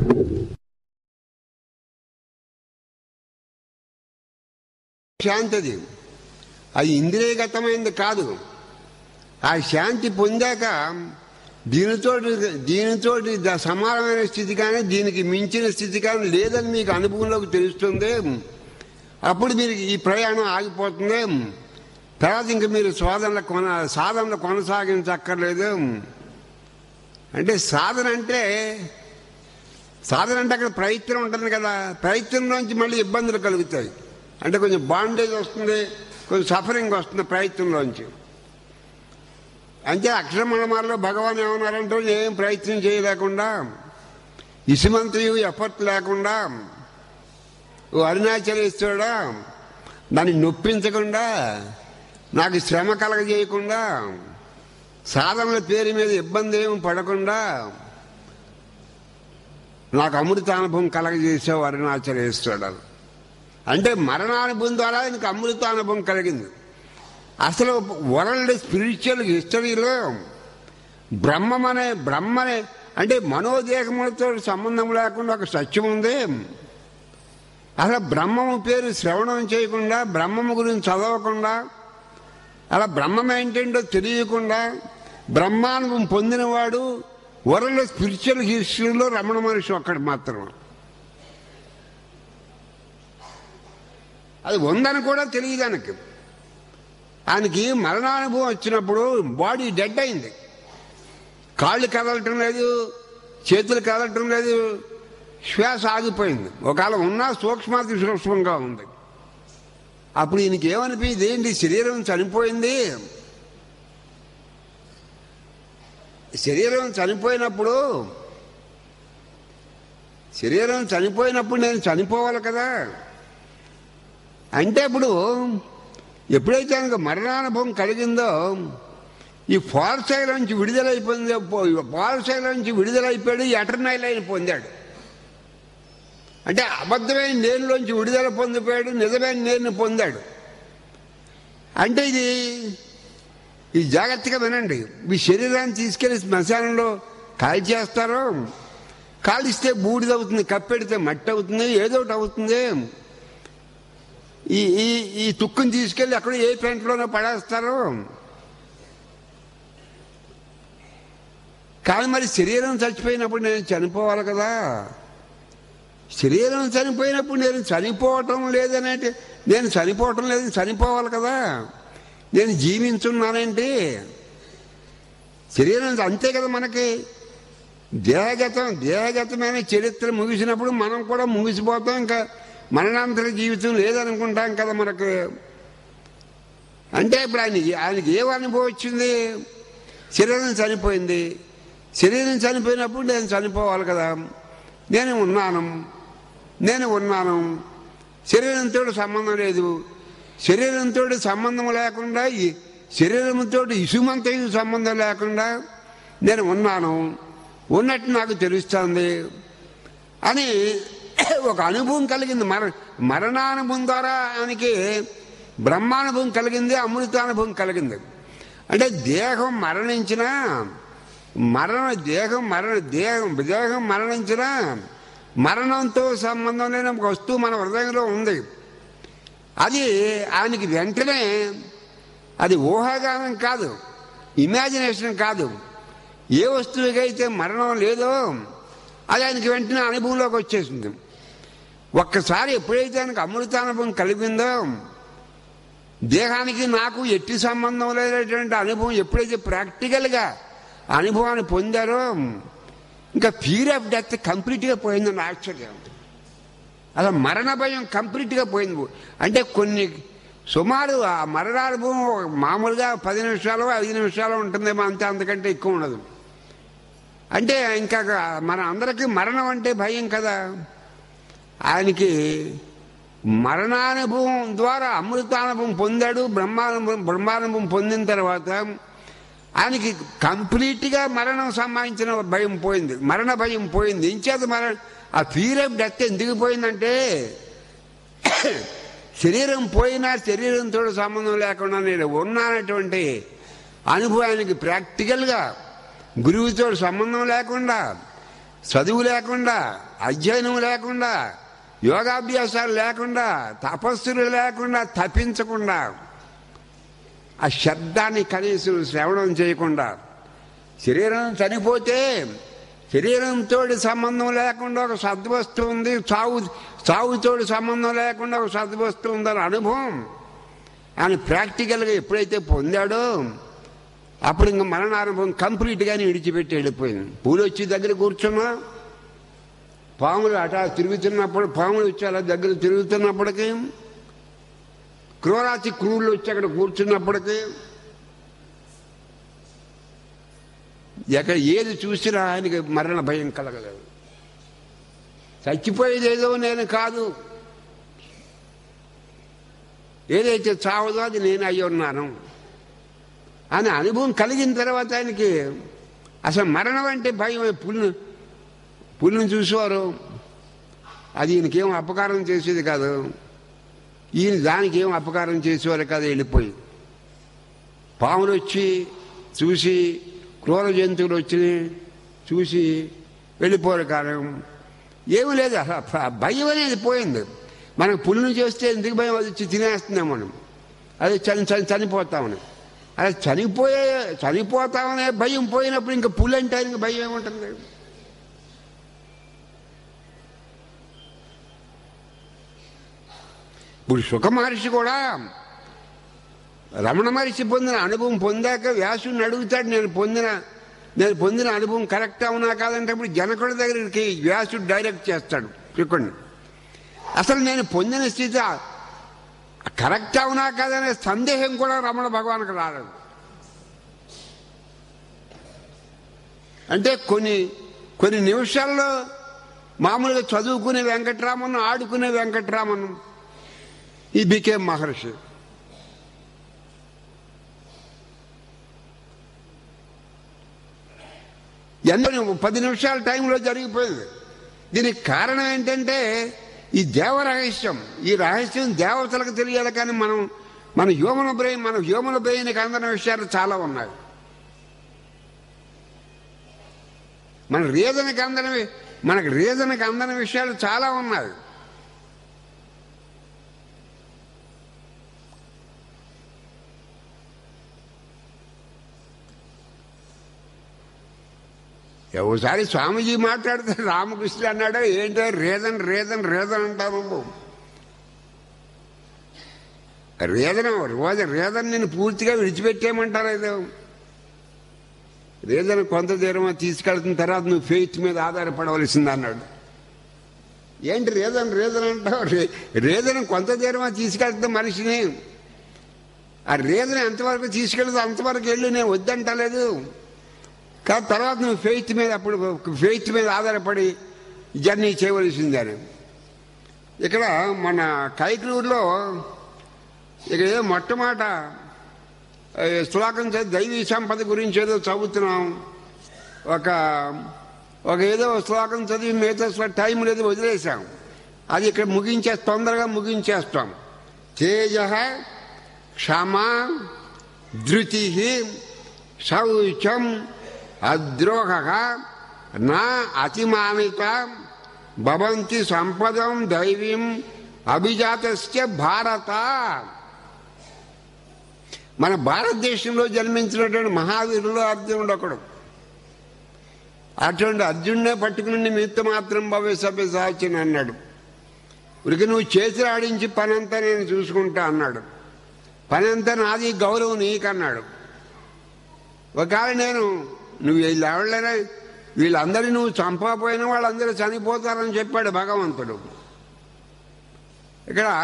శాంతిది అది ఇంద్రియగతమైనది కాదు ఆ శాంతి పొందాక దీనితో దీనితో సమానమైన స్థితి కానీ దీనికి మించిన స్థితి కానీ లేదని మీకు అనుభవంలోకి తెలుస్తుంది అప్పుడు మీరు ఈ ప్రయాణం ఆగిపోతుంది తర్వాత ఇంక మీరు శోధనలు కొన సాధనలు కొనసాగించక్కర్లేదు అంటే సాధన అంటే సాధన అంటే అక్కడ ప్రయత్నం ఉంటుంది కదా ప్రయత్నంలోంచి మళ్ళీ ఇబ్బందులు కలుగుతాయి అంటే కొంచెం బాండేజ్ వస్తుంది కొంచెం సఫరింగ్ వస్తుంది ప్రయత్నంలోంచి అంతే అక్షరమణమాల్లో భగవాన్ ఏమన్నారంటే ఏం ప్రయత్నం చేయలేకుండా ఇసుమంతయు ఎఫర్ట్ లేకుండా ఓ అరుణాచలేశ్వరుడా దాన్ని నొప్పించకుండా నాకు శ్రమ కలగజేయకుండా సాధనల పేరు మీద ఇబ్బంది ఏమి పడకుండా నాకు అమృతానుభవం కలగజేసావు అరుణాచలేశ్వరుడు అంటే మరణానుభవం ద్వారా ఆయనకు అమృతానుభవం కలిగింది అసలు వరల్డ్ స్పిరిచువల్ హిస్టరీలో బ్రహ్మం అనే బ్రహ్మనే అంటే మనోదేహములతో సంబంధం లేకుండా ఒక సత్యం ఉంది అసలు బ్రహ్మము పేరు శ్రవణం చేయకుండా బ్రహ్మము గురించి చదవకుండా అలా బ్రహ్మం ఏంటంటో తెలియకుండా బ్రహ్మానుభవం పొందినవాడు వరల్డ్ స్పిరిచువల్ హిస్టరీలో రమణ మహర్షి ఒక్కడు మాత్రం అది ఉందని కూడా తెలియదు ఆయనకి ఆయనకి మరణానుభవం వచ్చినప్పుడు బాడీ డెడ్ అయింది కాళ్ళు కదలటం లేదు చేతులు కదలటం లేదు శ్వాస ఆగిపోయింది ఒకవేళ ఉన్నా సూక్ష్మాతి సూక్ష్మంగా ఉంది అప్పుడు ఈయనకి ఏమనిపించింది ఏంటి శరీరం చనిపోయింది శరీరం చనిపోయినప్పుడు శరీరం చనిపోయినప్పుడు నేను చనిపోవాలి కదా అంటే ఇప్పుడు ఎప్పుడైతే ఆయనకు మరణానుభవం కలిగిందో ఈ ఫాల్సైల నుంచి విడుదలైపోయిందో ఫాల్సైల నుంచి విడుదలైపోయాడు ఎటర్నైల్ అయిన పొందాడు అంటే అబద్ధమైన నేనులోంచి విడుదల పొందిపోయాడు నిజమైన నేను పొందాడు అంటే ఇది ఈ జాగ్రత్తగా వినండి మీ శరీరాన్ని తీసుకెళ్లి శ్మశానంలో కాల్ చేస్తారో కాలిస్తే బూడిదవుతుంది కప్పెడితే మట్టి అవుతుంది ఏదో ఒకటి అవుతుంది ఈ ఈ ఈ తుక్కుని తీసుకెళ్లి అక్కడ ఏ పెంటలోనో పడేస్తారు కానీ మరి శరీరం చచ్చిపోయినప్పుడు నేను చనిపోవాలి కదా శరీరం చనిపోయినప్పుడు నేను చనిపోవటం లేదనేటి నేను చనిపోవటం లేదు చనిపోవాలి కదా నేను జీవించున్నానేంటి శరీరం అంతే కదా మనకి దేహగతం దేహగతమైన చరిత్ర ముగిసినప్పుడు మనం కూడా ముగిసిపోతాం ఇంకా మరణాంతర జీవితం లేదనుకుంటాం కదా మనకు అంటే ఇప్పుడు ఆయన ఆయనకి ఏం అనుభవం వచ్చింది శరీరం చనిపోయింది శరీరం చనిపోయినప్పుడు నేను చనిపోవాలి కదా నేను ఉన్నాను నేను ఉన్నాను శరీరంతో సంబంధం లేదు శరీరంతో సంబంధం లేకుండా ఈ శరీరంతో ఇసుమంత సంబంధం లేకుండా నేను ఉన్నాను ఉన్నట్టు నాకు తెలుస్తుంది అని ఒక అనుభవం కలిగింది మర మరణానుభవం ద్వారా ఆయనకి బ్రహ్మానుభవం కలిగింది అమృతానుభవం కలిగింది అంటే దేహం మరణించినా మరణ దేహం మరణ దేహం దేహం మరణించినా మరణంతో సంబంధం లేని ఒక వస్తువు మన హృదయంలో ఉంది అది ఆయనకి వెంటనే అది ఊహాగానం కాదు ఇమాజినేషన్ కాదు ఏ వస్తువుకైతే మరణం లేదో అది ఆయనకి వెంటనే అనుభవంలోకి వచ్చేసింది ఒక్కసారి ఎప్పుడైతే ఆయనకు అమృతానుభవం కలిగిందో దేహానికి నాకు ఎట్టి సంబంధం లేనటువంటి అనుభవం ఎప్పుడైతే ప్రాక్టికల్గా అనుభవాన్ని పొందారో ఇంకా ఫీర్ ఆఫ్ డెత్ కంప్లీట్గా పోయిందని ఆశ్చర్యం అసలు మరణ భయం కంప్లీట్గా పోయింది అంటే కొన్ని సుమారు ఆ మరణానుభవం మామూలుగా పది నిమిషాలు ఐదు నిమిషాలు ఉంటుందేమో అంతే అంతకంటే ఎక్కువ ఉండదు అంటే ఇంకా మన అందరికీ మరణం అంటే భయం కదా ఆయనకి మరణానుభవం ద్వారా అమృతానుభవం పొందాడు బ్రహ్మానుభవం బ్రహ్మానుభవం పొందిన తర్వాత ఆయనకి కంప్లీట్గా మరణం సంబంధించిన భయం పోయింది మరణ భయం పోయింది ఇంచేత మరణ ఆ ఫీర్ ఆఫ్ డెత్ ఎందుకు పోయిందంటే శరీరం పోయినా శరీరంతో సంబంధం లేకుండా నేను ఉన్నానటువంటి అనుభవానికి ప్రాక్టికల్గా గురువుతో సంబంధం లేకుండా చదువు లేకుండా అధ్యయనం లేకుండా యోగాభ్యాసాలు లేకుండా తపస్సులు లేకుండా తప్పించకుండా ఆ శబ్దాన్ని కనీసం శ్రవణం చేయకుండా శరీరం చనిపోతే శరీరంతో సంబంధం లేకుండా ఒక సద్వస్తువు ఉంది చావు చావుతోటి సంబంధం లేకుండా ఒక సద్వస్తువు ఉందని అనుభవం ఆయన ప్రాక్టికల్గా ఎప్పుడైతే పొందాడో అప్పుడు ఇంకా మరణానుభవం కంప్లీట్గానే విడిచిపెట్టి వెళ్ళిపోయింది పూలు వచ్చి దగ్గర కూర్చున్నా పాములు అటా తిరుగుతున్నప్పుడు పాములు వచ్చి అలా దగ్గర తిరుగుతున్నప్పటికీ క్రూరాతి క్రూరులు వచ్చి అక్కడ కూర్చున్నప్పటికీ ఎక్కడ ఏది చూసినా ఆయనకి మరణ భయం కలగలేదు చచ్చిపోయేది ఏదో నేను కాదు ఏదైతే చావదో అది నేను అయ్యి ఉన్నాను అని అనుభవం కలిగిన తర్వాత ఆయనకి అసలు మరణం అంటే భయం పుల్లు పుల్లుని చూసేవారు అది ఈయనకేం అపకారం చేసేది కాదు ఈయన దానికి ఏం అపకారం చేసేవారు కాదు వెళ్ళిపోయి పాములు వచ్చి చూసి క్రూర జంతువులు వచ్చి చూసి వెళ్ళిపోరు కారణం ఏమీ లేదు అసలు భయం అనేది పోయింది మనకు పుల్లుని చేస్తే ఎందుకు భయం అది వచ్చి తినేస్తున్నాం మనం అది చని చని చనిపోతామని అది చనిపోయే చనిపోతామనే భయం పోయినప్పుడు ఇంకా పుల్లు అంటే ఆయనకి భయం ఏముంటుంది ఇప్పుడు సుఖ మహర్షి కూడా రమణ మహర్షి పొందిన అనుభవం పొందాక వ్యాసుని అడుగుతాడు నేను పొందిన నేను పొందిన అనుభవం కరెక్ట్ అవునా కాదంటే ఇప్పుడు జనకుడి దగ్గరికి వ్యాసుడు డైరెక్ట్ చేస్తాడు శుకుడిని అసలు నేను పొందిన స్థితి కరెక్ట్ అవునా కాదనే సందేహం కూడా రమణ భగవానికి రాలేదు అంటే కొన్ని కొన్ని నిమిషాల్లో మామూలుగా చదువుకునే వెంకట్రామన్ ఆడుకునే వెంకట్రామన్ ఈ బికేం మహర్షి ఎన్నో పది నిమిషాల టైంలో జరిగిపోయింది దీనికి కారణం ఏంటంటే ఈ దేవ రహస్యం ఈ రహస్యం దేవతలకు తెలియాలి కానీ మనం మన హ్యూమన్ బ్రెయిన్ మన హ్యూమన్ బ్రెయిన్కి అందని విషయాలు చాలా ఉన్నాయి మన రీజన్కి అందని మనకు రీజన్కి అందని విషయాలు చాలా ఉన్నాయి ఒకసారి స్వామీజీ మాట్లాడితే రామకృష్ణ అన్నాడు ఏంటో రీజన్ రీజన్ రీజన్ అంటావు నువ్వు రీజన్ రోజు రీజన్ నేను పూర్తిగా విడిచిపెట్టేయమంటారు ఏదో రీజన్ కొంత దూరం తీసుకెళ్తున్న తర్వాత నువ్వు ఫెయిత్ మీద ఆధారపడవలసింది అన్నాడు ఏంటి రీజన్ రీజన్ అంటావు రీజన్ కొంత దూరం తీసుకెళ్తున్న మనిషిని ఆ రీజన్ ఎంతవరకు తీసుకెళ్తే అంతవరకు వెళ్ళి నేను వద్దంటలేదు కానీ తర్వాత నువ్వు ఫెయిత్ మీద అప్పుడు ఫెయిత్ మీద ఆధారపడి జర్నీ చేయవలసిందని ఇక్కడ మన కైకలూరులో ఇక ఏ మొట్టమొదట ఏ శ్లోకం చదివి దైవీ సంపద గురించి ఏదో చదువుతున్నాం ఒక ఒక ఏదో శ్లోకం చదివి మిగతా శ్లో- టైం లేదు వదిలేసాం అది ఇక్కడ ముగించే తొందరగా ముగించేస్తాం తేజ క్షమ ధృతి శౌచం అద్రోహ నా అతిమానిత భవంతి సంపదం దైవీం అభిజాతస్య భారత మన భారతదేశంలో జన్మించినటువంటి మహావీరులు అర్జునుడు ఒకడు అటువంటి అర్జునుడే పట్టుకుని నిమిత్త మాత్రం భవ్య సభ్య సాచిన అన్నాడు ఉరికి నువ్వు చేసి ఆడించి పనంతా నేను చూసుకుంటా అన్నాడు పనంతా నాది గౌరవం నీకన్నాడు ఒకవేళ నేను నువ్వు వీళ్ళు ఎవరైనా వీళ్ళందరినీ నువ్వు చంపకపోయినా వాళ్ళందరూ చనిపోతారని చెప్పాడు భగవంతుడు ఇక్కడ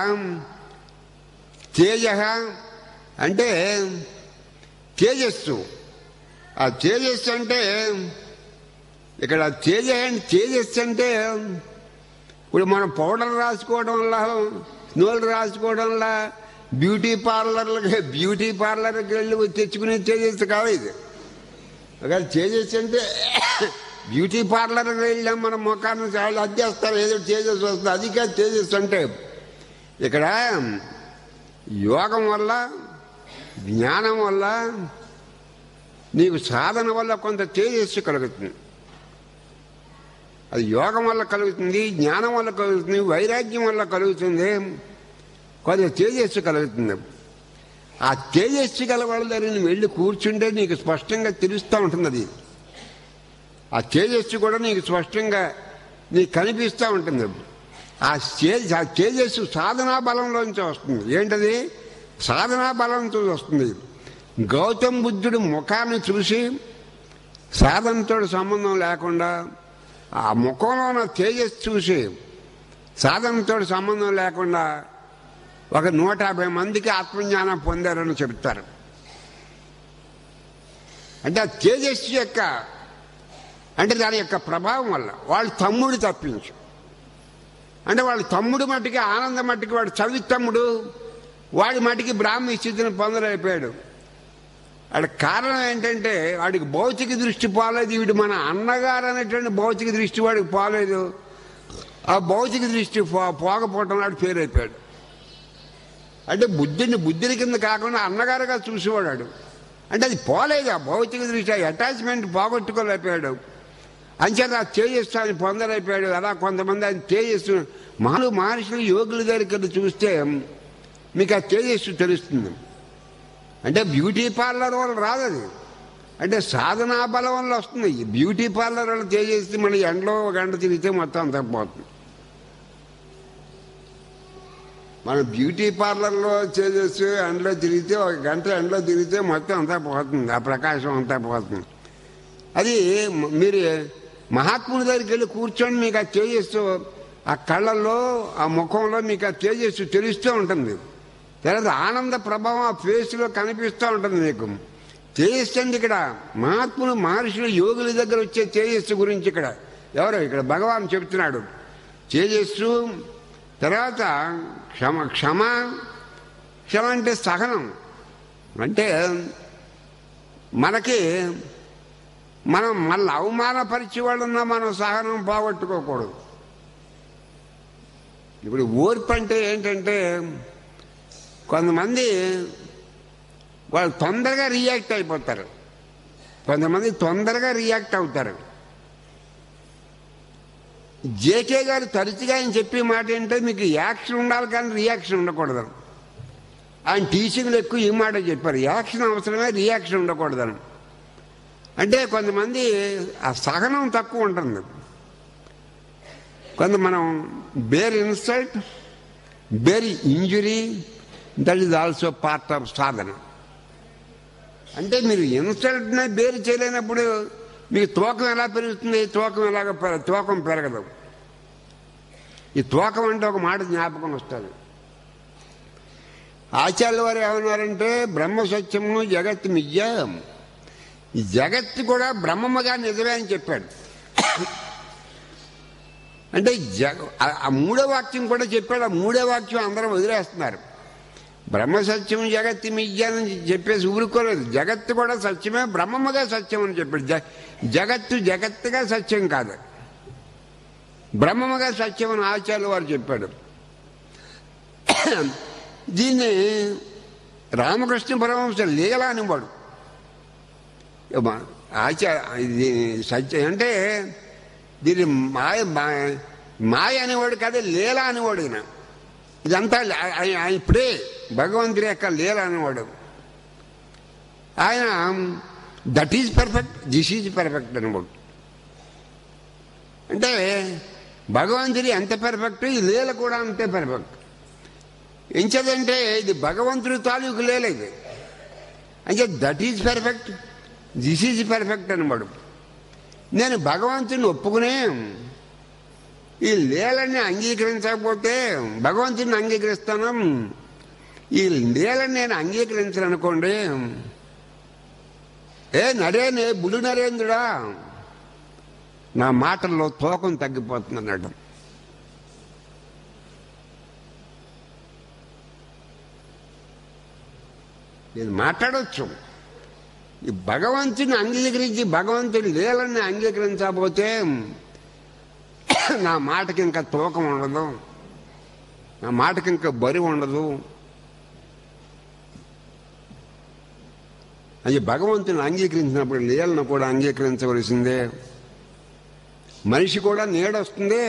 తేజ అంటే తేజస్సు ఆ తేజస్సు అంటే ఇక్కడ తేజ తేజస్సు అంటే ఇప్పుడు మనం పౌడర్ రాసుకోవడం వల్ల నూనె రాసుకోవడం వల్ల బ్యూటీ పార్లర్లకి బ్యూటీ పార్లర్కి వెళ్ళి తెచ్చుకునే తేజస్సు కాదు ఇది ఒకవేళ తేజస్సు అంటే బ్యూటీ పార్లర్కి వెళ్ళాం మన ముఖాన్ని చాలా అద్దెస్తారు ఏదో తేజస్సు వస్తుంది అది కాదు తేజస్సు అంటే ఇక్కడ యోగం వల్ల జ్ఞానం వల్ల నీకు సాధన వల్ల కొంత తేజస్సు కలుగుతుంది అది యోగం వల్ల కలుగుతుంది జ్ఞానం వల్ల కలుగుతుంది వైరాగ్యం వల్ల కలుగుతుంది కొంత తేజస్సు కలుగుతుంది ఆ తేజస్సు గల వాళ్ళ దగ్గర నువ్వు వెళ్ళి కూర్చుంటే నీకు స్పష్టంగా తెలుస్తూ ఉంటుంది అది ఆ తేజస్సు కూడా నీకు స్పష్టంగా నీకు కనిపిస్తూ ఉంటుంది ఆ తేజ ఆ తేజస్సు సాధనా బలంలోంచి వస్తుంది ఏంటది సాధనా బలంతో వస్తుంది గౌతమ్ బుద్ధుడు ముఖాన్ని చూసి సాధనతో సంబంధం లేకుండా ఆ ముఖంలో ఉన్న తేజస్సు చూసి సాధనతో సంబంధం లేకుండా ఒక నూట యాభై మందికి ఆత్మజ్ఞానం పొందారని చెప్తారు అంటే ఆ తేజస్సు యొక్క అంటే దాని యొక్క ప్రభావం వల్ల వాళ్ళ తమ్ముడు తప్పించు అంటే వాళ్ళ తమ్ముడు మట్టికి ఆనందం మట్టికి వాడు చవి తమ్ముడు వాడి మట్టికి బ్రాహ్మీ స్థితిని పొందలేకపోయాడు వాడి కారణం ఏంటంటే వాడికి భౌతిక దృష్టి పోలేదు వీడు మన అన్నగారు అనేటువంటి భౌతిక దృష్టి వాడికి పోలేదు ఆ భౌతిక దృష్టి పో పోకపోవటం వాడు ఫెయిల్ అయిపోయాడు అంటే బుద్ధిని బుద్ధిని కింద కాకుండా అన్నగారుగా చూసేవాడు అంటే అది పోలేదు ఆ భౌతిక దృష్టి అటాచ్మెంట్ పోగొట్టుకోలేకపోయాడు అంచేత ఆ తేజస్సు పొందలేకపోయాడు అలా కొంతమంది ఆయన తేజస్సు మాను మహర్షులు యోగుల దగ్గరికి వెళ్ళి చూస్తే మీకు ఆ తేజస్సు తెలుస్తుంది అంటే బ్యూటీ పార్లర్ వల్ల రాదు అది అంటే సాధనా బలం వల్ల వస్తుంది ఈ బ్యూటీ పార్లర్ వల్ల తేజస్సు మన ఎండలో ఒక గంట తిరిగితే మొత్తం అంతా పోతుంది మన బ్యూటీ పార్లర్లో చేసేసి ఎండలో తిరిగితే ఒక గంట ఎండలో తిరిగితే మొత్తం అంతా పోతుంది ఆ ప్రకాశం అంతా పోతుంది అది మ- మీరు మహాత్ముని దగ్గరికి వెళ్ళి కూర్చొని మీకు ఆ తేజస్సు ఆ కళ్ళల్లో ఆ ముఖంలో మీకు ఆ తేజస్సు తెలుస్తూ ఉంటుంది తర్వాత ఆనంద ప్రభావం ఆ ఫేస్లో కనిపిస్తూ ఉంటుంది మీకు తేజస్సు అండి ఇక్కడ మహాత్ములు మహర్షులు యోగుల దగ్గర వచ్చే తేజస్సు గురించి ఇక్కడ ఎవరు ఇక్కడ భగవాన్ చెప్తున్నాడు తేజస్సు తర్వాత క్షమ క్షమ క్షమ అంటే సహనం అంటే మనకి మనం మళ్ళీ అవమానపరిచే వాళ్ళున్నా మనం సహనం పోగొట్టుకోకూడదు ఇప్పుడు ఓర్పు అంటే ఏంటంటే కొంతమంది వాళ్ళు తొందరగా రియాక్ట్ అయిపోతారు కొంతమంది తొందరగా రియాక్ట్ అవుతారు జేకే గారు తరచుగా ఆయన చెప్పే మాట ఏంటంటే మీకు యాక్షన్ ఉండాలి కానీ రియాక్షన్ ఉండకూడదు ఆయన టీచింగ్లో ఎక్కువ ఈ మాట చెప్పారు యాక్షన్ అవసరమే రియాక్షన్ ఉండకూడదని అంటే కొంతమంది ఆ సహనం తక్కువ ఉంటుంది కొంత మనం bear insult bear injury that is also part of sadhana అంటే మీరు ఇన్సల్ట్నే బేరు చేయలేనప్పుడు మీకు తూకం ఎలా పెరుగుతుంది తూకం ఎలాగ పెర- తూకం పెరగదు ఈ తూకం అంటే ఒక మాట జ్ఞాపకం వస్తుంది ఆచార్య వారు ఏమన్నారంటే బ్రహ్మ సత్యము జగత్ మిథ్య ఈ జగత్తు కూడా బ్రహ్మముగా నిజమే అని చెప్పాడు అంటే జగ ఆ- ఆ మూడో వాక్యం కూడా చెప్పాడు ఆ మూడో వాక్యం అందరూ వదిలేస్తున్నారు బ్రహ్మ సత్యం జగత్తు మిథ్య అని చెప్పేసి ఊరుకోలేదు జగత్తు కూడా సత్యమే బ్రహ్మముగా సత్యం అని చెప్పాడు జ- జగత్తు జగత్తుగా సత్యం కాదు బ్రహ్మముగా సత్యం అని ఆచార్యులు వారు చెప్పాడు దీన్ని రామకృష్ణ పరమహంస లీల అనేవాడు ఆచార ఇది సత్యం అంటే దీన్ని మాయ మాయ- మాయ అనేవాడు కాదు లీల అనేవాడు ఈయన ఇదంతా ఆ- ఆయన ఆయన ఇప్పుడే భగవంతుడి యొక్క లీల అనేవాడు ఆయన that is perfect this is perfect అనేవాడు అంటే భగవంతుడి ఎంత పర్ఫెక్ట్ ఈ లీల కూడా అంతే పర్ఫెక్ట్ ఎంచదంటే ఇది భగవంతుడి తాలూకు లీల ఇది అంటే that is perfect this is perfect అనమాట నేను భగవంతుని ఒప్పుకునే ఈ లీలని అంగీకరించకపోతే భగవంతుని అంగీకరిస్తాను ఈ లీలని నేను అంగీకరించను అనుకోండి ఏ నరేనే బుడు నరేంద్రుడా నా మాటల్లో తూకం తగ్గిపోతుంది అన్నట్టు నేను మాట్లాడవచ్చు ఈ భగవంతుని అంగీకరించి భగవంతుని లీలని అంగీకరించకపోతే నా మాటకి ఇంకా తూకం ఉండదు నా మాటకి ఇంకా బరువు ఉండదు అది భగవంతుని అంగీకరించినప్పుడు లీలను కూడా అంగీకరించవలసిందే మనిషి కూడా నీడొస్తుంది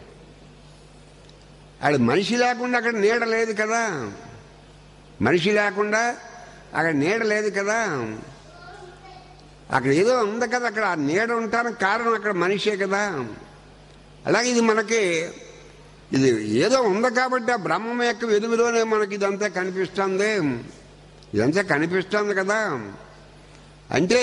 ఆడ మనిషి లేకుండా అక్కడ నీడ లేదు కదా మనిషి లేకుండా అక్కడ నీడ లేదు కదా అక్కడ ఏదో ఉంది కదా అక్కడ ఆ నీడ ఉంటానికి కారణం అక్కడ మనిషే కదా అలాగే ఇది మనకి ఇది ఏదో ఉంది కాబట్టి ఆ బ్రహ్మం యొక్క వెలుగులోనే మనకి ఇదంతా కనిపిస్తుంది ఇదంతా కనిపిస్తుంది కదా అంటే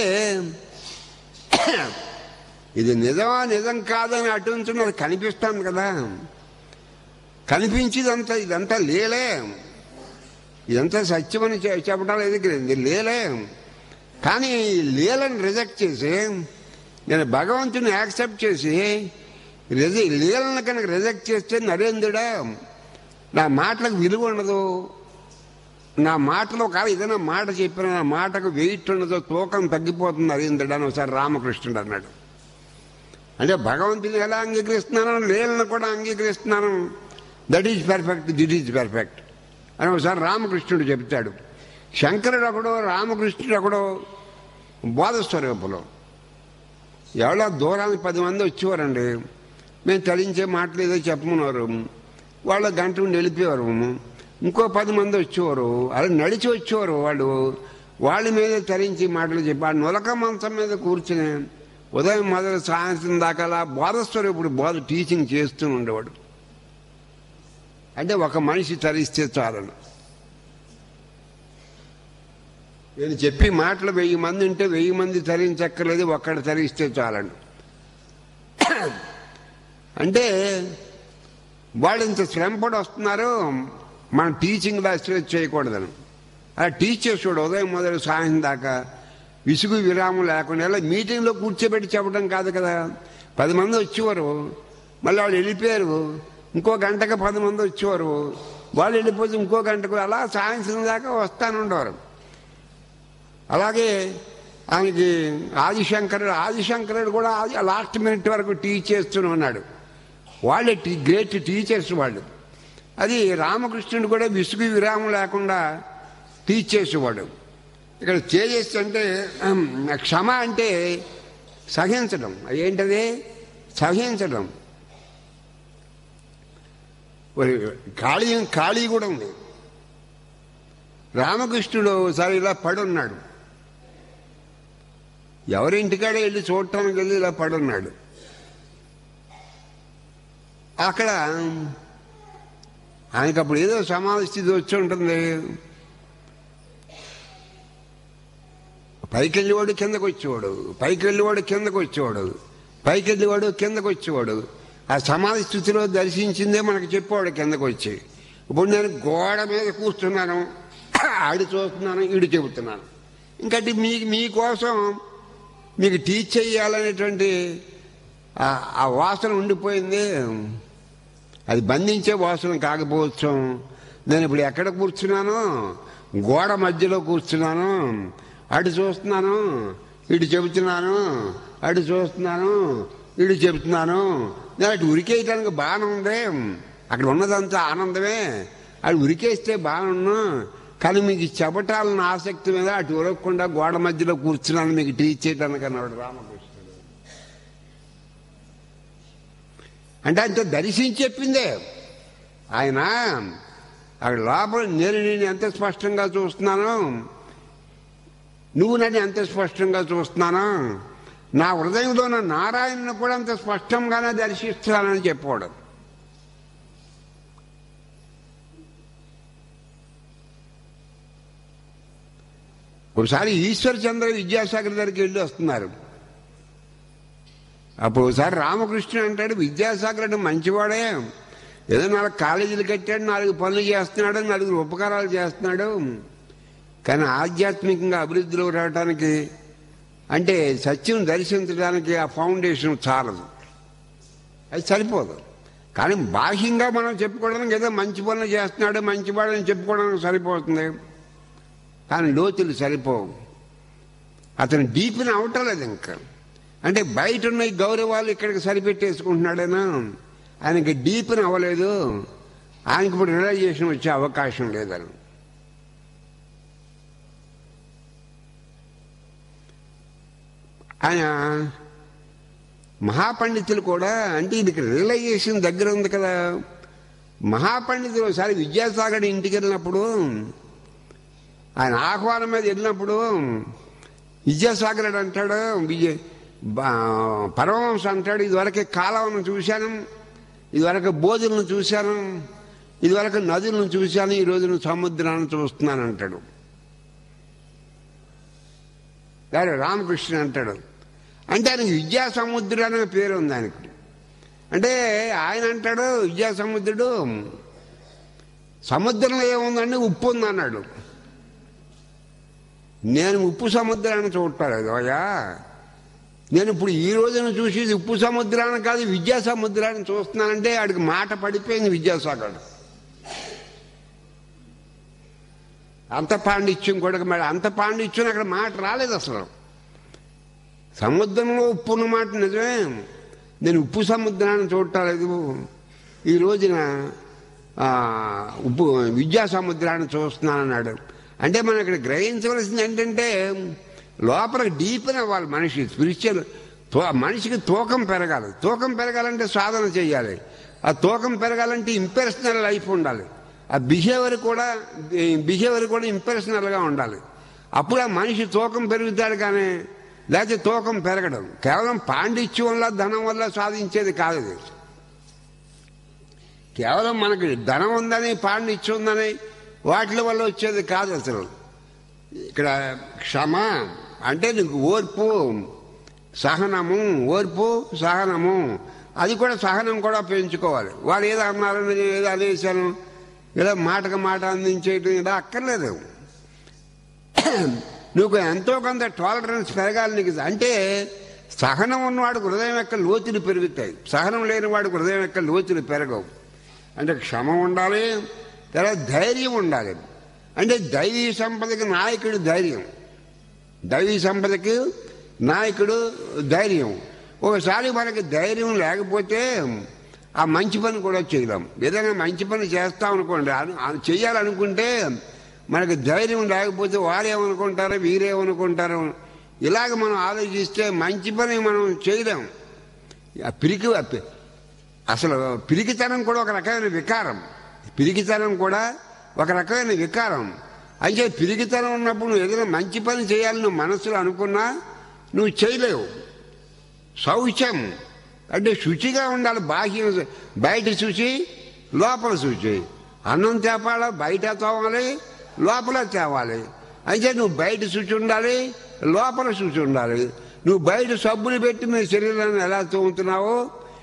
ఇది నిజమా నిజం కాదని అటు నుంచి అది కనిపిస్తుంది కదా కనిపించిదంతా ఇదంతా లేలే ఇదంతా సత్యమని చె- చెప్పడం లేదు ఇక్కడ ఇది లేలే కానీ ఈ లీలను రిజెక్ట్ చేసి నేను భగవంతుని యాక్సెప్ట్ చేసి రిజ లీలను కనుక రిజెక్ట్ చేస్తే నరేంద్రుడా నా మాటలకు విలువ ఉండదు నా మాటలో కాదు ఏదైనా మాట చెప్పిన నా మాటకు వెయిట్ ఉండదు తూకం తగ్గిపోతుంది నరేంద్రుడు అని ఒకసారి రామకృష్ణుడు అన్నాడు అంటే భగవంతుని ఎలా అంగీకరిస్తున్నాను లీలను కూడా అంగీకరిస్తున్నాను that is perfect this is perfect అని ఒకసారి రామకృష్ణుడు చెప్తాడు శంకరుడు ఒకడు రామకృష్ణుడు ఒకడు బోధస్వరూపులు ఎవరో దూరానికి పది మంది వచ్చేవారండి మేము తలించే మాటలు ఏదో చెప్పమన్నారు వాళ్ళు గంట ఉండి వెళ్ళిపోయేవారు ఇంకో పది మంది వచ్చేవారు అలా నడిచి వచ్చేవారు వాళ్ళు వాళ్ళ మీద తరించి మాటలు చెప్పి ఆ నులక మంచం మీద కూర్చుని ఉదయం మొదలు సాయంత్రం దాకా అలా బోధస్వరూపుడు బోధ టీచింగ్ చేస్తూ ఉండేవాడు అంటే ఒక మనిషి తరిస్తే చాలను నేను చెప్పి మాటలు వెయ్యి మంది ఉంటే వెయ్యి మంది తరించక్కర్లేదు ఒక్కడు తరిస్తే చాలండి అంటే వాళ్ళు ఇంత శ్రమపడి వస్తున్నారు మనం టీచింగ్ లాస్ట్లో చేయకూడదని అలా టీచర్స్ చూడు ఉదయం మొదలు సాయం దాకా విసుగు విరామం లేకుండా ఇలా మీటింగ్లో కూర్చోబెట్టి చెప్పడం కాదు కదా పది మంది వచ్చేవారు మళ్ళీ వాళ్ళు వెళ్ళిపోయారు ఇంకో గంటకు పది మంది వచ్చేవారు వాళ్ళు వెళ్ళిపోతే ఇంకో గంటకు అలా సాయంత్రం దాకా వస్తానుండేవారు అలాగే ఆయనకి ఆదిశంకరుడు ఆదిశంకరుడు కూడా ఆది- లాస్ట్ మినిట్ వరకు టీచ్ చేస్తూనే ఉన్నాడు వాళ్ళే టీ గ్రేట్ టీచర్స్ వాళ్ళు అది రామకృష్ణుడు కూడా విసుగు విరామం లేకుండా తీర్చేసేవాడు ఇక్కడ తేజస్సు అంటే ఉమ్, క్షమ అంటే సహించడం ఏంటది సహించడం మరి ఖాళీ ఖాళీ కూడా ఉంది రామకృష్ణుడు ఒకసారి ఇలా పడున్నాడు ఎవరింటికాడ వెళ్ళి చూడటానికి వెళ్ళి ఇలా పడున్నాడు అక్కడ ఆయనకు అప్పుడు ఏదో సమాధి స్థితి వచ్చి ఉంటుంది పైకి వెళ్ళేవాడు కిందకు వచ్చేవాడు పైకి వెళ్ళేవాడు కిందకు వచ్చేవాడు పైకి వెళ్ళేవాడు కిందకు వచ్చేవాడు ఆ సమాధి స్థితిలో దర్శించిందే మనకు చెప్పేవాడు కిందకు వచ్చి ఇప్పుడు నేను గోడ మీద కూర్చున్నాను ఆడి చూస్తున్నాను ఈడు చెబుతున్నాను ఇంకటి మీ మీకోసం మీకు టీచ్ చేయాలనేటువంటి ఆ- ఆ వాసన ఉండిపోయింది అది బంధించే వాసన కాకపోవచ్చు నేను ఇప్పుడు ఎక్కడ కూర్చున్నాను గోడ మధ్యలో కూర్చున్నాను అటు చూస్తున్నాను ఇటు చెబుతున్నాను అటు చూస్తున్నాను ఇటు చెబుతున్నాను నేను అటు ఉరికేయటానికి బాగానే ఉంది అక్కడ ఉన్నదంతా ఆనందమే అటు ఉరికేస్తే బాగున్నా కానీ మీకు చెప్పటాలని ఆసక్తి మీద అటు ఉరకకుండా గోడ మధ్యలో కూర్చున్నాను మీకు టీచ్ చేయడానికి అన్నాడు రామకృష్ణుడు అంటే అంత దర్శించి చెప్పిందే ఆయన అక్కడ లోపల నేను నేను ఎంత స్పష్టంగా చూస్తున్నాను నువ్వు నన్ను ఎంత స్పష్టంగా చూస్తున్నాను నా హృదయంలో ఉన్న నారాయణను కూడా అంత స్పష్టంగానే దర్శిస్తున్నానని చెప్పవడం ఒకసారి ఈశ్వర్ చంద్ర విద్యాసాగర్ దగ్గరికి వెళ్ళి వస్తున్నారు అప్పుడు ఒకసారి రామకృష్ణ అంటాడు విద్యాసాగర్ అంటే మంచివాడే ఏదో నాలుగు కాలేజీలు కట్టాడు నాలుగు పనులు చేస్తున్నాడు నలుగురు ఉపకారాలు చేస్తున్నాడు కానీ ఆధ్యాత్మికంగా అభివృద్ధిలో రావడానికి అంటే సత్యం దర్శించడానికి ఆ ఫౌండేషన్ చాలదు అది సరిపోదు కానీ బాహ్యంగా మనం చెప్పుకోవడానికి ఏదో మంచి పనులు చేస్తున్నాడు మంచివాడని చెప్పుకోవడానికి సరిపోతుంది కానీ లోతులు సరిపోవు అతను డీప్ని అవటలేదు ఇంకా అంటే బయట ఉన్న ఈ గౌరవాలు ఇక్కడికి సరిపెట్టేసుకుంటున్నాడేనా ఆయనకి డీప్ని అవ్వలేదు ఆయనకి ఇప్పుడు రియలైజేషన్ వచ్చే అవకాశం లేదని ఆయన మహాపండితులు కూడా అంటే ఇది రియలైజేషన్ దగ్గర ఉంది కదా మహాపండితులు ఒకసారి విద్యాసాగర్ ఇంటికి వెళ్ళినప్పుడు ఆయన ఆహ్వానం మీద వెళ్ళినప్పుడు విద్యాసాగరుడు అంటాడు విజయ బా- పరమహంస అంటాడు ఇదివరకు కాలువను చూశాను ఇదివరకు బోధులను చూశాను ఇదివరకు నదులను చూశాను ఈ రోజు నువ్వు సముద్రాన్ని చూస్తున్నాను అంటాడు గారు రామకృష్ణ అంటాడు అంటే ఆయనకి విద్యా సముద్రుడు అనే పేరు ఉంది ఆయనకి అంటే ఆయన అంటాడు విద్యా సముద్రుడు సముద్రంలో ఏముందండి ఉప్పు ఉంది అన్నాడు నేను ఉప్పు సముద్రాన్ని చూడలేదు అయ్యా నేను ఇప్పుడు ఈ రోజున చూసి ఇది ఉప్పు సముద్రాన్ని కాదు విద్యా సముద్రాన్ని చూస్తున్నానంటే ఆడికి మాట పడిపోయింది విద్యాసాగర్ అంత పాండిత్యం కూడా మరి అంత పాండిత్యం అక్కడ మాట రాలేదు అసలు సముద్రంలో ఉప్పు ఉన్న మాట నిజమే నేను ఉప్పు సముద్రాన్ని చూడటలేదు ఈ రోజున ఆ, ఉప్పు విద్యా సముద్రాన్ని చూస్తున్నానన్నాడు అంటే మనం ఇక్కడ గ్రహించవలసింది ఏంటంటే లోపల డీప్న అవ్వాలి మనిషి స్పిరిచువల్ తో మనిషికి తూకం పెరగాలి తూకం పెరగాలంటే సాధన చేయాలి ఆ తూకం పెరగాలంటే ఇంపర్సనల్ లైఫ్ ఉండాలి ఆ బిహేవియర్ కూడా బిహేవియర్ కూడా ఇంపర్సనల్గా ఉండాలి అప్పుడు ఆ మనిషి తూకం పెరుగుతాడు కానీ లేకపోతే తూకం పెరగడం కేవలం పాండిత్యం వల్ల ధనం వల్ల సాధించేది కాదు ఇది కేవలం మనకి ధనం ఉందని పాండిత్యం ఉందని వాటి వల్ల వచ్చేది కాదు అసలు ఇక్కడ క్షమ అంటే నీకు ఓర్పు సహనము ఓర్పు సహనము అది కూడా సహనం కూడా పెంచుకోవాలి వాళ్ళు ఏదో అన్నారు నేను ఏదో అనేసాను ఏదో మాటకు మాట అందించేయటం ఇలా అక్కర్లేదు నువ్వు ఎంతో కొంత టాలరెన్స్ పెరగాలి నీకు అంటే సహనం ఉన్నవాడు హృదయం యొక్క లోతులు పెరుగుతాయి సహనం లేని వాడు హృదయం యొక్క లోతులు పెరగవు అంటే క్షమ ఉండాలి తర్వాత ధైర్యం ఉండాలి అంటే దైవీ సంపదకి నాయకుడు ధైర్యం దైవీ సంపదకి నాయకుడు ధైర్యం ఒకసారి మనకి ధైర్యం లేకపోతే ఆ మంచి పని కూడా చేయలేం ఏదైనా మంచి పని చేస్తాం అనుకోండి అను- అను- చెయ్యాలనుకుంటే మనకు ధైర్యం లేకపోతే వారేమనుకుంటారో వీరేమనుకుంటారో ఇలాగ మనం ఆలోచిస్తే మంచి పని మనం చేయలేం ఆ పిరికి అసలు పిరికితనం కూడా ఒక రకమైన వికారం పిరికితనం కూడా ఒక రకమైన వికారం అయితే పిరికితనం ఉన్నప్పుడు నువ్వు ఏదైనా మంచి పని చేయాలని నువ్వు మనసులో అనుకున్నా నువ్వు చేయలేవు శౌచం అంటే శుచిగా ఉండాలి బాహ్యం బయట శుచి లోపల శుచి అన్నం తేపాల బయట తోవాలి లోపల తేవాలి అయితే నువ్వు బయట శుచి ఉండాలి లోపల శుచి ఉండాలి నువ్వు బయట సబ్బులు పెట్టి నీ శరీరాన్ని ఎలా తోముతున్నావో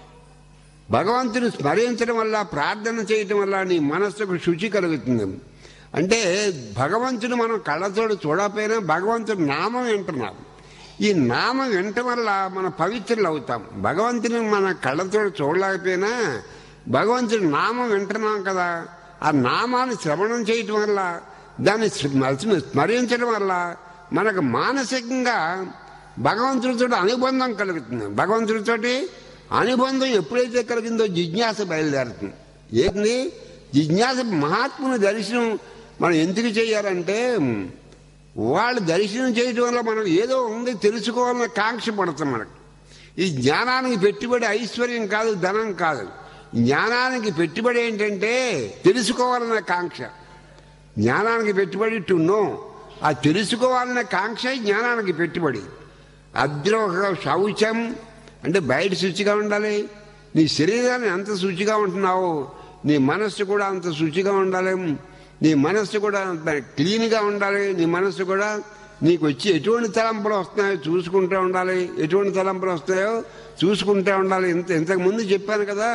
భగవంతుని స్మరించడం వల్ల ప్రార్థన చేయటం వల్ల నీ మనస్సుకు శుచి కలుగుతుంది అంటే భగవంతుని మనం కళ్ళతోడు చూడకపోయినా భగవంతుడి నామం వింటున్నాం ఈ నామం వినటం వల్ల మనం పవిత్రులు అవుతాం భగవంతుని మన కళ్ళతోడు చూడలేకపోయినా భగవంతుడి నామం వింటున్నాం కదా ఆ నామాన్ని శ్రవణం చేయటం వల్ల దాన్ని స్మ- స్మరించడం వల్ల మనకు మానసికంగా భగవంతుడితో అనుబంధం కలుగుతుంది భగవంతుడితోటి అనుబంధం ఎప్పుడైతే కలిగిందో జిజ్ఞాస బయలుదేరుతుంది ఏంటి జిజ్ఞాస మహాత్ముని దర్శనం మనం ఎందుకు చేయాలంటే వాళ్ళు దర్శనం చేయడం వల్ల మనం ఏదో ఉంది తెలుసుకోవాలన్న కాంక్ష పడుతుంది మనకు ఈ జ్ఞానానికి పెట్టుబడి ఐశ్వర్యం కాదు ధనం కాదు జ్ఞానానికి పెట్టుబడి ఏంటంటే తెలుసుకోవాలన్న కాంక్ష జ్ఞానానికి పెట్టుబడి టు నో ఆ తెలుసుకోవాలనే కాంక్ష జ్ఞానానికి పెట్టుబడి అద్రోహ శౌచం అంటే బయట శుచిగా ఉండాలి నీ శరీరాన్ని ఎంత శుచిగా ఉంటున్నావో నీ మనస్సు కూడా అంత శుచిగా ఉండాలి నీ మనస్సు కూడా అంత క్లీన్గా ఉండాలి నీ మనస్సు కూడా నీకు వచ్చి ఎటువంటి తలంపులు వస్తున్నాయో చూసుకుంటూ ఉండాలి ఎటువంటి తలంపులు వస్తాయో చూసుకుంటూ ఉండాలి ఇంత ఇంతకు ముందు చెప్పాను కదా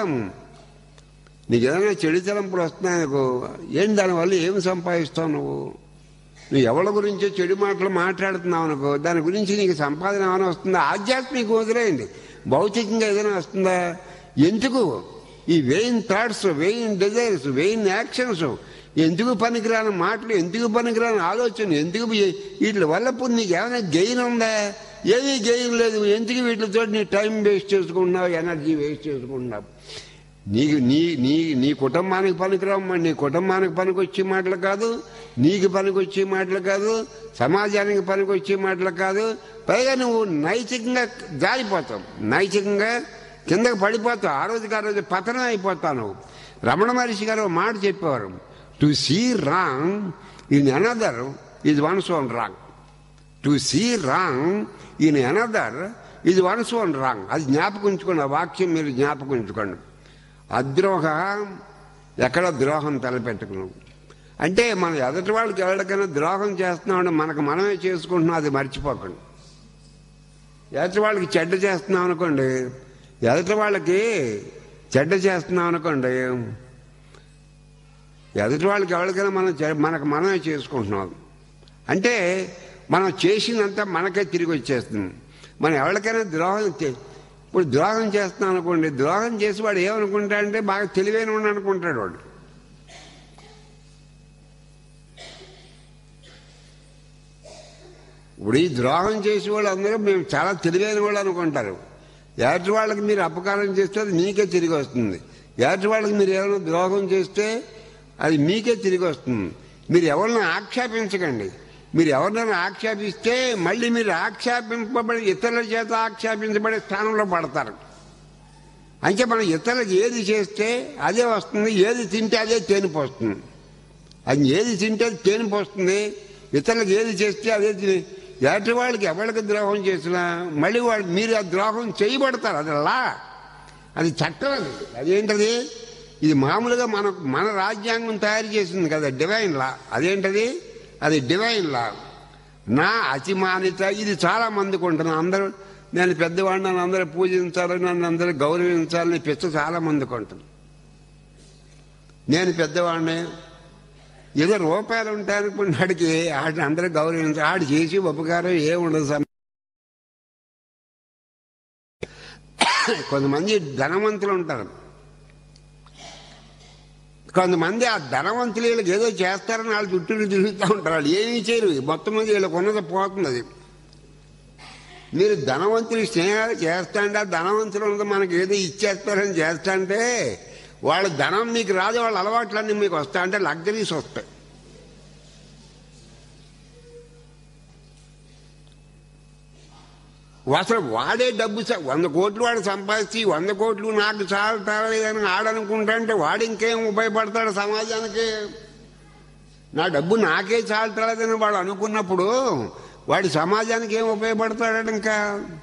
నీకు ఏదైనా చెడు తలంపులు వస్తున్నాయనుకో ఏం దానివల్ల ఏమి సంపాదిస్తావు నువ్వు నువ్వు ఎవరి గురించో చెడు మాటలు మాట్లాడుతున్నావు అనుకో దాని గురించి నీకు సంపాదన ఏమైనా వస్తుందా ఆధ్యాత్మిక వదిలేయండి భౌతికంగా ఏదైనా వస్తుందా ఎందుకు ఈ vain thoughts vain desires vain actions ఎందుకు పనికిరాని మాటలు ఎందుకు పనికిరాని ఆలోచన ఎందుకు ఈ- వీటి వల్ల ఇప్పుడు నీకు ఏమైనా గెయిన్ ఉందా ఏమీ గెయిన్ లేదు ఎందుకు వీటితో నీ టైం వేస్ట్ చేసుకుంటున్నావు ఎనర్జీ వేస్ట్ చేసుకుంటున్నావు నీకు నీ నీ నీ కుటుంబానికి పనికిరామ్మా నీ కుటుంబానికి పనికొచ్చే మాటలు కాదు నీకు పనికొచ్చే మాటలు కాదు సమాజానికి పనికొచ్చే మాటలు కాదు పైగా నువ్వు నైతికంగా జారిపోతావు నైతికంగా కిందకి పడిపోతావు ఆ రోజుకి ఆ రోజు పతనం అయిపోతావు నువ్వు రమణ మహర్షి గారు ఒక మాట చెప్పేవారు to see wrong in another is one's own wrong to see wrong in another ఇది వన్స్ ఓన్ రాంగ్ అది జ్ఞాపకం ఉంచుకోండి ఆ వాక్యం మీరు జ్ఞాపకం ఉంచుకోండి అద్రోహ ఎక్కడ ద్రోహం తలపెట్టుకున్నాం అంటే మనం ఎదటి వాళ్ళకి ఎవరికైనా ద్రోహం చేస్తున్నామంటే మనకు మనమే చేసుకుంటున్నాం అది మర్చిపోకండి ఎదటి వాళ్ళకి చెడ్డ చేస్తున్నాం అనుకోండి ఎదటి వాళ్ళకి చెడ్డ చేస్తున్నాం అనుకోండి ఎదుటి వాళ్ళకి ఎవరికైనా మనం చె- మనకు మనమే చేసుకుంటున్నాం అంటే మనం చేసిందంతా మనకే తిరిగి వచ్చేస్తుంది మనం ఎవరికైనా ద్రోహం చే- ఇప్పుడు ద్రోహం చేస్తున్నాం అనుకోండి ద్రోహం చేసి వాడు ఏమనుకుంటాడంటే బాగా తెలివైన వాడు అనుకుంటాడు వాడు ఇప్పుడు ఈ ద్రోహం చేసే వాళ్ళు అందరూ మేము చాలా తెలివైన వాళ్ళు అనుకుంటారు ఎదుటి వాళ్ళకి మీరు అపకారం చేస్తే అది మీకే తిరిగి వస్తుంది ఎదుటి వాళ్ళకి మీరు ఏమైనా ద్రోహం చేస్తే అది మీకే తిరిగి వస్తుంది మీరు ఎవరిని ఆక్షేపించకండి మీరు ఎవరినైనా ఆక్షేపిస్తే మళ్ళీ మీరు ఆక్షేపింపబడి ఇతరుల చేత ఆక్షేపించబడే స్థానంలో పడతారు అంటే మనం ఇతరులకు ఏది చేస్తే అదే వస్తుంది ఏది తింటే అదే తేనిపు వస్తుంది అది ఏది తింటే అది తేనిపు వస్తుంది ఇతరులకు ఏది చేస్తే అదే తిని ఎటు వాళ్ళకి ఎవరికి ద్రోహం చేసినా మళ్ళీ వాళ్ళు మీరు ఆ ద్రోహం చేయబడతారు అది లా అది చట్టం అది అదేంటది ఇది మామూలుగా మన మన రాజ్యాంగం తయారు చేసింది కదా డివైన్ లా అదేంటది అది డివైన్ లా నా అతిమానిత ఇది చాలా మందికి ఉంటుంది అందరూ నేను పెద్దవాడిని నన్ను అందరూ పూజించాలి నన్ను అందరూ గౌరవించాలని పిచ్చ చాలా మందికి ఉంటుంది నేను పెద్దవాడిని ఏదో రూపాయలు ఉంటాయనుకున్నాడికి ఆడిని అందరూ గౌరవించాలి ఆడు చేసి ఉపకారం ఏముండదు సార్ కొంతమంది ధనవంతులు ఉంటారు కొంతమంది ఆ ధనవంతులు వీళ్ళకి ఏదో చేస్తారని వాళ్ళు చుట్టూ తిరుగుతూ ఉంటారు వాళ్ళు ఏమీ చేయరు మొత్తం మీద వీళ్ళకి ఉన్నది పోతుంది అది మీరు ధనవంతులు స్నేహాలు చేస్తాంటే ఆ ధనవంతులు ఉన్నది మనకి ఏదో ఇచ్చేస్తారని చేస్తాంటే వాళ్ళ ధనం మీకు రాదు వాళ్ళ అలవాట్లన్నీ మీకు వస్తాయంటే లగ్జరీస్ వస్తాయి అసలు వాడే డబ్బు స- వంద కోట్లు వాడు సంపాదించి వంద కోట్లు నాకు చాలా తారలేదని ఆడనుకుంటా అంటే వాడు ఇంకేం ఉపయోగపడతాడు సమాజానికి నా డబ్బు నాకే చాలతలేదని వాడు అనుకున్నప్పుడు వాడి సమాజానికి ఏం ఉపయోగపడతాడు ఇంకా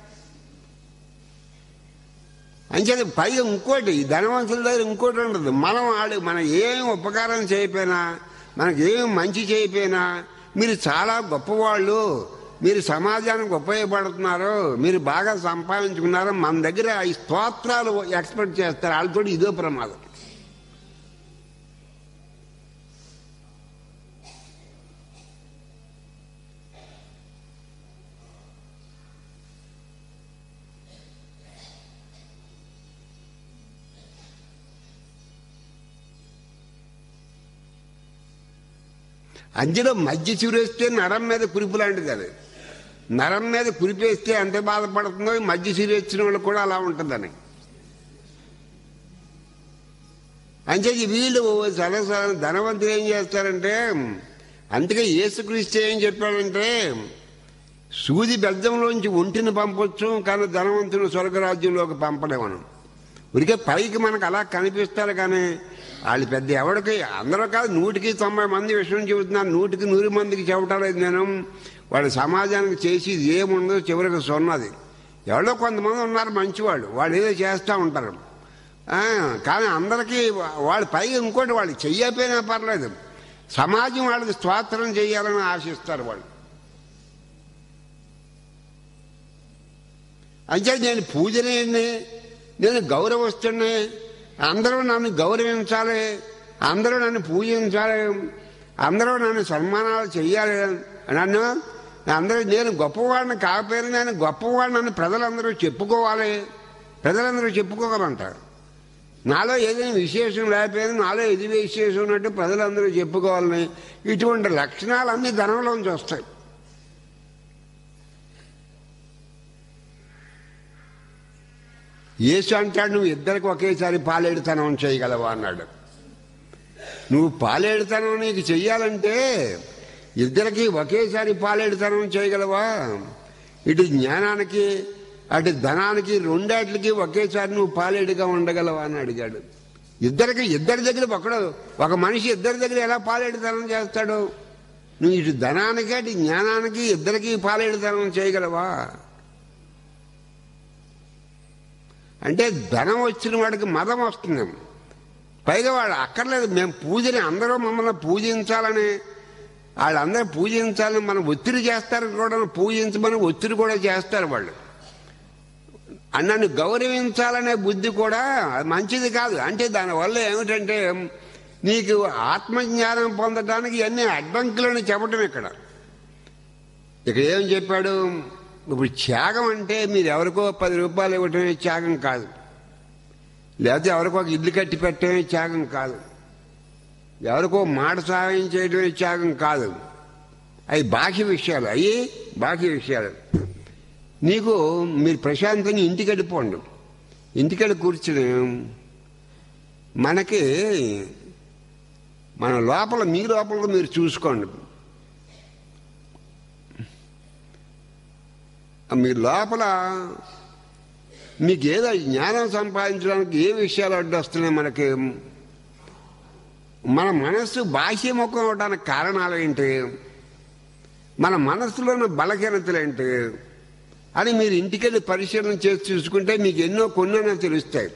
అంచేది పైగా ఇంకోటి ఈ ధనవంతుల దగ్గర ఇంకోటి ఉండదు మనం వాళ్ళు మనం ఏం ఉపకారం చేయకపోయినా మనకి ఏం మంచి చేయకపోయినా మీరు చాలా గొప్పవాళ్ళు మీరు సమాజానికి ఉపయోగపడుతున్నారు మీరు బాగా సంపాదించుకున్నారు మన దగ్గర ఈ స్తోత్రాలు ఎక్స్పెక్ట్ చేస్తారు వాళ్ళతో ఇదో ప్రమాదం అంజలో మధ్య చిరేస్తే నరం మీద కురిపు లాంటిది అది నరం మీద కురిపేస్తే ఎంత బాధపడుతుందో ఈ మధ్య చిరేసిన వాళ్ళు కూడా అలా ఉంటుందని అంతే వీళ్ళు చాలా చాలా ధనవంతులు ఏం చేస్తారంటే అందుకే యేసుక్రీస్తు ఏం చెప్పాడంటే సూది బెద్దంలోంచి ఒంటిని పంపొచ్చు కానీ ధనవంతుని స్వర్గరాజ్యంలోకి పంపలేమను ఉరికే పైకి మనకు అలా కనిపిస్తారు కానీ వాళ్ళు పెద్ద ఎవరికి అందరూ కాదు నూటికి తొంభై మంది విషయం చెబుతున్నారు నూటికి నూరు మందికి చెప్పటలేదు నేను వాడు సమాజానికి చేసి ఏముందో చివరికి సొన్నది ఎవరో కొంతమంది ఉన్నారు మంచివాళ్ళు వాళ్ళు ఏదో చేస్తూ ఉంటారు ఆ, కానీ అందరికీ వాళ్ళు పైగా ఇంకోటి వాళ్ళు చెయ్యకపోయినా పర్లేదు సమాజం వాళ్ళకి స్వాతంత్రం చేయాలని ఆశిస్తారు వాళ్ళు అంటే నేను పూజనేయండి నేను గౌరవస్తుని అందరూ నన్ను గౌరవించాలి అందరూ నన్ను పూజించాలి అందరూ నన్ను సన్మానాలు చెయ్యాలి నన్ను అందరూ నేను గొప్పవాడిని కాకపోయినా నేను గొప్పవాడిని అని ప్రజలందరూ చెప్పుకోవాలి ప్రజలందరూ చెప్పుకోగలంటారు నాలో ఏదైనా విశేషం లేకపోయినా నాలో ఇది విశేషం ఉన్నట్టు ప్రజలందరూ చెప్పుకోవాలని ఇటువంటి లక్షణాలన్నీ ధనంలోంచి వస్తాయి యేసు అంటాడు నువ్వు ఇద్దరికి ఒకేసారి పాలేడుతనం చేయగలవా అన్నాడు నువ్వు పాలేడుతనం నీకు చెయ్యాలంటే ఇద్దరికి ఒకేసారి పాలేడుతనం చేయగలవా ఇటు జ్ఞానానికి అటు ధనానికి రెండాటికి ఒకేసారి నువ్వు పాలేడుగా ఉండగలవా అని అడిగాడు ఇద్దరికి ఇద్దరి దగ్గర ఒకడు ఒక మనిషి ఇద్దరి దగ్గర ఎలా పాలేడుతనం చేస్తాడు నువ్వు ఇటు ధనానికి అటు జ్ఞానానికి ఇద్దరికి పాలేడుతనం చేయగలవా అంటే ధనం వచ్చిన వాడికి మదం వస్తుంది పైగా వాడు అక్కర్లేదు మేము పూజని అందరూ మమ్మల్ని పూజించాలని వాళ్ళందరూ పూజించాలని మనం ఒత్తిడి చేస్తారు కూడా పూజించమని ఒత్తిడి కూడా చేస్తారు వాళ్ళు అని నన్ను గౌరవించాలనే బుద్ధి కూడా అది మంచిది కాదు అంటే దానివల్ల ఏమిటంటే నీకు ఆత్మజ్ఞానం పొందడానికి ఇవన్నీ అడ్డంకులని చెప్పటం ఇక్కడ ఇక్కడ ఏం చెప్పాడు ఇప్పుడు త్యాగం అంటే మీరు ఎవరికో పది రూపాయలు ఇవ్వటమే త్యాగం కాదు లేకపోతే ఎవరికో ఒక ఇల్లు కట్టి పెట్టడమే త్యాగం కాదు ఎవరికో మాట సహాయం చేయడమే త్యాగం కాదు అవి బాహ్య విషయాలు అవి బాహ్య విషయాలు నీకు మీరు ప్రశాంతంగా ఇంటికి వెళ్ళిపోండి ఇంటికెళ్ళి కూర్చుని మనకి మన లోపల మీ లోపల మీరు చూసుకోండి మీ లోపల మీకు ఏదో జ్ఞానం సంపాదించడానికి ఏ విషయాలు అడ్డొస్తున్నాయి మనకి మన మనస్సు బాహ్యముఖం అవడానికి కారణాలు ఏంటి మన మనస్సులోని బలహీనతలు ఏంటి అని మీరు ఇంటికెళ్ళి పరిశీలన చేసి చూసుకుంటే మీకు ఎన్నో కొన్నైనా తెలుస్తాయి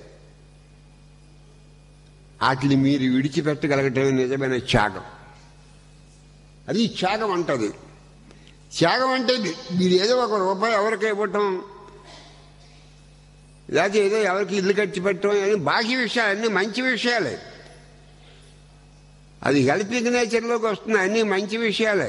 వాటిని మీరు విడిచిపెట్టగలగటమే నిజమైన త్యాగం అది త్యాగం అంటది త్యాగం అంటే మీరు ఏదో ఒక రూపాయి ఎవరికి ఇవ్వటం లేకపోతే ఏదో ఎవరికి ఇల్లు కట్టి పెట్టడం అని బాహ్య విషయాలు అన్ని మంచి విషయాలే అది హెల్పింగ్ నేచర్లోకి వస్తుంది అన్ని మంచి విషయాలే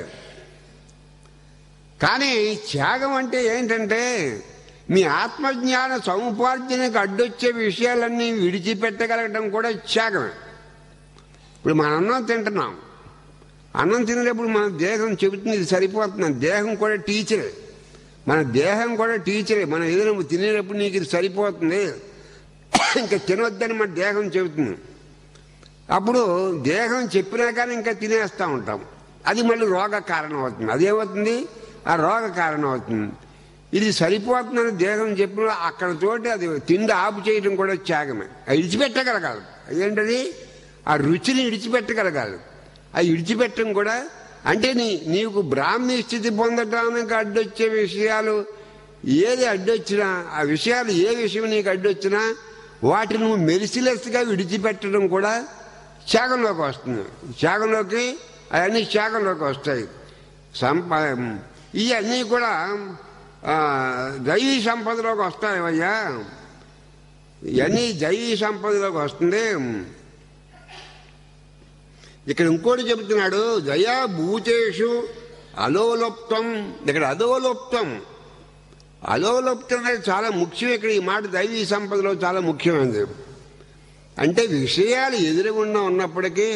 కానీ త్యాగం అంటే ఏంటంటే మీ ఆత్మజ్ఞాన సముపార్జనకు అడ్డొచ్చే విషయాలన్నీ విడిచిపెట్టగలగడం కూడా త్యాగమే ఇప్పుడు మన అన్నం తింటున్నాం అన్నం తినేటప్పుడు మన దేహం చెబుతుంది ఇది సరిపోతుంది దేహం కూడా టీచరే మన దేహం కూడా టీచరే మనం ఏదైనా తినేటప్పుడు నీకు ఇది సరిపోతుంది ఇంకా తినొద్దని మన దేహం చెబుతుంది అప్పుడు దేహం చెప్పినా కానీ ఇంకా తినేస్తూ ఉంటాం అది మళ్ళీ రోగ కారణం అవుతుంది అదేమవుతుంది ఆ రోగ కారణం అవుతుంది ఇది సరిపోతుందని దేహం చెప్పిన అక్కడ తోటి అది తిండి ఆపు చేయడం కూడా త్యాగమే అది విడిచిపెట్టగలగాలి ఏంటది ఆ రుచిని విడిచిపెట్టగలగాలి ఆ విడిచిపెట్టడం కూడా అంటే నీ నీకు బ్రాహ్మీ స్థితి పొందడానికి అడ్డొచ్చే విషయాలు ఏది అడ్డొచ్చినా ఆ విషయాలు ఏ విషయం నీకు అడ్డొచ్చినా వాటిని నువ్వు మెరిసిలెస్గా విడిచిపెట్టడం కూడా త్యాగంలోకి వస్తుంది త్యాగంలోకి అవన్నీ త్యాగంలోకి వస్తాయి సంప ఇవన్నీ కూడా ఆ, దైవీ సంపదలోకి వస్తాయి అయ్యా ఇవన్నీ దైవీ సంపదలోకి వస్తుంది ఇక్కడ ఇంకోటి చెబుతున్నాడు దయా భూతేషు అలోలుప్తం ఇక్కడ అధోలుప్తం అలోలుప్తం అనేది చాలా ముఖ్యం ఇక్కడ ఈ మాట దైవీ సంపదలో చాలా ముఖ్యమైనది అంటే విషయాలు ఎదురుగుండా ఉన్నప్పటికీ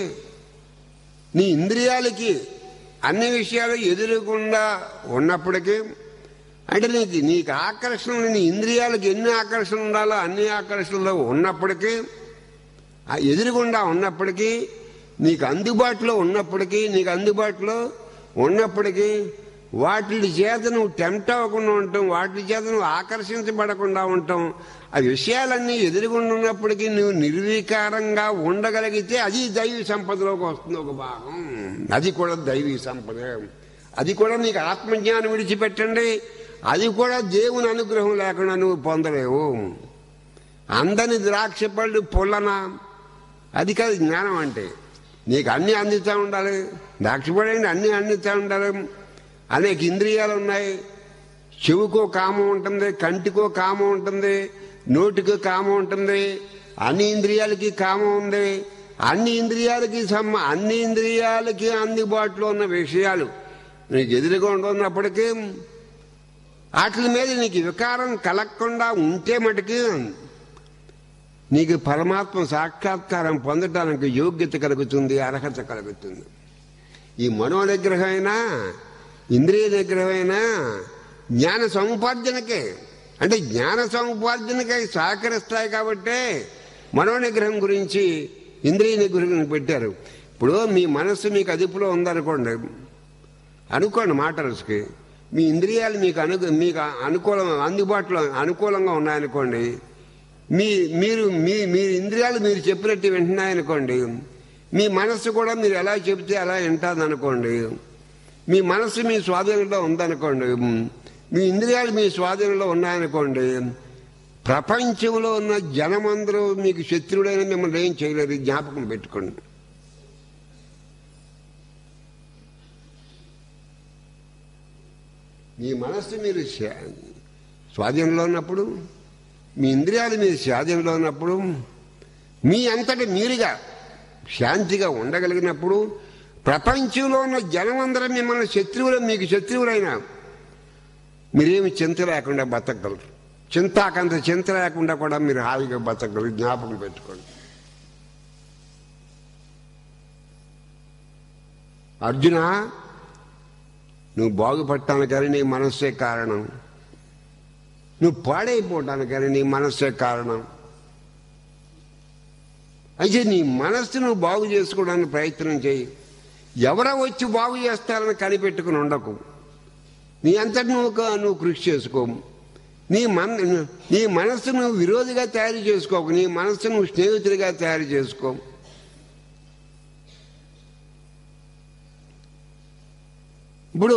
నీ ఇంద్రియాలకి అన్ని విషయాలు ఎదురుగుండా ఉన్నప్పటికీ అంటే నీకు నీకు ఆకర్షణ నీ ఇంద్రియాలకు ఎన్ని ఆకర్షణ ఉండాలో అన్ని ఆకర్షణలు ఉన్నప్పటికీ ఆ ఎదురుగుండా ఉన్నప్పటికీ నీకు అందుబాటులో ఉన్నప్పటికీ నీకు అందుబాటులో ఉన్నప్పటికీ వాటి చేత నువ్వు టెంప్ట్ అవ్వకుండా ఉంటాం వాటి చేత నువ్వు ఆకర్షించబడకుండా ఉంటాం ఆ విషయాలన్నీ ఎదురుగుండా ఉన్నప్పటికీ నువ్వు నిర్వీకారంగా ఉండగలిగితే అది దైవీ సంపదలోకి వస్తుంది ఒక భాగం అది కూడా దైవీ సంపద అది కూడా నీకు ఆత్మజ్ఞానం విడిచిపెట్టండి అది కూడా దేవుని అనుగ్రహం లేకుండా నువ్వు పొందలేవు అందని ద్రాక్ష పళ్ళు పొల్లన అది కాదు జ్ఞానం అంటే నీకు అన్ని అందిస్తూ ఉండాలి ద్రాక్ష పడండి అన్ని అందిస్తూ ఉండాలి అనేక ఇంద్రియాలు ఉన్నాయి చెవుకో కామం ఉంటుంది కంటికో కామం ఉంటుంది నోటికో కామం ఉంటుంది అన్ని ఇంద్రియాలకి కామం ఉంది అన్ని ఇంద్రియాలకి సమ్మ అన్ని ఇంద్రియాలకి అందుబాటులో ఉన్న విషయాలు నీకు ఎదురుగా ఉన్నప్పటికీ వాటి మీద నీకు వికారం కలగకుండా ఉంటే మటుకు నీకు పరమాత్మ సాక్షాత్కారం పొందటానికి యోగ్యత కలుగుతుంది అర్హత కలుగుతుంది ఈ మనో నిగ్రహమైనా ఇంద్రియ నిగ్రహమైనా జ్ఞాన సముపార్జనకే అంటే జ్ఞాన సముపార్జనకై సహకరిస్తాయి కాబట్టే మనో నిగ్రహం గురించి ఇంద్రియ నిగ్రహం పెట్టారు ఇప్పుడు మీ మనస్సు మీకు అదుపులో ఉందనుకోండి అనుకోండి మాటలకి మీ ఇంద్రియాలు మీకు అను మీకు అనుకూలం అందుబాటులో అనుకూలంగా ఉన్నాయనుకోండి మీ మీరు మీ మీ ఇంద్రియాలు మీరు చెప్పినట్టు వింటున్నాయనుకోండి మీ మనస్సు కూడా మీరు ఎలా చెబితే అలా వింటుంది అనుకోండి మీ మనస్సు మీ స్వాధీనంలో ఉందనుకోండి మీ ఇంద్రియాలు మీ స్వాధీనంలో ఉన్నాయనుకోండి ప్రపంచంలో ఉన్న జనమందరూ మీకు శత్రువుడైన మిమ్మల్ని ఏం చేయలేరు ఇది జ్ఞాపకం పెట్టుకోండి మీ మనస్సు మీరు శా- స్వాధీనంలో ఉన్నప్పుడు మీ ఇంద్రియాలు మీ స్వాధీనంలో ఉన్నప్పుడు మీ అంతటి మీరుగా శాంతిగా ఉండగలిగినప్పుడు ప్రపంచంలో ఉన్న జనమందరం మిమ్మల్ని శత్రువులు మీకు శత్రువులైనా మీరేమి చింత లేకుండా బతకగలరు చింతాకంత చింత లేకుండా కూడా మీరు హాయిగా బతకగలరు జ్ఞాపకం పెట్టుకోండి అర్జున నువ్వు బాగుపడటానికని నీ మనస్సే కారణం నువ్వు పాడైపోవటానికని నీ మనస్సే కారణం అయితే నీ మనస్సు నువ్వు బాగు చేసుకోవడానికి ప్రయత్నం చేయి ఎవరో వచ్చి బాగు చేస్తారని కనిపెట్టుకుని ఉండకు నీ అంతటి నువ్వు క- నువ్వు కృషి చేసుకో నీ మన నీ మనస్సు నువ్వు విరోధిగా తయారు చేసుకోకు నీ మనస్సు నువ్వు స్నేహితుడిగా తయారు చేసుకో ఇప్పుడు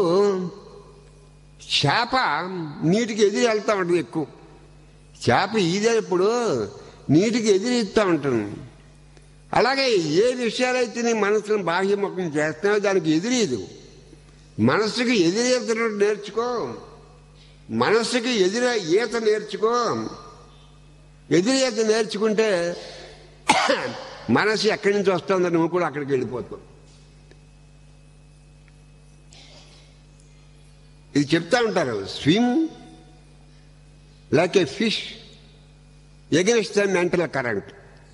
చేప నీటికి ఎదిరి వెళ్తా ఉంటుంది ఎక్కువ చేప ఈదేప్పుడు నీటికి ఎదిరిస్తూ ఉంటుంది అలాగే ఏ విషయాలైతే నీ మనసును బాహ్యముఖం చేస్తున్నావో దానికి ఎదిరీదు మనస్సుకి ఎదిరేతను నేర్చుకో మనస్సుకి ఎదిర ఈత నేర్చుకో ఎదిరీత నేర్చుకుంటే మనసు ఎక్కడి నుంచి వస్తుందో నువ్వు కూడా అక్కడికి వెళ్ళిపోతావు ఇది చెప్తా ఉంటారు swim like a fish against the mental current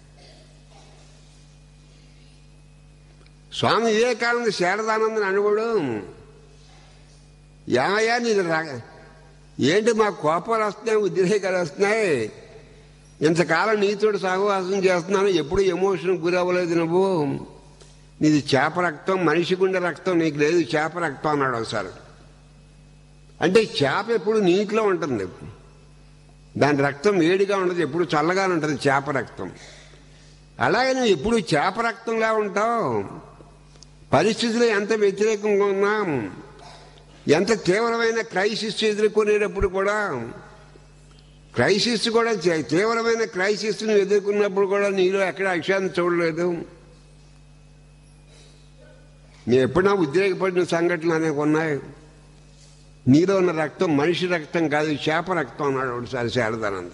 Swami Vivekananda శారదానందని అనుకోడు ఏమయ్యా నీది ర- ఏంటి మాకు కోపాలు వస్తున్నాయి ఉద్రేకాలు వస్తున్నాయి ఇంతకాలం నీతోటి సహవాసం చేస్తున్నాను ఎప్పుడు ఎమోషన్ గురవ్వలేదు నువ్వు నీది చేప రక్తం మనిషి గుండె రక్తం నీకు లేదు చేప రక్తం అన్నాడు ఒకసారి అంటే చేప ఎప్పుడు నీటిలో ఉంటుంది దాని రక్తం వేడిగా ఉండదు ఎప్పుడు చల్లగా ఉంటుంది చేప రక్తం అలాగే నువ్వు ఎప్పుడు చేప రక్తంలా ఉంటావు పరిస్థితులు ఎంత వ్యతిరేకంగా ఉన్నా ఎంత తీవ్రమైన క్రైసిస్ ఎదుర్కొనేటప్పుడు కూడా క్రైసిస్ కూడా చే- తీవ్రమైన క్రైసిస్ ను ఎదుర్కొన్నప్పుడు కూడా నీలో ఎక్కడ అక్షాన్ని చూడలేదు నేను ఎప్పుడైనా ఉద్రేకపడిన సంఘటనలు అనేవి ఉన్నాయి నీలో ఉన్న రక్తం మనిషి రక్తం కాదు చేప రక్తం అన్నాడు ఒకసారి శారదానంద్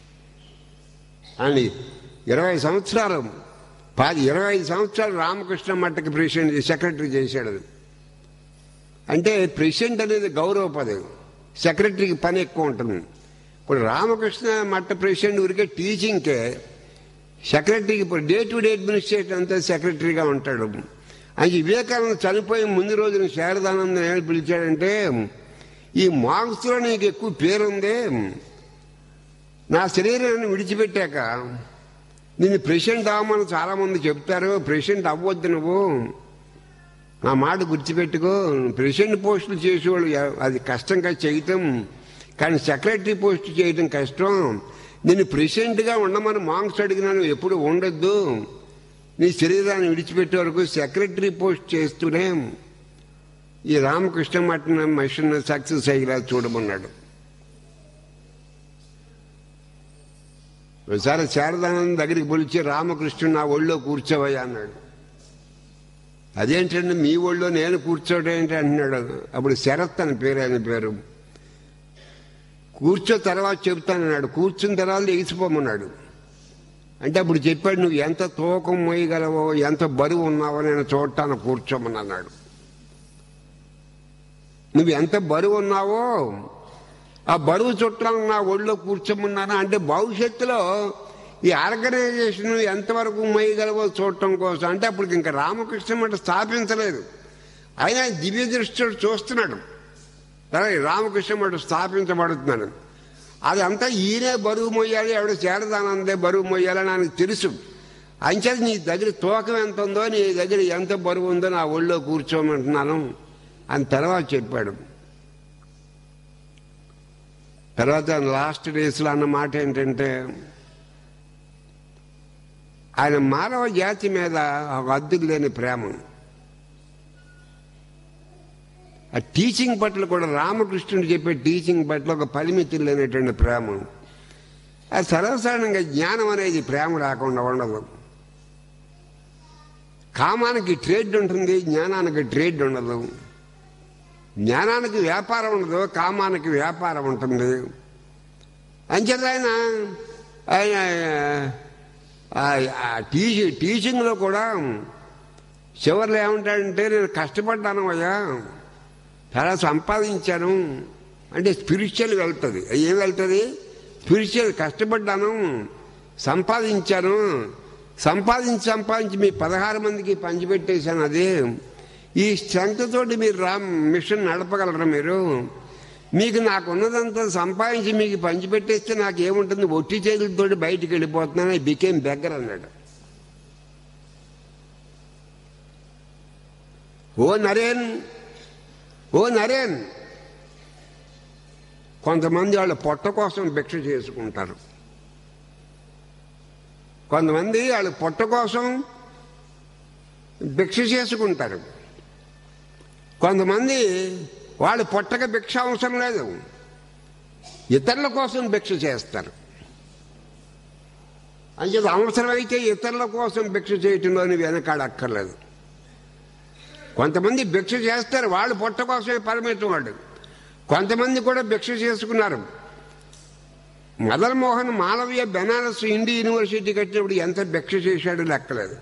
అని ఇరవై సంవత్సరాలు పది ఇరవై ఐదు సంవత్సరాలు రామకృష్ణ మట్టకి ప్రెసిడెంట్ సెక్రటరీ చేశాడు అది. అంటే ప్రెసిడెంట్ అనేది గౌరవ పదవి సెక్రటరీకి పని ఎక్కువ ఉంటుంది ఇప్పుడు రామకృష్ణ మట్ట ప్రెసిడెంట్ ఊరికే టీచింగ్కే సెక్రటరీకి ఇప్పుడు డే టు డే అడ్మినిస్ట్రేషన్ అంతా సెక్రటరీగా ఉంటాడు అది వివేకానంద చనిపోయి ముందు రోజున శారదానందం ఏమని పిలిచాడంటే ఈ మార్క్స్లో నీకు ఎక్కువ పేరుంది నా శరీరాన్ని విడిచిపెట్టాక నేను ప్రెసిడెంట్ అవ్వమని చాలా మంది చెప్తారు ప్రెసిడెంట్ అవ్వద్దు నువ్వు నా మాట గుర్తుపెట్టుకో ప్రెసిడెంట్ పోస్టులు చేసేవాళ్ళు ఎ- అది కష్టంగా చేయటం కానీ సెక్రటరీ పోస్ట్ చేయటం కష్టం నేను ప్రెసిడెంట్గా ఉండమని మాంగ్స్ అడిగినాను ఎప్పుడు ఉండొద్దు నీ శరీరాన్ని విడిచిపెట్టే వరకు సెక్రటరీ పోస్ట్ చేస్తూనే ఈ రామకృష్ణ మఠం మిషన్ సక్సెస్ అయ్యేలా చూడమన్నాడు ఒకసారి శారదానంద దగ్గరికి పిలిచి రామకృష్ణుడు నా ఒళ్ళో కూర్చోవయ్యా అన్నాడు అదేంటండి మీ ఒళ్ళో నేను కూర్చోవడం ఏంటి అంటున్నాడు అప్పుడు శరత్ అని పేరు ఆయన పేరు కూర్చో తర్వాత చెప్తానన్నాడు కూర్చున్న తర్వాత ఎగిసిపోమన్నాడు అంటే అప్పుడు చెప్పాడు నువ్వు ఎంత తూకం మోయగలవో ఎంత బరువు ఉన్నావో నేను చూడటాను కూర్చోమని అన్నాడు నువ్వు ఎంత బరువు ఉన్నావో ఆ బరువు చుట్టాలను నా ఒళ్ళో కూర్చోమన్నాను అంటే భవిష్యత్తులో ఈ ఆర్గనైజేషన్ ఎంతవరకు మోయగలవో చూడటం కోసం అంటే అప్పుడు ఇంకా రామకృష్ణ మఠం స్థాపించలేదు అయినా దివ్య దృష్టితో చూస్తున్నాడు సరే రామకృష్ణ మఠం స్థాపించబడుతున్నాడు అది అంతా ఈయనే బరువు మొయ్యాలి ఎవడు చేరదానందే బరువు మొయ్యాలని నాకు తెలుసు అంచేత నీ దగ్గర తూకం ఎంత ఉందో నీ దగ్గర ఎంత బరువు ఉందో నా ఒళ్ళో కూర్చోమంటున్నాను అని తర్వాత చెప్పాడు తర్వాత లాస్ట్ డేస్లో అన్న మాట ఏంటంటే ఆయన మానవ జాతి మీద ఒక అద్దులు లేని ప్రేమ ఆ టీచింగ్ పట్ల కూడా రామకృష్ణుడు చెప్పే టీచింగ్ పట్ల ఒక పరిమితి లేనటువంటి ప్రేమ అది సర్వసాధారణంగా జ్ఞానం అనేది ప్రేమ రాకుండా ఉండదు కామానికి ట్రేడ్ ఉంటుంది జ్ఞానానికి ట్రేడ్ ఉండదు జ్ఞానానికి వ్యాపారం ఉండదు కామానికి వ్యాపారం ఉంటుంది అంచేత ఆయన ఆయన ఆ- ఆ టీచి టీచింగ్లో కూడా చివరిలో ఏమంటాడంటే నేను కష్టపడ్డాను అయ్యా చాలా సంపాదించాను అంటే స్పిరిచువల్ వెళ్తుంది ఏం వెళ్తుంది స్పిరిచువల్ కష్టపడ్డాను సంపాదించాను సంపాదించి సంపాదించి మీ పదహారు మందికి పంచిపెట్టేశాను అది ఈ స్ట్రెంగ్త్ తోటి మీరు రా మిషన్ నడపగలరా మీరు మీకు నాకు ఉన్నదంతా సంపాదించి మీకు పంచిపెట్టేస్తే నాకు ఏముంటుంది ఒట్టి చేతులతోటి బయటికి వెళ్ళిపోతున్నాను ఐ బికేమ్ బెగ్గర్ అన్నాడు ఓ నరేన్ ఓ నరేన్ కొంతమంది వాళ్ళ పొట్ట కోసం భిక్ష చేసుకుంటారు కొంతమంది వాళ్ళ పొట్ట కోసం భిక్ష చేసుకుంటారు కొంతమంది వాళ్ళు పొట్టక భిక్ష అవసరం లేదు ఇతరుల కోసం భిక్ష చేస్తారు అంచేత అవసరమైతే ఇతరుల కోసం భిక్ష చేయటంలోని వెనకాడక్కర్లేదు కొంతమంది భిక్ష చేస్తారు వాళ్ళు పొట్ట కోసమే పరిమితం వాళ్ళు కొంతమంది కూడా భిక్ష చేసుకున్నారు మదన్ మోహన్ మాలవీయ బెనారస్ ఇండి యూనివర్సిటీ కట్టినప్పుడు ఎంత భిక్ష చేశాడో లెక్కలేదు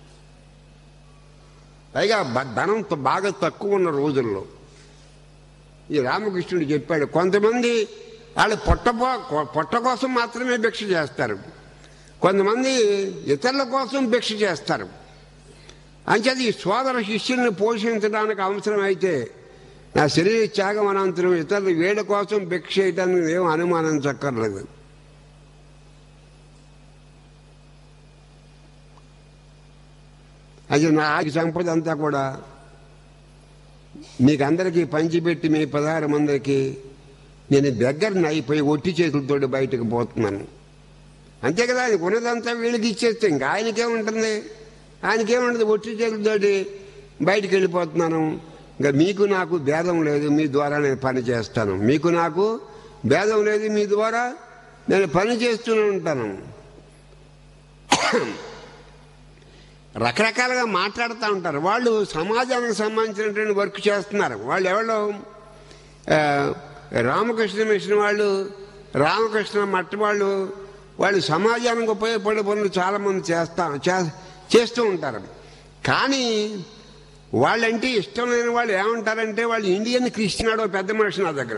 పైగా బ- ధనం త- బాగా తక్కువ ఉన్న రోజుల్లో ఈ రామకృష్ణుడు చెప్పాడు కొంతమంది వాళ్ళు పొట్ట పో- పొట్ట కోసం మాత్రమే భిక్ష చేస్తారు కొంతమంది ఇతరుల కోసం భిక్ష చేస్తారు అంచేది ఈ సోదర శిష్యుల్ని పోషించడానికి అవసరమైతే నా శరీర త్యాగం అనంతరం ఇతరులు వేడ కోసం భిక్ష చేయటానికి ఏం అనుమానించక్కర్లేదు అది నా ఆగి సంపద అంతా కూడా మీకు అందరికీ పంచిపెట్టి మీ పదహారు మందికి నేను దగ్గరని అయిపోయి ఒట్టి చేతులతో బయటకు పోతున్నాను అంతే కదా ఆయనకు ఉన్నదంతా వీళ్ళకి ఇచ్చేస్తే ఇంకా ఆయనకేముంటుంది ఆయనకేముంటుంది ఒట్టి చేతులతోటి బయటికి వెళ్ళిపోతున్నాను ఇంకా మీకు నాకు భేదం లేదు మీ ద్వారా నేను పని చేస్తాను మీకు నాకు భేదం లేదు మీ ద్వారా నేను పని చేస్తూనే ఉంటాను రకరకాలుగా మాట్లాడుతూ ఉంటారు వాళ్ళు సమాజానికి సంబంధించినటువంటి వర్క్ చేస్తున్నారు వాళ్ళు ఎవరు ఆ, రామకృష్ణ మిషన్ వాళ్ళు రామకృష్ణ మట్టి వాళ్ళు వాళ్ళు సమాజానికి ఉపయోగపడే పనులు చాలామంది చేస్తా చే- చేస్తూ ఉంటారు కానీ వాళ్ళంటే ఇష్టం లేని వాళ్ళు ఏమంటారంటే వాళ్ళు ఇండియన్ క్రిస్టియన్ ఆడో పెద్ద మనిషి నా దగ్గర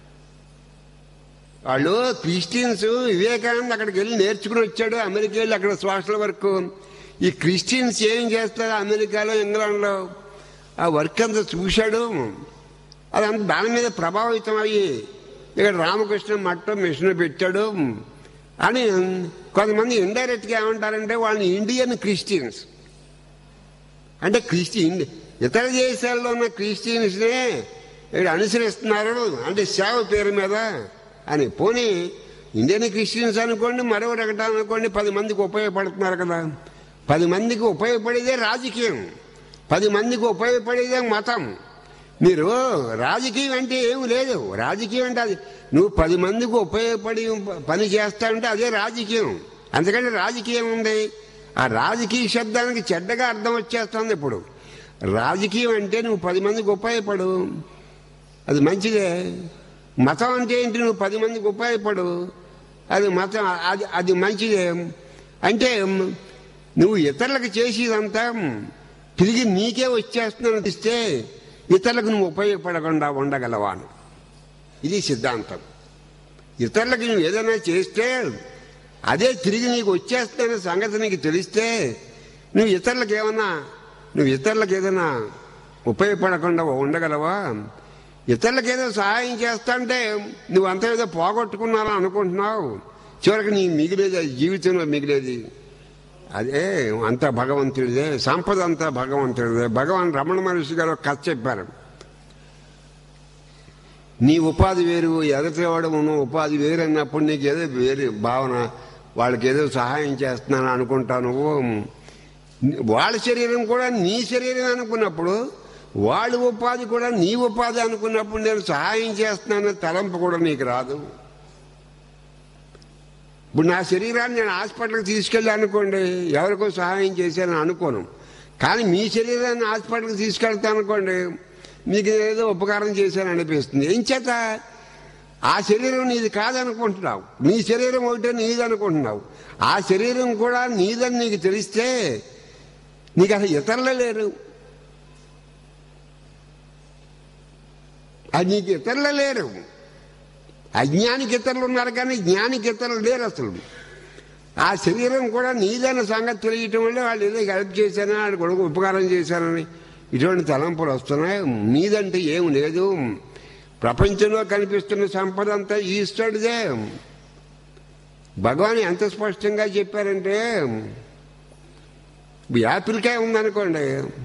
వాళ్ళు క్రిస్టియన్స్ వివేకానంద అక్కడికి వెళ్ళి నేర్చుకుని వచ్చాడు అమెరికా వెళ్ళి అక్కడ సోషల్ వర్క్ ఈ క్రిస్టియన్స్ ఏం చేస్తారు అమెరికాలో ఇంగ్లాండ్లో ఆ వర్క్ అంతా చూశాడు అదంతా దాని మీద ప్రభావితం అయ్యి ఇక్కడ రామకృష్ణ మట్టం మిషన్ పెట్టాడు అని కొంతమంది ఇండైరెక్ట్గా ఏమంటారంటే వాళ్ళని ఇండియన్ క్రిస్టియన్స్ అంటే క్రిస్టియన్ ఇతర దేశాల్లో ఉన్న క్రిస్టియన్స్నే ఇక్కడ అనుసరిస్తున్నారు అంటే సేవ పేరు మీద అని పోనీ ఇండియన్ క్రిస్టియన్స్ అనుకోండి మరొకటి అనుకోండి పది మందికి ఉపయోగపడుతున్నారు కదా పది మందికి ఉపయోగపడేదే రాజకీయం పది మందికి ఉపయోగపడేదే మతం మీరు రాజకీయం అంటే ఏమి లేదు రాజకీయం అంటే అది నువ్వు పది మందికి ఉపయోగపడి పని చేస్తావంటే అదే రాజకీయం అందుకంటే రాజకీయం ఉంది ఆ రాజకీయ శబ్దానికి చెడ్డగా అర్థం వచ్చేస్తుంది ఇప్పుడు రాజకీయం అంటే నువ్వు పది మందికి ఉపయోగపడు అది మంచిదే మతం అంటే ఏంటి నువ్వు పది మందికి ఉపయోగపడు అది మతం అది అది మంచిదే అంటే నువ్వు ఇతరులకు చేసేదంతా తిరిగి నీకే వచ్చేస్తుందని ఇస్తే ఇతరులకు నువ్వు ఉపయోగపడకుండా ఉండగలవా అని. ఇది సిద్ధాంతం ఇతరులకు నువ్వు ఏదైనా చేస్తే అదే తిరిగి నీకు వచ్చేస్తున్న సంగతి నీకు తెలిస్తే నువ్వు ఇతరులకు ఏమన్నా నువ్వు ఇతరులకు ఏదైనా ఉపయోగపడకుండా ఉండగలవా ఇతరులకు ఏదో సహాయం చేస్తాంటే నువ్వు అంతా ఏదో పోగొట్టుకున్నాను అనుకుంటున్నావు చివరికి నీ మిగిలేది అది జీవితంలో మిగిలేది అదే అంతా భగవంతుడిదే సంపద అంతా భగవంతుడిదే భగవాన్ రమణ మహర్షి గారు ఒక కథ చెప్పారు నీ ఉపాధి వేరు ఎదటివాడు ఉన్న ఉపాధి వేరు అన్నప్పుడు నీకు ఏదో వేరే భావన వాళ్ళకి ఏదో సహాయం చేస్తున్నాను అనుకుంటావు నువ్వు వాళ్ళ శరీరం కూడా నీ శరీరం అనుకున్నప్పుడు వాళ్ళ ఉపాధి కూడా నీ ఉపాధి అనుకున్నప్పుడు నేను సహాయం చేస్తున్నాను తలంపు కూడా నీకు రాదు ఇప్పుడు నా శరీరాన్ని నేను హాస్పిటల్కి తీసుకెళ్ళి అనుకోండి ఎవరికో సహాయం చేశానని అనుకోను కానీ మీ శరీరాన్ని హాస్పిటల్కి తీసుకెళ్తా అనుకోండి మీకు ఏదో ఉపకారం చేశాను అనిపిస్తుంది ఏం చేత ఆ శరీరం నీది కాదనుకుంటున్నావు నీ శరీరం ఒకటే నీది అనుకుంటున్నావు ఆ శరీరం కూడా నీదని నీకు తెలిస్తే నీకు అసలు ఇతరులు లేరు అది నీకు ఇతరులు లేరు అజ్ఞానికి ఇతరులు ఉన్నారు కానీ జ్ఞానికి ఇతరులు లేరు అసలు ఆ శరీరం కూడా నీదన్న సంగతి తెలియటం వల్ల వాళ్ళు ఏదో హెల్ప్ చేశానని వాడి కొడుకు ఉపకారం చేశానని ఇటువంటి తలంపులు వస్తున్నాయి నీదంటే ఏం లేదు ప్రపంచంలో కనిపిస్తున్న సంపద అంతా ఈశ్వరుడిదే భగవాన్ ఎంత స్పష్టంగా చెప్పారంటే యాపిల్కాయ ఉందనుకోండి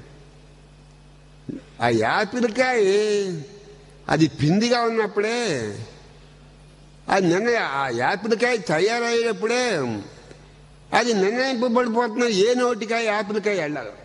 ఆ యాపిల్కాయ అది పిందిగా ఉన్నప్పుడే అది నిర్ణయ ఆ యాపిల్కాయ తయారయ్యేటప్పుడే అది నిర్ణయింపబడిపోతున్న ఏ నోటికాయ యాపిల్కాయ వెళ్ళాలి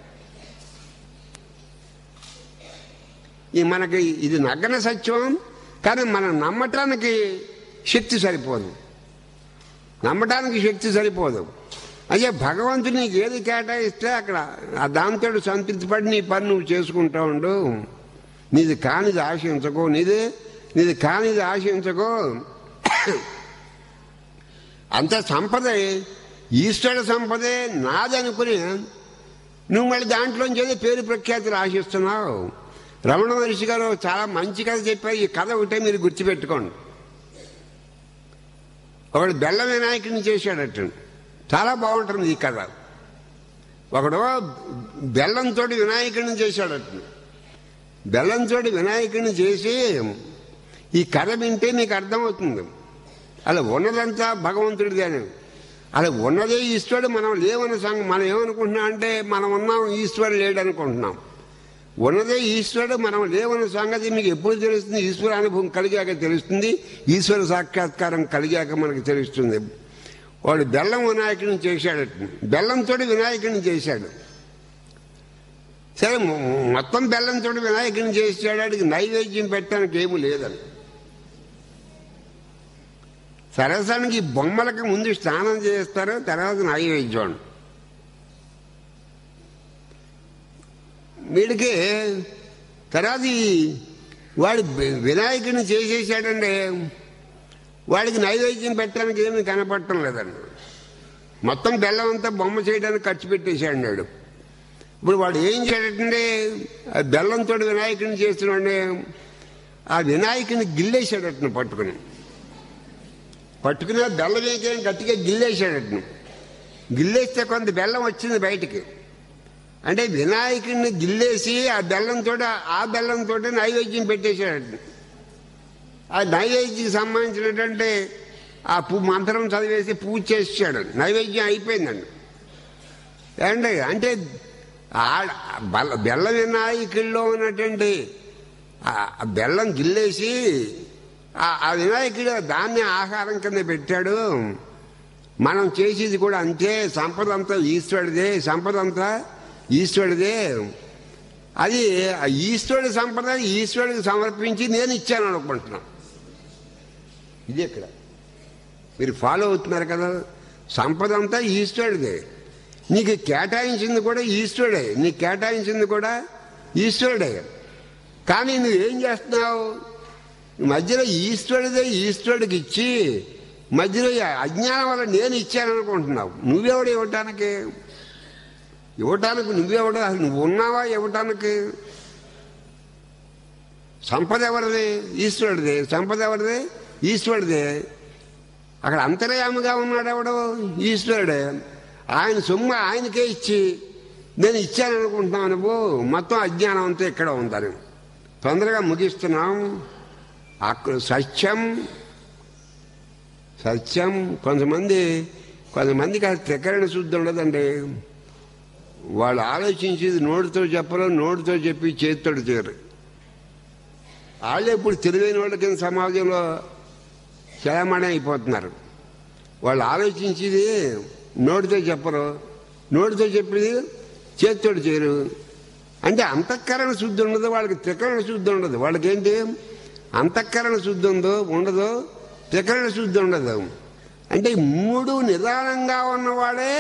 ఈ మనకి ఇది నగ్గన సత్యం కానీ మనం నమ్మటానికి శక్తి సరిపోదు నమ్మటానికి శక్తి సరిపోదు అయ్యా భగవంతుడు నీకు ఏది కేటాయిస్తే అక్కడ ఆ దాంతో సంతృప్తి పడి నీ పని నువ్వు చేసుకుంటా ఉండు నీది కానిది ఆశించకో నీది నీది కానిది ఆశించకో అంత సంపదే ఈశ్వరుడు సంపదే నాదనుకుని నువ్వు మళ్ళీ దాంట్లోంచి ఏదో పేరు ప్రఖ్యాతులు ఆశిస్తున్నావు రమణ మహర్షి గారు చాలా మంచి కథ చెప్పారు ఈ కథ ఒకటే మీరు గుర్తుపెట్టుకోండి ఒకడు బెల్ల వినాయకుడిని చేశాడట చాలా బాగుంటుంది ఈ కథ ఒకడు బెల్లంతో వినాయకుడిని చేశాడట బెల్లంతో వినాయకుడిని చేసి ఈ కథ వింటే నీకు అర్థమవుతుంది అలా ఉన్నదంతా భగవంతుడిది అని అలా ఉన్నదే ఈశ్వరుడు మనం లేవని సంగ మనం ఏమనుకుంటున్నాం అంటే మనం ఉన్నాం ఈశ్వరుడు లేడు అనుకుంటున్నాం ఉన్నదే ఈశ్వరుడు మనం లేవని సంగతి మీకు ఎప్పుడు తెలుస్తుంది ఈశ్వర అనుభవం కలిగాక తెలుస్తుంది ఈశ్వర సాక్షాత్కారం కలిగాక మనకు తెలుస్తుంది వాడు బెల్లం వినాయకుడిని చేశాడు బెల్లంతో వినాయకుడిని చేశాడు సరే మొ- మొత్తం బెల్లంతో వినాయకుడిని చేసాడు వాడికి నైవేద్యం పెట్టడానికి ఏమీ లేదని సరసానికి ఈ బొమ్మలకి ముందు స్నానం చేస్తారు తర్వాత నైవేద్యం వీడికి తర్వాత ఈ వాడు వి- వినాయకుడిని చేసేసాడంటే వాడికి నైవేద్యం పెట్టడానికి ఏమీ కనపడటం లేదండి మొత్తం బెల్లం అంతా బొమ్మ చేయడానికి ఖర్చు పెట్టేశాడు వాడు ఇప్పుడు వాడు ఏం చేయడంటే ఆ బెల్లంతో వినాయకుడిని చేస్తున్నాడు ఆ వినాయకుని గిల్లేశాడటను పట్టుకుని పట్టుకుని ఆ బెల్లం వేయకని గట్టిగా గిల్లేశాడటను గిల్లేస్తే కొంత బెల్లం వచ్చింది బయటికి అంటే వినాయకుడిని గిల్లేసి ఆ బెల్లంతో ఆ బెల్లంతో నైవేద్యం పెట్టేశాడట ఆ నైవేద్యం సంబంధించినటువంటి ఆ పూ మంత్రం చదివేసి పూజ చేసాడు నైవేద్యం అయిపోయిందండి ఏమండి అంటే ఆ బల్ల బెల్ల వినాయకుల్లో ఉన్నటువంటి ఆ ఆ బెల్లం గిల్లేసి ఆ- ఆ వినాయకుడు దాన్ని ఆహారం కింద పెట్టాడు మనం చేసేది కూడా అంతే సంపద అంతా ఈశ్వరుడిదే సంపద అంతా ఈశ్వరుడిదే అది ఆ ఈశ్వరుడి సంపద ఈశ్వరుడికి సమర్పించి నేను ఇచ్చాను అనుకుంటున్నాను ఇది ఇక్కడ మీరు ఫాలో అవుతున్నారు కదా సంపద అంతా ఈశ్వరుడిదే నీకు కేటాయించింది కూడా ఈశ్వరుడే నీకు కేటాయించింది కూడా ఈశ్వరుడే కానీ నువ్వేం చేస్తున్నావు మధ్యలో ఈశ్వరుడే ఈశ్వరుడికి ఇచ్చి మధ్యలో ఈ అజ్ఞానం వల్ల నేను ఇచ్చాను అనుకుంటున్నావు నువ్వెవడు ఇవ్వటానికి ఇవ్వటానికి నువ్వెవడు అసలు నువ్వు ఉన్నావా ఇవ్వటానికి సంపద ఎవరిది ఈశ్వరుడిది సంపద ఎవరిది ఈశ్వరుడిదే అక్కడ అంతర్యామిగా ఉన్నాడు ఎవడు ఈశ్వరుడే ఆయన సొమ్ము ఆయనకే ఇచ్చి నేను ఇచ్చాను అనుకుంటున్నావు నువ్వు మొత్తం అజ్ఞానం అంతా ఇక్కడ ఉందని తొందరగా ముగిస్తున్నాం అక్కడ సత్యం సత్యం కొంతమంది కొంతమందికి అది త్రికరణ శుద్ధి ఉండదండి వాళ్ళు ఆలోచించేది నోటితో చెప్పరు నోటితో చెప్పి చేతితోటి చేయరు వాళ్ళే ఇప్పుడు తెలివైన వాళ్ళ కింద సమాజంలో చలామణి అయిపోతున్నారు వాళ్ళు ఆలోచించేది నోటితో చెప్పరు నోటితో చెప్పేది చేతితోటి చేయరు అంటే అంతఃకరణ శుద్ధి ఉండదు వాళ్ళకి త్రికరణ శుద్ధి ఉండదు వాళ్ళకి ఏంటి అంతఃకరణ శుద్ధి ఉందో ఉండదు త్రికరణ శుద్ధి ఉండదు అంటే ఈ మూడు నిదానంగా ఉన్నవాడే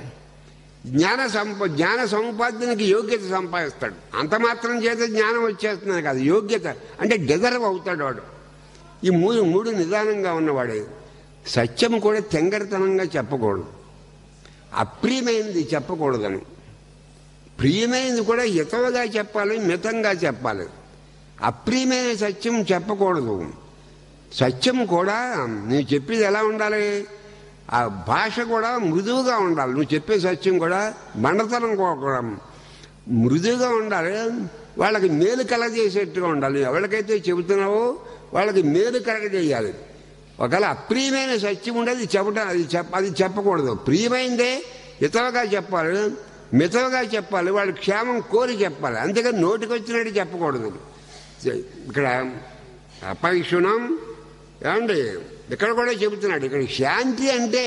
జ్ఞాన సంప జ్ఞాన సముపార్జనకి యోగ్యత సంపాదిస్తాడు అంత మాత్రం చేత జ్ఞానం వచ్చేస్తున్నది కాదు యోగ్యత అంటే డిజర్వ్ అవుతాడు వాడు ఈ మూడు మూడు నిదానంగా ఉన్నవాడే సత్యం కూడా తెంగరతనంగా చెప్పకూడదు అప్రియమైనది చెప్పకూడదని ప్రియమైనది కూడా హితవుగా చెప్పాలి మితంగా చెప్పాలి అప్రియమైన సత్యం చెప్పకూడదు సత్యం కూడా నువ్వు చెప్పేది ఎలా ఉండాలి ఆ భాష కూడా మృదువుగా ఉండాలి నువ్వు చెప్పే సత్యం కూడా బండతనం కూడా మృదువుగా ఉండాలి వాళ్ళకి మేలు కలగజేసేట్టుగా ఉండాలి ఎవరికైతే చెబుతున్నావో వాళ్ళకి మేలు కలగజేయాలి ఒకవేళ అప్రియమైన సత్యం ఉండేది చెప్పడం అది చెప్ప అది చెప్పకూడదు ప్రియమైందే ఇతరుగా చెప్పాలి మితవుగా చెప్పాలి వాళ్ళ క్షేమం కోరి చెప్పాలి అంతేకాని నోటికి వచ్చినట్టు చెప్పకూడదు ఇక్కడ అపైషుణం ఏమండి ఇక్కడ కూడా చెబుతున్నాడు ఇక్కడ శాంతి అంటే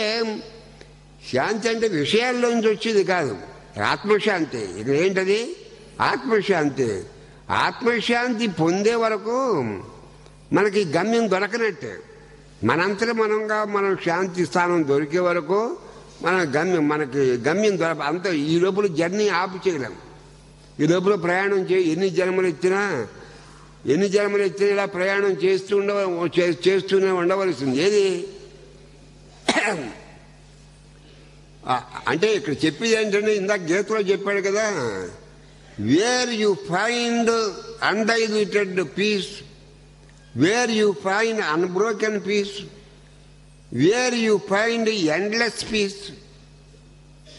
శాంతి అంటే విషయాల్లోంచి వచ్చేది కాదు ఆత్మశాంతి ఇక్కడ ఏంటది ఆత్మశాంతి ఆత్మశాంతి పొందే వరకు మనకి గమ్యం దొరకనట్టే మనంతట మనంగా మనం శాంతి స్థానం దొరికే వరకు మన గమ్యం మనకి గమ్యం దొరక అంత ఈ లోపల జర్నీ ఆపు చేయలేం ఈ లోపల ప్రయాణం చే ఎన్ని జన్మలు ఎత్తినా ఎన్ని జన్మలు ఎత్తినా ఇలా ప్రయాణం చేస్తూ ఉండ చే- చేస్తూనే ఉండవలసింది ఏది ఆ, అంటే ఇక్కడ చెప్పేది ఏంటంటే ఇందాక గీతలో చెప్పాడు కదా where you find undiluted peace where you find unbroken peace where you find endless peace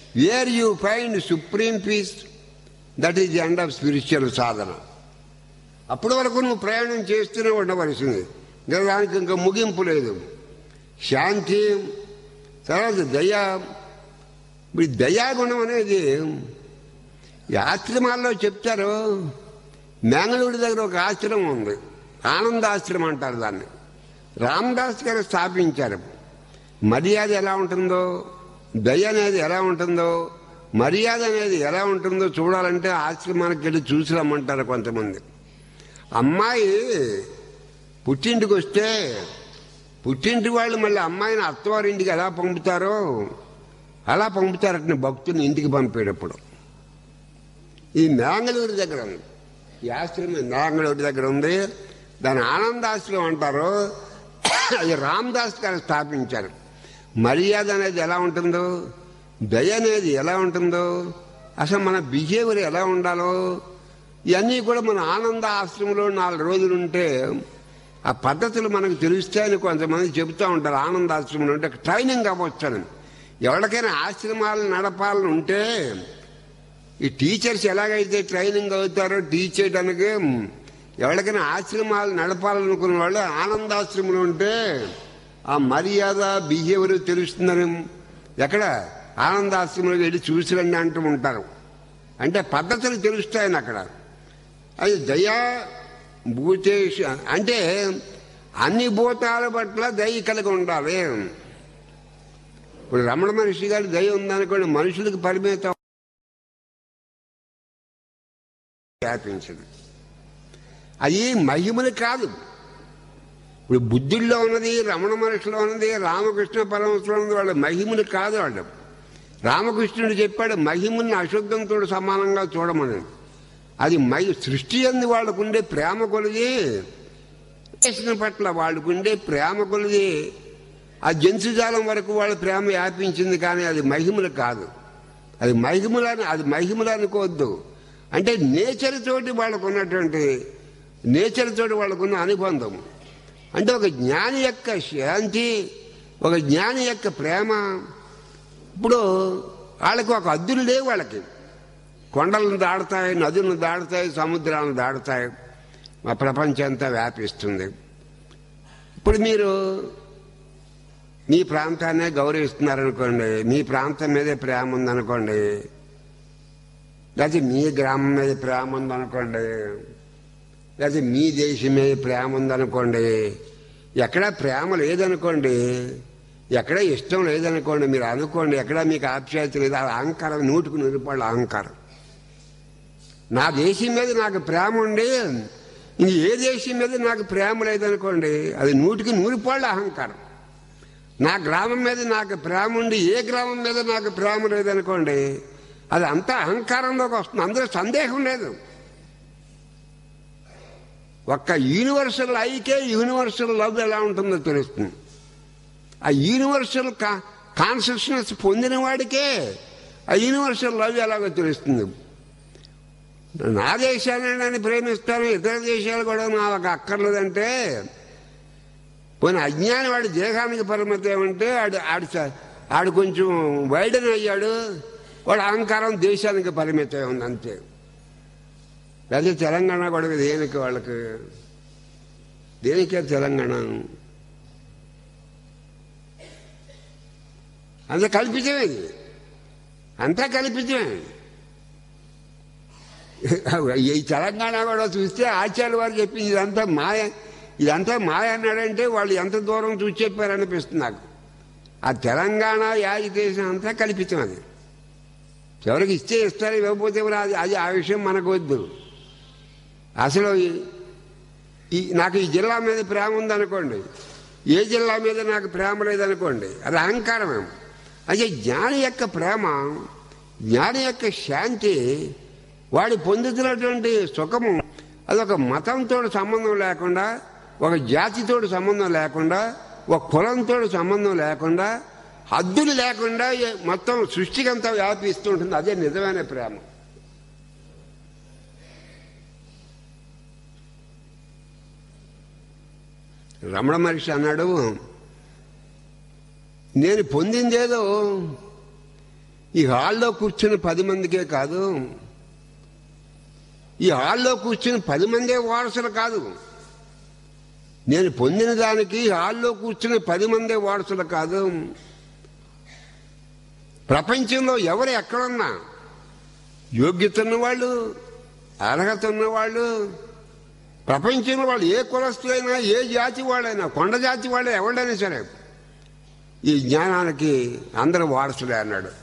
where you find supreme peace that is the end of spiritual sadhana అప్పటి వరకు నువ్వు ప్రయాణం చేస్తూనే ఉండవలసింది ఇంకా దానికి ఇంకా ముగింపు లేదు శాంతి తర్వాత దయ ఇప్పుడు ఈ దయాగుణం అనేది ఈ ఆశ్రమాల్లో చెప్తారు మ్యాంగళూరు దగ్గర ఒక ఆశ్రమం ఉంది ఆనందాశ్రమం అంటారు దాన్ని రామదాస్ గారు స్థాపించారు మర్యాద ఎలా ఉంటుందో దయ అనేది ఎలా ఉంటుందో మర్యాద అనేది ఎలా ఉంటుందో చూడాలంటే ఆశ్రమానికి వెళ్ళి చూసి రమ్మంటారు కొంతమంది అమ్మాయి పుట్టింటికి వస్తే పుట్టింటి వాళ్ళు మళ్ళీ అమ్మాయిని అత్తవారింటికి ఎలా పంపుతారో అలా పంపుతారట భక్తుని ఇంటికి పంపేటప్పుడు ఈ మ్యాంగళూరు దగ్గర ఉంది ఈ ఆశ్రమం మ్యాంగళూరు దగ్గర ఉంది దాని ఆనందాశ్రమం అంటారు అది రామదాస్ గారు స్థాపించారు మర్యాద అనేది ఎలా ఉంటుందో దయ అనేది ఎలా ఉంటుందో అసలు మన బిహేవియర్ ఎలా ఉండాలో ఇవన్నీ కూడా మన ఆనంద ఆశ్రమంలో నాలుగు రోజులు ఉంటే ఆ పద్ధతులు మనకు తెలుస్తాయని కొంతమంది చెబుతూ ఉంటారు ఆనంద ఆశ్రమంలో ఉంటే ట్రైనింగ్ అవ్వచ్చని ఎవరికైనా ఆశ్రమాలు నడపాలని ఉంటే ఈ టీచర్స్ ఎలాగైతే ట్రైనింగ్ అవుతారో టీచ్ చేయడానికి ఎవరికైనా ఆశ్రమాలు నడపాలనుకున్న వాళ్ళు ఆనందాశ్రమంలో ఉంటే ఆ మర్యాద బిహేవియర్ తెలుస్తుందని ఎక్కడ ఆనందాశ్రమంలో వెళ్ళి చూసిరండి అంటూ ఉంటారు అంటే పద్ధతులు తెలుస్తాయని అక్కడ అది దయా భూతేష అంటే అన్ని భూతాల పట్ల దయ కలిగి ఉండాలి ఇప్పుడు రమణ మహర్షి గారి దయ ఉందనుకోండి మనుషులకు పరిమితం వ్యాపించదు అది మహిమలు కాదు ఇప్పుడు బుద్ధుల్లో ఉన్నది రమణ మహర్షిలో ఉన్నది రామకృష్ణ పరమశిలో ఉన్నది వాళ్ళ మహిమలు కాదు వాళ్ళు రామకృష్ణుడు చెప్పాడు మహిమల్ని అశుద్ధంతో సమానంగా చూడమని అది మహి సృష్టి అంది వాళ్ళకుండే ప్రేమ కొలిది చేసిన పట్ల వాళ్ళకుండే ప్రేమ కొలిది ఆ జంతుజాలం వరకు వాళ్ళ ప్రేమ వ్యాపించింది కానీ అది మహిమలు కాదు అది మహిమలని అది మహిమలు అనుకోవద్దు అంటే నేచర్ తోటి వాళ్ళకు ఉన్నటువంటి నేచర్ తోటి వాళ్ళకున్న అనుబంధం అంటే ఒక జ్ఞాని యొక్క శాంతి ఒక జ్ఞాని యొక్క ప్రేమ ఇప్పుడు వాళ్ళకి ఒక అద్దులు లేవు వాళ్ళకి కొండలను దాడతాయి నదులను దాడతాయి సముద్రాలను దాడతాయి మా ప్రపంచం అంతా వ్యాపిస్తుంది ఇప్పుడు మీరు మీ ప్రాంతాన్నే గౌరవిస్తున్నారనుకోండి మీ ప్రాంతం మీదే ప్రేమ ఉందనుకోండి లేకపోతే మీ గ్రామం మీద ప్రేమ ఉందనుకోండి లేకపోతే మీ దేశం మీద ప్రేమ ఉందనుకోండి ఎక్కడ ప్రేమ లేదనుకోండి ఎక్కడ ఇష్టం లేదనుకోండి మీరు అనుకోండి ఎక్కడ మీకు ఆప్యాయత లేదు అది అహంకారం నూటికి నూరు రూపాయల అహంకారం నా దేశం మీద నాకు ప్రేమ ఉండి ఇంక ఏ దేశం మీద నాకు ప్రేమ లేదనుకోండి అది నూటికి నూరు రూపాయల అహంకారం నా గ్రామం మీద నాకు ప్రేమ ఉండి ఏ గ్రామం మీద నాకు ప్రేమ లేదనుకోండి అది అంతా అహంకారంలోకి వస్తుంది అందులో సందేహం లేదు ఒక్క యూనివర్సల్ ఐకే యూనివర్సల్ లవ్ ఎలా ఉంటుందో తెలుస్తుంది ఆ యూనివర్సల్ కాన్షియస్నెస్ పొందిన వాడికే ఆ యూనివర్సల్ లవ్ ఎలాగో తెలుస్తుంది నా దేశాన్ని నేను ప్రేమిస్తాను ఇతర దేశాలు కూడా నాకు అక్కర్లేదంటే పోయిన అజ్ఞాని వాడి దేహానికి పరిమితం ఏమంటే ఆడు ఆడు చ- ఆడు కొంచెం వైడన్ అయ్యాడు వాడు అహంకారం దేశానికి పరిమితం ఉంది అంతే అదే తెలంగాణ కూడా దేనికి వాళ్ళకి దేనికే తెలంగాణ అంత కల్పితమే ఇది అంతా కల్పితమే ఈ తెలంగాణ కూడా చూస్తే ఆచార్య వారు చెప్పింది ఇదంతా మాయ ఇదంతా మాయ అన్నాడంటే వాళ్ళు ఎంత దూరం చూసి చెప్పారనిపిస్తుంది నాకు ఆ తెలంగాణ యాజిటేషన్ అంతా కల్పితం అది ఎవరికి ఇస్తే ఇస్తారు ఇవ్వకపోతే ఎవరు అది అది ఆ విషయం మనకు వద్దు అసలు ఈ- ఈ నాకు ఈ జిల్లా మీద ప్రేమ ఉందనుకోండి ఏ జిల్లా మీద నాకు ప్రేమ లేదనుకోండి అది అహంకారమే అయితే జ్ఞాని యొక్క ప్రేమ జ్ఞాని యొక్క శాంతి వాడి పొందుతున్నటువంటి సుఖము అదొక మతంతో సంబంధం లేకుండా ఒక జాతితో సంబంధం లేకుండా ఒక కులంతో సంబంధం లేకుండా హద్దులు లేకుండా ఏ- మొత్తం సృష్టికంతా వ్యాపిస్తూ ఉంటుంది అదే నిజమైన ప్రేమ రమణ మహర్షి అన్నాడు నేను పొందిందేదో ఈ హాల్లో కూర్చుని పది మందికే కాదు ఈ హాల్లో కూర్చుని పది మందే వారసులు కాదు నేను పొందిన దానికి హాల్లో కూర్చుని పది మందే వారసులు కాదు ప్రపంచంలో ఎవరు ఎక్కడున్నా యోగ్యత ఉన్నవాళ్ళు అర్హత ఉన్నవాళ్ళు ప్రపంచంలో వాళ్ళు ఏ కులస్తులైనా ఏ జాతి వాళ్ళైనా కొండ జాతి వాళ్ళు ఎవరైనా సరే ఈ జ్ఞానానికి అందరూ వారసులే అన్నాడు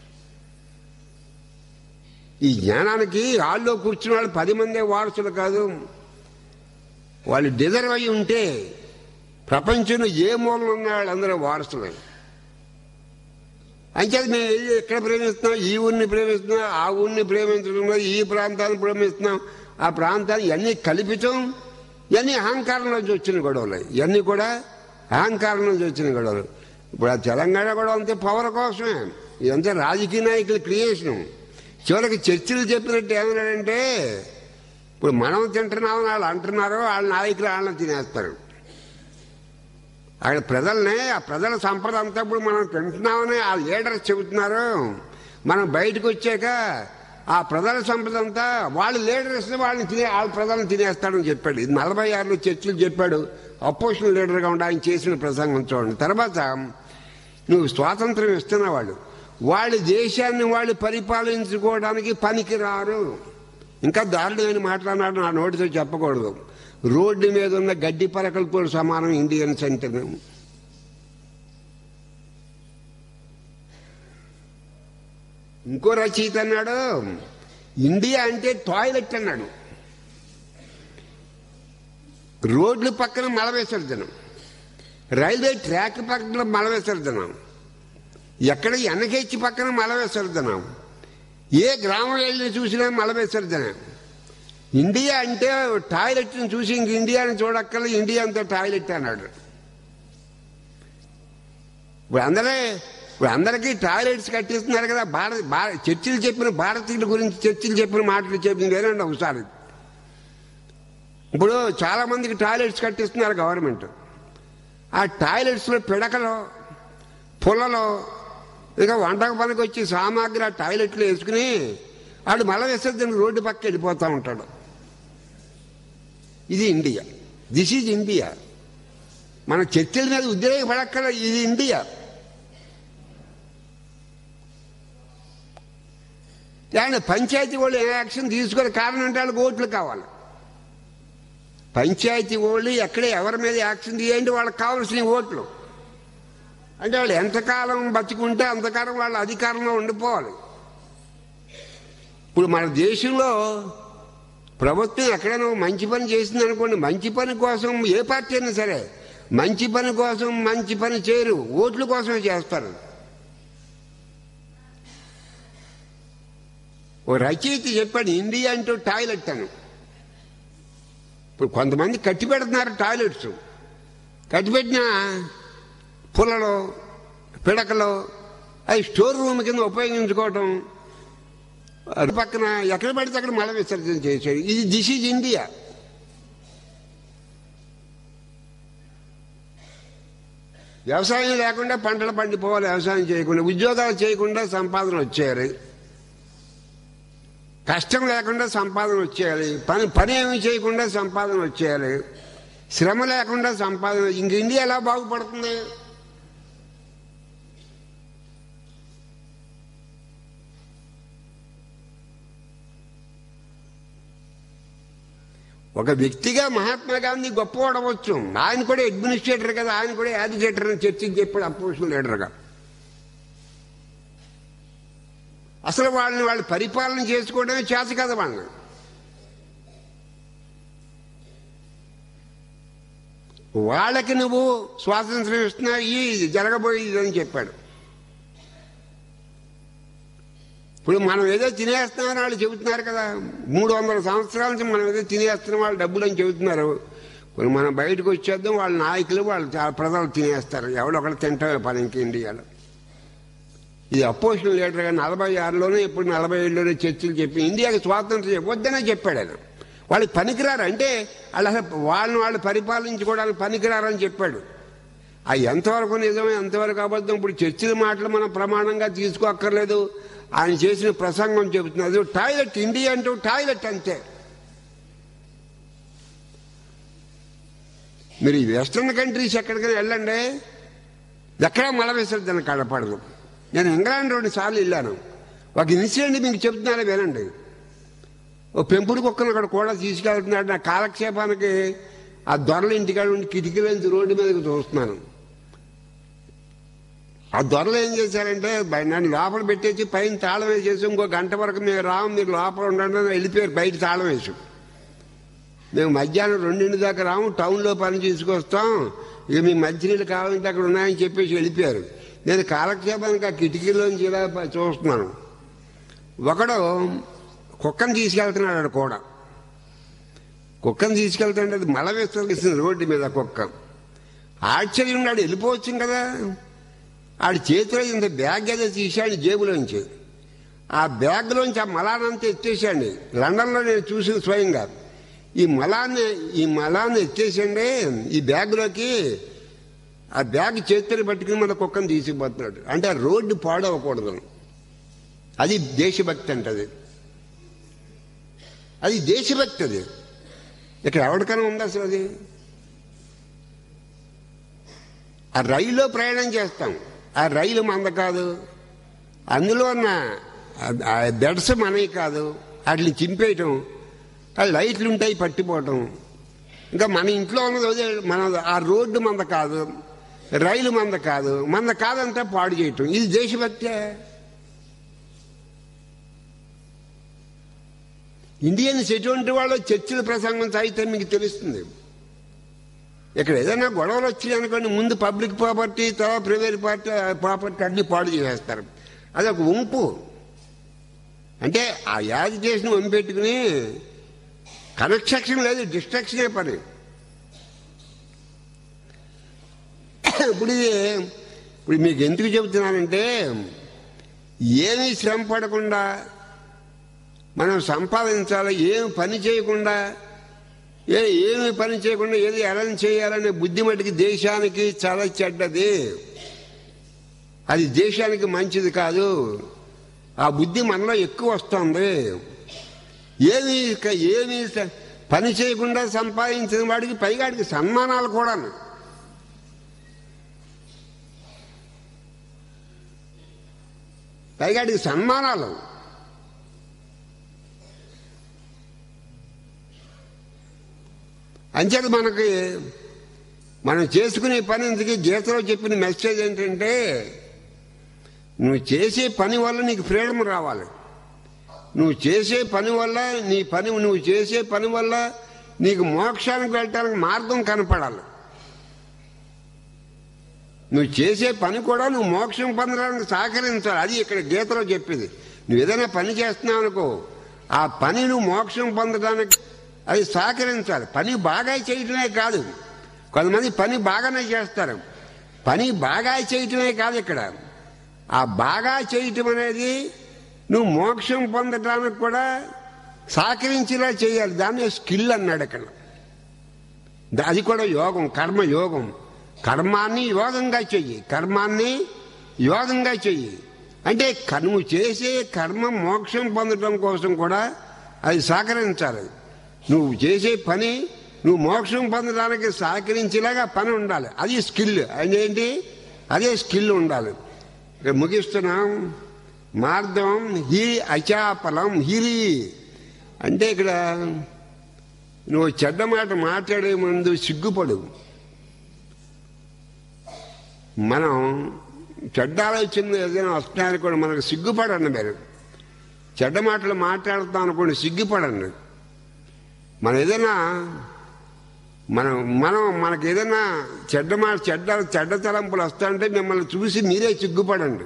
ఈ జ్ఞానానికి హాల్లో కూర్చున్న వాళ్ళు పది మందే వారసులు కాదు వాళ్ళు డిజర్వ్ అయి ఉంటే ప్రపంచంలో ఏ మూలన ఉన్న వాళ్ళందరూ వారసులే అంచేది మేము వెళ్ళి ఎక్కడ ప్రేమిస్తున్నాం ఈ ఊరిని ప్రేమిస్తున్నాం ఆ ఊరిని ప్రేమించడం ఈ ప్రాంతాన్ని ప్రేమిస్తున్నాం ఆ ప్రాంతాన్ని ఇవన్నీ కల్పితం ఇవన్నీ అహంకారం నుంచి వచ్చిన గొడవలు ఇవన్నీ కూడా అహంకారం నుంచి వచ్చిన గొడవలు ఇప్పుడు ఆ తెలంగాణ కూడా అంతే పవర్ కోసమే ఇదంతా రాజకీయ నాయకుల క్రియేషన్ చివరికి చర్చలు చెప్పినట్టు ఏమన్నాడంటే ఇప్పుడు మనం తింటున్నామని వాళ్ళు అంటున్నారు వాళ్ళ నాయకులు వాళ్ళని తినేస్తారు అక్కడ ప్రజల్ని ఆ ప్రజల సంపద అంతా ఇప్పుడు మనం తింటున్నామని ఆ లీడర్స్ చెబుతున్నారు మనం బయటకు వచ్చాక ఆ ప్రజల సంపద అంతా వాళ్ళ లీడర్స్ వాళ్ళని తినే వాళ్ళ ప్రజలను తినేస్తాడని చెప్పాడు ఇది నలభై ఆరులో చర్చలు చెప్పాడు అపోజిషన్ లీడర్గా ఉండి ఆయన చేసిన ప్రసంగం చూడండి తర్వాత నువ్వు స్వాతంత్రం ఇస్తున్న వాళ్ళు వాళ్ళ దేశాన్ని వాళ్ళు పరిపాలించుకోవడానికి పనికిరారు ఇంకా దారుణమైన మాట్లాడినాడు నా నోటితో చెప్పకూడదు రోడ్డు మీద ఉన్న గడ్డి పరకలతో సమానం ఇండియన్స్ అంటే ఇంకో రచయిత అన్నాడు ఇండియా అంటే టాయిలెట్ అన్నాడు రోడ్లు పక్కన మల విసర్జనం రైల్వే ట్రాక్ పక్కన మల విసర్జనం ఎక్కడ వెనకెచ్చి పక్కన మల విసర్జనం ఏ గ్రామం వెళ్ళి చూసినా మల విసర్జన ఇండియా అంటే టాయిలెట్ని చూసి ఇంక ఇండియాని చూడక్కల ఇండియా అంతా టాయిలెట్ అన్నాడు ఇప్పుడు అందరే ఇప్పుడు అందరికీ టాయిలెట్స్ కట్టిస్తున్నారు కదా భారత భార చర్చిలు చెప్పిన భారతీయుల గురించి చర్చిలు చెప్పిన మాటలు చెప్పింది వేరండి ఒకసారి ఇప్పుడు చాలా మందికి టాయిలెట్స్ కట్టిస్తున్నారు గవర్నమెంట్ ఆ టాయిలెట్స్లో పిడకలో పుల్లలో ఇక వంటకు పనికి వచ్చి సామాగ్రి ఆ టాయిలెట్లో వేసుకుని ఆడు మల విసర్జన రోడ్డు పక్క వెళ్ళిపోతూ ఉంటాడు ఇది ఇండియా దిస్ ఈజ్ ఇండియా మన చర్చల మీద ఉద్రేకపడక్కల ఇది ఇండియా కానీ పంచాయతీ వాళ్ళు ఏ యాక్షన్ తీసుకునే కారణం అంటే వాళ్ళకి ఓట్లు కావాలి పంచాయతీ వాళ్ళు ఎక్కడ ఎవరి మీద యాక్షన్ తీయండి వాళ్ళకి కావాల్సిన ఓట్లు అంటే వాళ్ళు ఎంతకాలం బతికుంటే అంతకాలం వాళ్ళ అధికారంలో ఉండిపోవాలి ఇప్పుడు మన దేశంలో ప్రభుత్వం ఎక్కడైనా మంచి పని చేసింది అనుకోండి మంచి పని కోసం ఏ పార్టీ అయినా సరే మంచి పని కోసం మంచి పని చేయరు ఓట్ల కోసమే చేస్తారు ఓ రచయిత చెప్పాడు ఇండియా అంటూ టాయిలెట్ అని ఇప్పుడు కొంతమంది కట్టి పెడుతున్నారు టాయిలెట్స్ కట్టిపెట్టిన పుల్లలో పిడకలో అవి స్టోర్ రూమ్ కింద ఉపయోగించుకోవటం అది పక్కన ఎక్కడ పడితే అక్కడ మల విసర్జన చేశాడు ఇది దిస్ ఈజ్ ఇండియా వ్యవసాయం లేకుండా పంటలు పండిపోవాలి వ్యవసాయం చేయకుండా ఉద్యోగాలు చేయకుండా సంపాదన వచ్చేయాలి కష్టం లేకుండా సంపాదన వచ్చేయాలి పని పని ఏమి చేయకుండా సంపాదన వచ్చేయాలి శ్రమ లేకుండా సంపాదన ఇంక ఇండియా ఎలా బాగుపడుతుంది ఒక వ్యక్తిగా మహాత్మా గాంధీ గొప్పవాడవచ్చు ఆయన కూడా అడ్మినిస్ట్రేటర్ కదా ఆయన కూడా యాజిటేటర్ అని చర్చకి చెప్పాడు అపోజిషన్ లీడర్గా అసలు వాళ్ళని వాళ్ళు పరిపాలన చేసుకోవడమే చేత కదా వాళ్ళని వాళ్ళకి నువ్వు స్వాతంత్రం ఇస్తున్నావు ఈ జరగబోయేది అని చెప్పాడు ఇప్పుడు మనం ఏదో తినేస్తున్నామని వాళ్ళు చెబుతున్నారు కదా మూడు వందల సంవత్సరాల నుంచి మనం ఏదో తినేస్తున్నాం వాళ్ళు డబ్బులు అని చెబుతున్నారు ఇప్పుడు మనం బయటకు వచ్చేద్దాం వాళ్ళ నాయకులు వాళ్ళు చాలా ప్రజలు తినేస్తారు ఎవడొకడు తింటామే పని ఇంక ఇండియాలో ఇది అపోజిషన్ లీడర్గా నలభై ఆరులోనే ఇప్పుడు నలభై ఏడులోనే చర్చలు చెప్పి ఇండియాకి స్వాతంత్రం ఇవ్వద్దనే చెప్పాడు ఆయన వాళ్ళకి పనికిరారు అంటే వాళ్ళు అసలు వాళ్ళని వాళ్ళు పరిపాలించుకోవడానికి పనికిరారని చెప్పాడు అది ఎంతవరకు నిజమే ఎంతవరకు అబద్ధం ఇప్పుడు చర్చిల మాటలు మనం ప్రమాణంగా తీసుకోక్కర్లేదు ఆయన చేసిన ప్రసంగం చెబుతున్నది టాయిలెట్ ఇండియా అంటూ టాయిలెట్ అంతే మీరు ఈ వెస్ట్రన్ కంట్రీస్ ఎక్కడికైనా వెళ్ళండి ఎక్కడా మల విసర్జన కనపడదు నేను ఇంగ్లాండ్ రెండు సార్లు వెళ్ళాను ఒక ఇన్సిడెంట్ మీకు చెప్తున్నాను వినండి ఓ పెంపుడు కుక్కను అక్కడ కూడా తీసుకెళ్తున్నాడు నా కాలక్షేపానికి ఆ దొరల ఇంటికాడ ఉండి కిటికీలోంచి రోడ్డు మీదకి చూస్తున్నాను ఆ దొరలు ఏం చేశారంటే బయ- నన్ను లోపల పెట్టేసి పైన తాళం వేసేసి ఇంకో గంట వరకు మేము రాము మీరు లోపల ఉండండి అని వెళ్ళిపోయారు బయట తాళం వేసి మేము మధ్యాహ్నం రెండింటి దాకా రాము టౌన్లో పని తీసుకొస్తాం ఇక మీ మంచినీళ్ళు కావాలంటే అక్కడ ఉన్నాయని చెప్పేసి వెళ్ళిపోయారు నేను కాలక్షేపానికి ఆ కిటికీలోంచి ఇలా ప- చూస్తున్నాను ఒకడు కుక్కను తీసుకెళ్తున్నాడు ఆడు కూడా కుక్కను తీసుకెళ్తుంటే అది మల విసర్జిస్తుంది రోడ్డు మీద కుక్క ఆశ్చర్యం ఉన్నాడు వెళ్ళిపోవచ్చు కదా ఆడి చేతిలో ఇంత బ్యాగ్ ఏదో తీశాడు జేబులోంచి ఆ బ్యాగ్లోంచి ఆ మలానంతా ఎత్తేసాండి లండన్లో నేను చూసిన స్వయంగా ఈ మలాన్ని ఈ మలాన్ని ఎత్తేసండి ఈ బ్యాగ్లోకి ఆ బ్యాగ్ చేతులు పట్టుకుని మన కుక్కను తీసుకుపోతున్నాడు అంటే ఆ రోడ్డు పాడవకూడదు అది దేశభక్తి అంటది అది దేశభక్తి అది ఇక్కడ ఎవరికైనా ఉంది అసలు అది ఆ రైల్లో ప్రయాణం చేస్తాం ఆ రైలు మంద కాదు అందులో ఉన్న ఆ- ఆ బెడ్స్ మనవి కాదు వాటిని చింపేయటం ఆ లైట్లు ఉంటాయి పట్టిపోవటం ఇంకా మన ఇంట్లో ఉన్నది అదే మన ఆ రోడ్డు మంద కాదు రైలు మంద కాదు మంద కాదంతా పాడు చేయటం ఇది దేశభక్తే ఇండియన్స్ ఎటువంటి వాళ్ళు చర్చిల ప్రసంగం చదివితే మీకు తెలుస్తుంది ఇక్కడ ఏదైనా గొడవలు వచ్చినాయి అనుకోండి ముందు పబ్లిక్ ప్రాపర్టీ తర్వాత ప్రైవేట్ పార్టీ ప్రాపర్టీ అన్ని పాడు చేసేస్తారు అదొక వంపు అంటే ఆ యాది చేసిన వంపు పెట్టుకుని కన్స్ట్రక్షన్ లేదు డిస్ట్రక్షనే పని ఇప్పుడు ఇది ఇప్పుడు మీకు ఎందుకు చెబుతున్నానంటే ఏమీ శ్రమ పడకుండా మనం సంపాదించాలి ఏమి పని చేయకుండా ఏ ఏమి పని చేయకుండా ఏది ఎలా చేయాలనే బుద్ధి మటుకి దేశానికి చాలా చెడ్డది అది దేశానికి మంచిది కాదు ఆ బుద్ధి మనలో ఎక్కువ వస్తుంది ఏమి ఇక ఏమి స- పని చేయకుండా సంపాదించిన వాడికి పైగాడికి సన్మానాలు కూడా పైగాడికి సన్మానాలు అంచేత మనకి మనం చేసుకునే పని ఇంతకీ గీతలో చెప్పిన మెసేజ్ ఏంటంటే నువ్వు చేసే పని వల్ల నీకు ఫ్రీడమ్ రావాలి నువ్వు చేసే పని వల్ల నీ పని నువ్వు చేసే పని వల్ల నీకు మోక్షానికి వెళ్ళటానికి మార్గం కనపడాలి నువ్వు చేసే పని కూడా నువ్వు మోక్షం పొందడానికి సహకరించాలి అది ఇక్కడ గీతలో చెప్పేది నువ్వు ఏదైనా పని చేస్తున్నావు అనుకో ఆ పని నువ్వు మోక్షం పొందడానికి అది సహకరించాలి పని బాగా చేయటమే కాదు కొంతమంది పని బాగానే చేస్తారు పని బాగా చేయటమే కాదు ఇక్కడ ఆ బాగా చేయటం అనేది నువ్వు మోక్షం పొందడానికి కూడా సహకరించేలా చేయాలి దాన్ని స్కిల్ అన్నాడు ఇక్కడ ద- అది కూడా యోగం కర్మ యోగం కర్మాన్ని యోగంగా చెయ్యి కర్మాన్ని యోగంగా చెయ్యి అంటే క- నువ్వు చేసే కర్మ మోక్షం పొందడం కోసం కూడా అది సహకరించాలి నువ్వు చేసే పని నువ్వు మోక్షం పొందడానికి సహకరించేలాగా పని ఉండాలి అది స్కిల్ అదేంటి అదే స్కిల్ ఉండాలి ఇక్కడ ముగిస్తున్నాం మార్గం హి అచాపలం హిరి అంటే ఇక్కడ నువ్వు చెడ్డ మాట మాట్లాడే ముందు సిగ్గుపడు మనం చెడ్డ ఆలోచనలు ఏదైనా వస్తున్నాయని కూడా మనకు సిగ్గుపడండి మీరు చెడ్డ మాటలు మాట్లాడుతాం అనుకోండి సిగ్గుపడండి మనం ఏదైనా మనం మనం మనకి ఏదైనా చెడ్డ మాట చెడ్డ చెడ్డ తలంపులు వస్తాయంటే మిమ్మల్ని చూసి మీరే సిగ్గుపడండి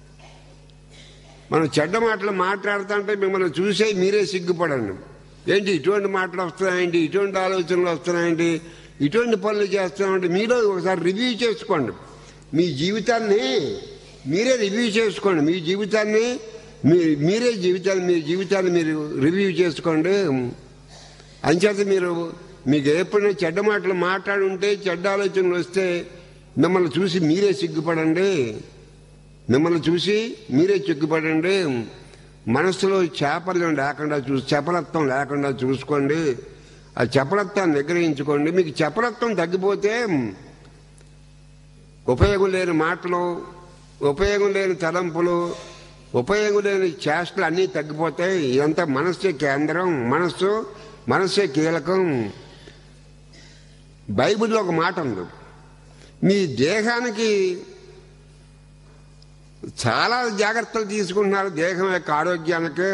మనం చెడ్డ మాటలు మాట్లాడుతుంటే మిమ్మల్ని చూసే మీరే సిగ్గుపడండి ఏంటి ఇటువంటి మాటలు వస్తున్నాయండి ఇటువంటి ఆలోచనలు వస్తున్నాయండి ఇటువంటి పనులు చేస్తున్నామంటే మీలో ఒకసారి రివ్యూ చేసుకోండి మీ జీవితాన్ని మీరే రివ్యూ చేసుకోండి మీ జీవితాన్ని మీ మీరే జీవితాన్ని మీ జీవితాన్ని మీరు రివ్యూ చేసుకోండి అంచేత మీరు మీకు ఎప్పుడైనా చెడ్డ మాటలు మాట్లాడుంటే చెడ్డ ఆలోచనలు వస్తే మిమ్మల్ని చూసి మీరే సిగ్గుపడండి మిమ్మల్ని చూసి మీరే చిక్కుపడండి మనసులో చేపలు లేకుండా చూసి చేపలత్వం లేకుండా చూసుకోండి ఆ చపలత్వాన్ని నిగ్రహించుకోండి మీకు చపలత్వం తగ్గిపోతే ఉపయోగం లేని మాటలు ఉపయోగం లేని తలంపులు ఉపయోగం లేని చేష్టలు అన్నీ తగ్గిపోతాయి ఇదంతా మనస్సే కేంద్రం మనస్సు మనస్సే కీలకం బైబిల్లో ఒక మాట ఉంది మీ దేహానికి చాలా జాగ్రత్తలు తీసుకుంటున్నారు దేహం యొక్క ఆరోగ్యానికి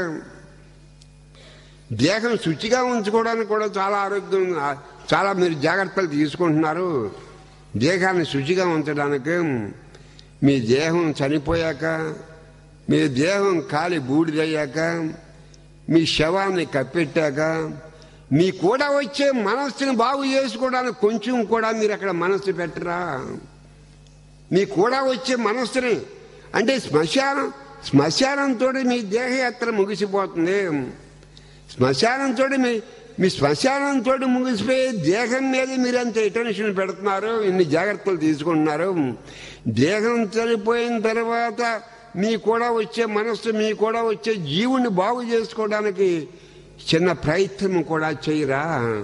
దేహం శుచిగా ఉంచుకోవడానికి కూడా చాలా ఆరోగ్యం చాలా మీరు జాగ్రత్తలు తీసుకుంటున్నారు దేహాన్ని శుచిగా ఉంచడానికి మీ దేహం చనిపోయాక మీ దేహం కాలి బూడిదయ్యాక మీ శవాన్ని కప్పెట్టాక మీ కూడా వచ్చే మనస్సుని బాగు చేసుకోవడానికి కొంచెం కూడా మీరు అక్కడ మనస్సు పెట్టరా మీ కూడా వచ్చే మనస్సుని అంటే శ్మశానం శ్మశానంతో మీ దేహయాత్ర ముగిసిపోతుంది శ్మశానంతో మీ మీ శ్మశానంతో ముగిసిపోయి దేహం మీద మీరు అంత అటెన్షన్ పెడుతున్నారు ఇన్ని జాగ్రత్తలు తీసుకుంటున్నారు దేహం చనిపోయిన తర్వాత మీ కూడా వచ్చే మనస్సు మీ కూడా వచ్చే జీవుని బాగు చేసుకోవడానికి చిన్న ప్రయత్నం కూడా చేయరా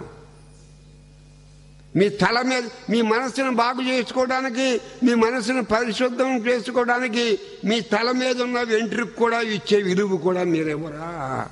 మీ తల మీద మీ మనసును బాగు చేసుకోవడానికి మీ మనసును పరిశుద్ధం చేసుకోవడానికి మీ తల మీద ఉన్న వెంట్రుకు కూడా ఇచ్చే విలువ కూడా మీరెవరా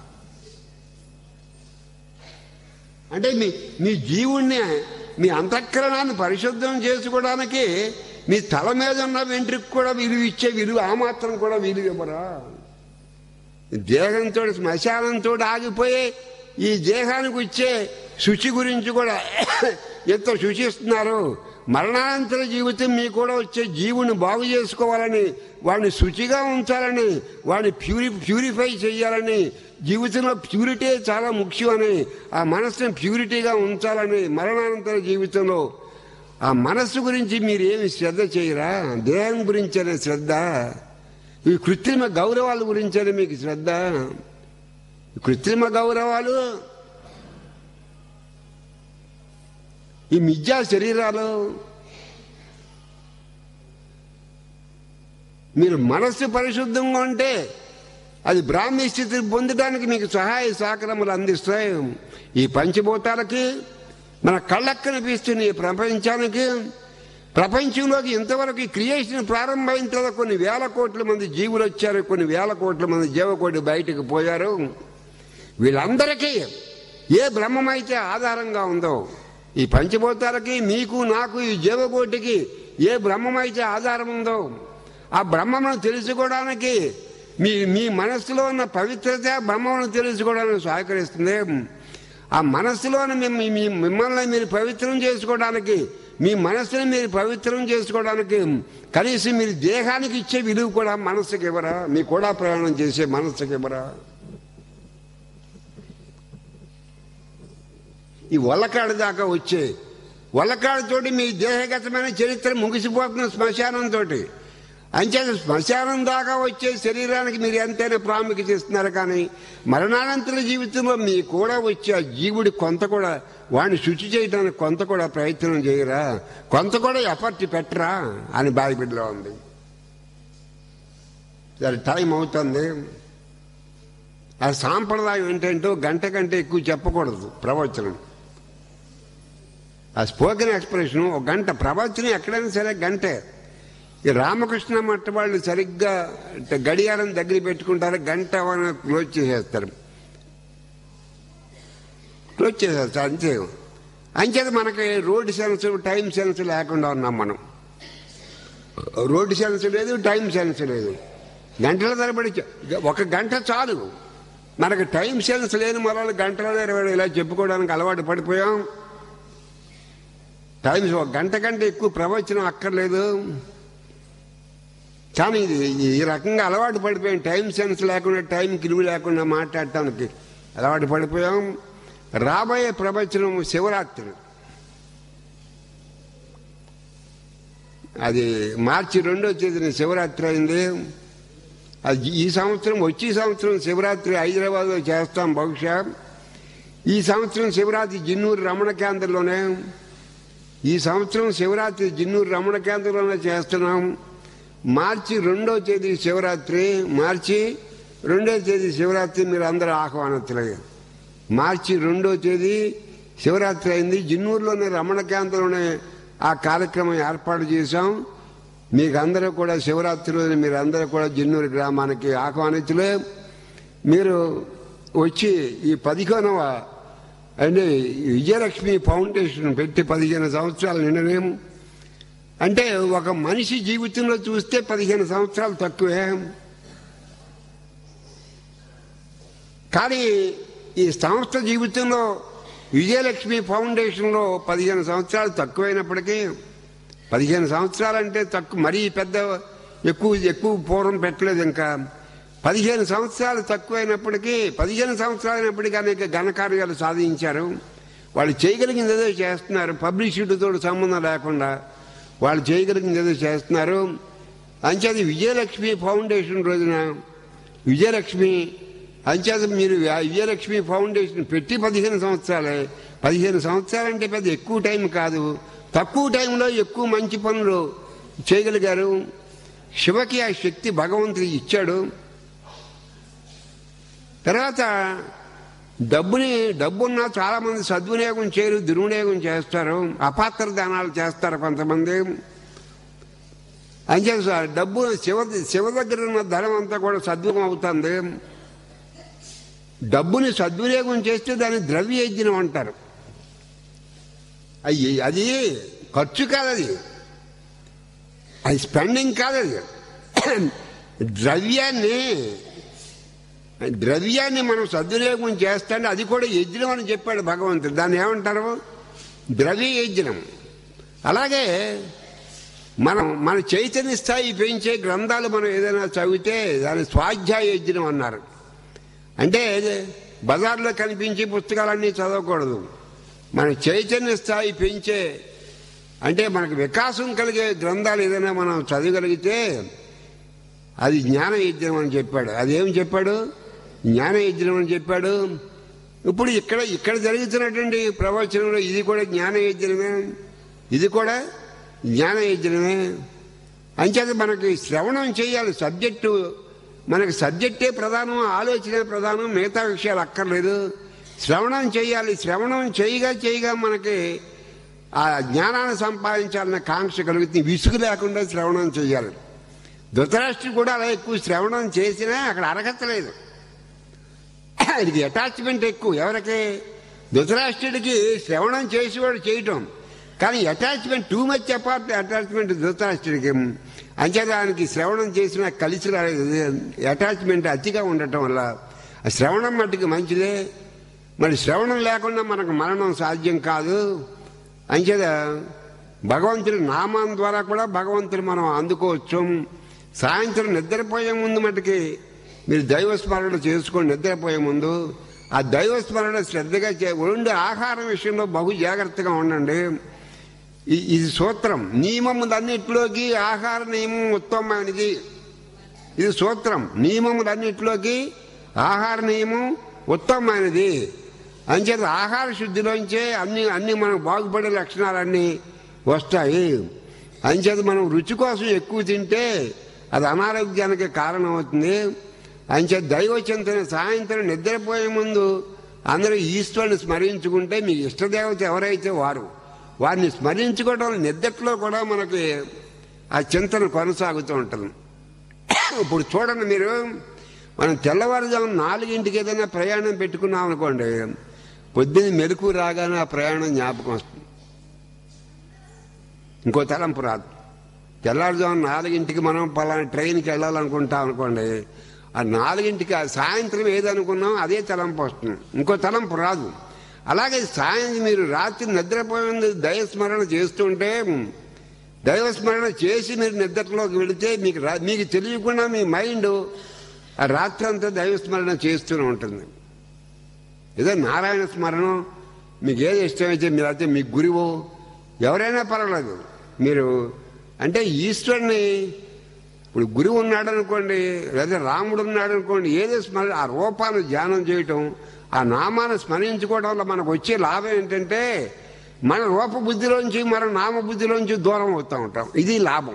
అంటే మీ మీ జీవుణ్ణి మీ అంతఃకరణాన్ని పరిశుద్ధం చేసుకోవడానికి మీ తల మీద ఉన్న వెంట్రుకు కూడా విలువ ఇచ్చే విలువ ఆ మాత్రం కూడా విలువ ఇవ్వరా దేహంతో శ్మశానంతో ఆగిపోయి ఈ దేహానికి వచ్చే శుచి గురించి కూడా ఎంత శుచిస్తున్నారు మరణానంతర జీవితం మీ కూడా వచ్చే జీవుని బాగు చేసుకోవాలని వాడిని శుచిగా ఉంచాలని వాడిని ప్యూరి ప్యూరిఫై చేయాలని జీవితంలో ప్యూరిటీ చాలా ముఖ్యమని ఆ మనసుని ప్యూరిటీగా ఉంచాలని మరణానంతర జీవితంలో ఆ మనస్సు గురించి మీరు ఏమి శ్రద్ధ చేయరా దేహం గురించనే శ్రద్ధ ఈ కృత్రిమ గౌరవాల గురించనే మీకు శ్రద్ధ ఈ కృత్రిమ గౌరవాలు ఈ మిథ్యా శరీరాలు మీరు మనస్సు పరిశుద్ధంగా ఉంటే అది బ్రాహ్మీ స్థితిని పొందడానికి మీకు సహాయ సహకారములు అందిస్తాయి ఈ పంచభూతాలకి మన కళ్ళకు కనిపిస్తున్న ఈ ప్రపంచానికి ప్రపంచంలోకి ఇంతవరకు ఈ క్రియేషన్ ప్రారంభమైన తర్వాత కొన్ని వేల కోట్ల మంది జీవులు వచ్చారు కొన్ని వేల కోట్ల మంది జీవకోటి బయటకు పోయారు వీళ్ళందరికీ ఏ బ్రహ్మమైతే ఆధారంగా ఉందో ఈ పంచభూతాలకి మీకు నాకు ఈ జీవకోటికి ఏ బ్రహ్మమైతే ఆధారం ఉందో ఆ బ్రహ్మను తెలుసుకోవడానికి మీ మీ మనస్సులో ఉన్న పవిత్రత బ్రహ్మను తెలుసుకోవడానికి సహకరిస్తుంది ఆ మనస్సులోని మిమ్- మీ మిమ్మల్ని మీరు పవిత్రం చేసుకోవడానికి మీ మనస్సుని మీరు పవిత్రం చేసుకోవడానికి కనీసం మీరు దేహానికి ఇచ్చే విలువ కూడా మనస్సుకి ఇవ్వరా మీ కూడా ప్రయాణం చేసే మనస్సుకి ఇవ్వరా ఈ వల్లకాడు దాకా వచ్చే వల్లకాడుతోటి మీ దేహగతమైన చరిత్ర ముగిసిపోతున్న శ్మశానంతో అంచేత శ్మశానం దాకా వచ్చే శరీరానికి మీరు ఎంతైనా ప్రాముఖ్యత ఇస్తున్నారు కానీ మరణానంతర జీవితంలో మీ కూడా వచ్చే ఆ జీవుడి కొంత కూడా వాడిని శుచి చేయడానికి కొంత కూడా ప్రయత్నం చేయరా కొంత కూడా ఎఫర్ట్ పెట్టరా అని బాయిబిడ్లో ఉంది సరే టైం అవుతుంది ఆ సాంప్రదాయం ఏంటంటే గంట కంటే ఎక్కువ చెప్పకూడదు ప్రవచనం ఆ స్పోకెన్ ఎక్స్ప్రెషన్ ఒక గంట ప్రవచనం ఎక్కడైనా సరే గంటే ఈ రామకృష్ణ మట్ట వాళ్ళు సరిగ్గా అంటే గడియారం దగ్గర పెట్టుకుంటారు గంట అవన క్లోజ్ చేసేస్తారు క్లోజ్ చేసేస్తారు అంతే అంచేత మనకి రోడ్డు సెన్స్ టైం సెన్స్ లేకుండా ఉన్నాం మనం రోడ్డు సెన్స్ లేదు టైం సెన్స్ లేదు గంటల తరబడి చె- ఒక గంట చాలు మనకి టైం సెన్స్ లేని మొదలు గంటల ఇరవై ఇలా చెప్పుకోవడానికి అలవాటు పడిపోయాం టైం ఒక గంట కంటే ఎక్కువ ప్రవచనం అక్కర్లేదు కానీ ఇది ఈ రకంగా అలవాటు పడిపోయాం టైం సెన్స్ లేకుండా టైం కిలువ లేకుండా మాట్లాడటానికి అలవాటు పడిపోయాం రాబోయే ప్రవచనం శివరాత్రి అది మార్చి రెండో తేదీన శివరాత్రి అయింది అది ఈ సంవత్సరం వచ్చే సంవత్సరం శివరాత్రి హైదరాబాద్లో చేస్తాం బహుశా ఈ సంవత్సరం శివరాత్రి జిన్నూరు రమణ కేంద్రంలోనే ఈ సంవత్సరం శివరాత్రి జిన్నూరు రమణ కేంద్రంలోనే చేస్తున్నాం మార్చి రెండో తేదీ శివరాత్రి మార్చి రెండో తేదీ శివరాత్రి మీరు అందరూ ఆహ్వానతులే మార్చి రెండో తేదీ శివరాత్రి అయింది జిన్నూరులోని రమణకాంతలోనే ఆ కార్యక్రమం ఏర్పాటు చేశాం మీకు అందరూ కూడా శివరాత్రి రోజున మీరు అందరూ కూడా జిన్నూరు గ్రామానికి ఆహ్వానితులే మీరు వచ్చి ఈ పదిహేనవ అంటే విజయలక్ష్మి ఫౌండేషన్ పెట్టి పదిహేను సంవత్సరాలు నిండనేం అంటే ఒక మనిషి జీవితంలో చూస్తే పదిహేను సంవత్సరాలు తక్కువే కానీ ఈ సంస్థ జీవితంలో విజయలక్ష్మి ఫౌండేషన్లో పదిహేను సంవత్సరాలు తక్కువైనప్పటికీ పదిహేను సంవత్సరాలు అంటే తక్కువ మరీ పెద్ద ఎక్కువ ఎక్కువ పూర్వం పెట్టలేదు ఇంకా పదిహేను సంవత్సరాలు తక్కువైనప్పటికీ పదిహేను సంవత్సరాలు అయినప్పటికీ అనేక ఘనకార్యాలు సాధించారు వాళ్ళు చేయగలిగింది ఏదో చేస్తున్నారు పబ్లిసిటీతో సంబంధం లేకుండా వాళ్ళు చేయగలిగింది ఏదో చేస్తున్నారు అంచేది విజయలక్ష్మి ఫౌండేషన్ రోజున విజయలక్ష్మి అంచేత మీరు ఆ విజయలక్ష్మి ఫౌండేషన్ పెట్టి పదిహేను సంవత్సరాలే పదిహేను సంవత్సరాలు అంటే పెద్ద ఎక్కువ టైం కాదు తక్కువ టైంలో ఎక్కువ మంచి పనులు చేయగలిగారు శివకి ఆ శక్తి భగవంతుడు ఇచ్చాడు తర్వాత డబ్బుని డబ్బున్నా చాలా మంది సద్వినియోగం చేయరు దుర్వినియోగం చేస్తారు అపాత్ర దానాలు చేస్తారు కొంతమంది అంచేత సార్ డబ్బు శివ శివ దగ్గర ఉన్న ధనం అంతా కూడా సద్వినియోగం అవుతుంది డబ్బుని సద్వినియోగం చేస్తే దాన్ని ద్రవ్యయజ్ఞం అంటారు అయ్యి అది ఖర్చు కాదది అది స్పెండింగ్ కాదది ద్రవ్యాన్ని ద్రవ్యాన్ని మనం సద్వినియోగం చేస్తాంటే అది కూడా యజ్ఞం అని చెప్పాడు భగవంతుడు దాన్ని ఏమంటారు ద్రవ్య యజ్ఞం అలాగే మనం మన చైతన్య స్థాయి పెంచే గ్రంథాలు మనం ఏదైనా చదివితే దాని స్వాధ్యాయ యజ్ఞం అన్నారు అంటే బజార్లో కనిపించే పుస్తకాలన్నీ చదవకూడదు మన చైతన్య స్థాయి పెంచే అంటే మనకు వికాసం కలిగే గ్రంథాలు ఏదైనా మనం చదవగలిగితే అది జ్ఞాన యజ్ఞం అని చెప్పాడు అదేం చెప్పాడు జ్ఞాన యజ్ఞం అని చెప్పాడు ఇప్పుడు ఇక్కడ ఇక్కడ జరుగుతున్నటువంటి ప్రవచనంలో ఇది కూడా జ్ఞాన యజ్ఞమే ఇది కూడా జ్ఞాన యజ్ఞమే అంచేత మనకి శ్రవణం చేయాలి సబ్జెక్టు మనకి సబ్జెక్టే ప్రధానం ఆలోచనే ప్రధానం మిగతా విషయాలు అక్కర్లేదు శ్రవణం చేయాలి శ్రవణం చేయగా చేయగా మనకి ఆ జ్ఞానాన్ని సంపాదించాలన్న కాంక్ష కలుగుతుంది విసుగు లేకుండా శ్రవణం చేయాలి ధృతరాష్ట్రుడు కూడా అలా ఎక్కువ శ్రవణం చేసినా అక్కడ అరగత్తలేదు ఇది అటాచ్మెంట్ ఎక్కువ ఎవరికి ధృతరాష్ట్రుడికి శ్రవణం చేసేవాడు చేయటం కానీ attachment too much apart attachment ధృతరాష్ట్రుడికి అంచేత దానికి శ్రవణం చేసినా కలిసి రాలేదు అటాచ్మెంట్ అతిగా ఉండటం వల్ల ఆ శ్రవణం మట్టుకు మంచిదే మరి శ్రవణం లేకుండా మనకు మరణం సాధ్యం కాదు అంచేత భగవంతుడి నామం ద్వారా కూడా భగవంతుడు మనం అందుకోవచ్చు సాయంత్రం నిద్రపోయే ముందు మటుకి మీరు దైవస్మరణ చేసుకోండి నిద్రపోయే ముందు ఆ దైవస్మరణ శ్రద్ధగా చే ఉండే ఆహారం విషయంలో బహు జాగ్రత్తగా ఉండండి ఇ- ఇది సూత్రం నియమములన్నిటిలోకి ఆహార నియమం ఉత్తమమైనది ఇది సూత్రం నియమములన్నిటిలోకి ఆహార నియమం ఉత్తమమైనది అంచేత ఆహార శుద్ధిలోంచే అన్ని అన్ని మనకు బాగుపడే లక్షణాలన్నీ వస్తాయి అంచేత మనం రుచి కోసం ఎక్కువ తింటే అది అనారోగ్యానికి కారణం అవుతుంది అంచేత దైవ చింతన సాయంత్రం నిద్రపోయే ముందు అందరూ ఈశ్వరుని స్మరించుకుంటే మీ ఇష్టదేవత ఎవరైతే వారు వారిని స్మరించుకోవడం వల్ల నిద్రలో కూడా మనకి ఆ చింతన కొనసాగుతూ ఉంటుంది ఇప్పుడు చూడండి మీరు మనం తెల్లవారుజాము నాలుగింటికి ఏదైనా ప్రయాణం పెట్టుకున్నాం అనుకోండి పొద్దున్న మెలకు రాగానే ఆ ప్రయాణం జ్ఞాపకం వస్తుంది ఇంకో తలంపు రాదు తెల్లారుజాము నాలుగింటికి మనం పలానా ట్రైన్కి వెళ్ళాలనుకుంటాం అనుకోండి ఆ నాలుగింటికి ఆ సాయంత్రం ఏదనుకున్నాం అదే తలంపు వస్తుంది ఇంకో తలంపు రాదు అలాగే సాయంత్రం మీరు రాత్రి నిద్రపోయింది దయస్మరణ చేస్తుంటే దైవస్మరణ చేసి మీరు నిద్రలోకి వెళితే మీకు రా- మీకు తెలియకుండా మీ మైండ్ ఆ రాత్రి అంతా దైవస్మరణ చేస్తూనే ఉంటుంది ఏదో నారాయణ స్మరణం మీకు ఏది ఇష్టమైతే మీరు అయితే మీ గురువు ఎవరైనా పర్వాలేదు మీరు అంటే ఈశ్వరుని ఇప్పుడు గురువు ఉన్నాడు అనుకోండి లేదా రాముడు ఉన్నాడు అనుకోండి ఏదో స్మరణ ఆ రూపాన్ని ధ్యానం చేయటం ఆ నామాన్ని స్మరించుకోవడం వల్ల మనకు వచ్చే లాభం ఏంటంటే మన రూప బుద్ధిలోంచి మన నామ బుద్ధిలోంచి దూరం అవుతూ ఉంటాం ఇది లాభం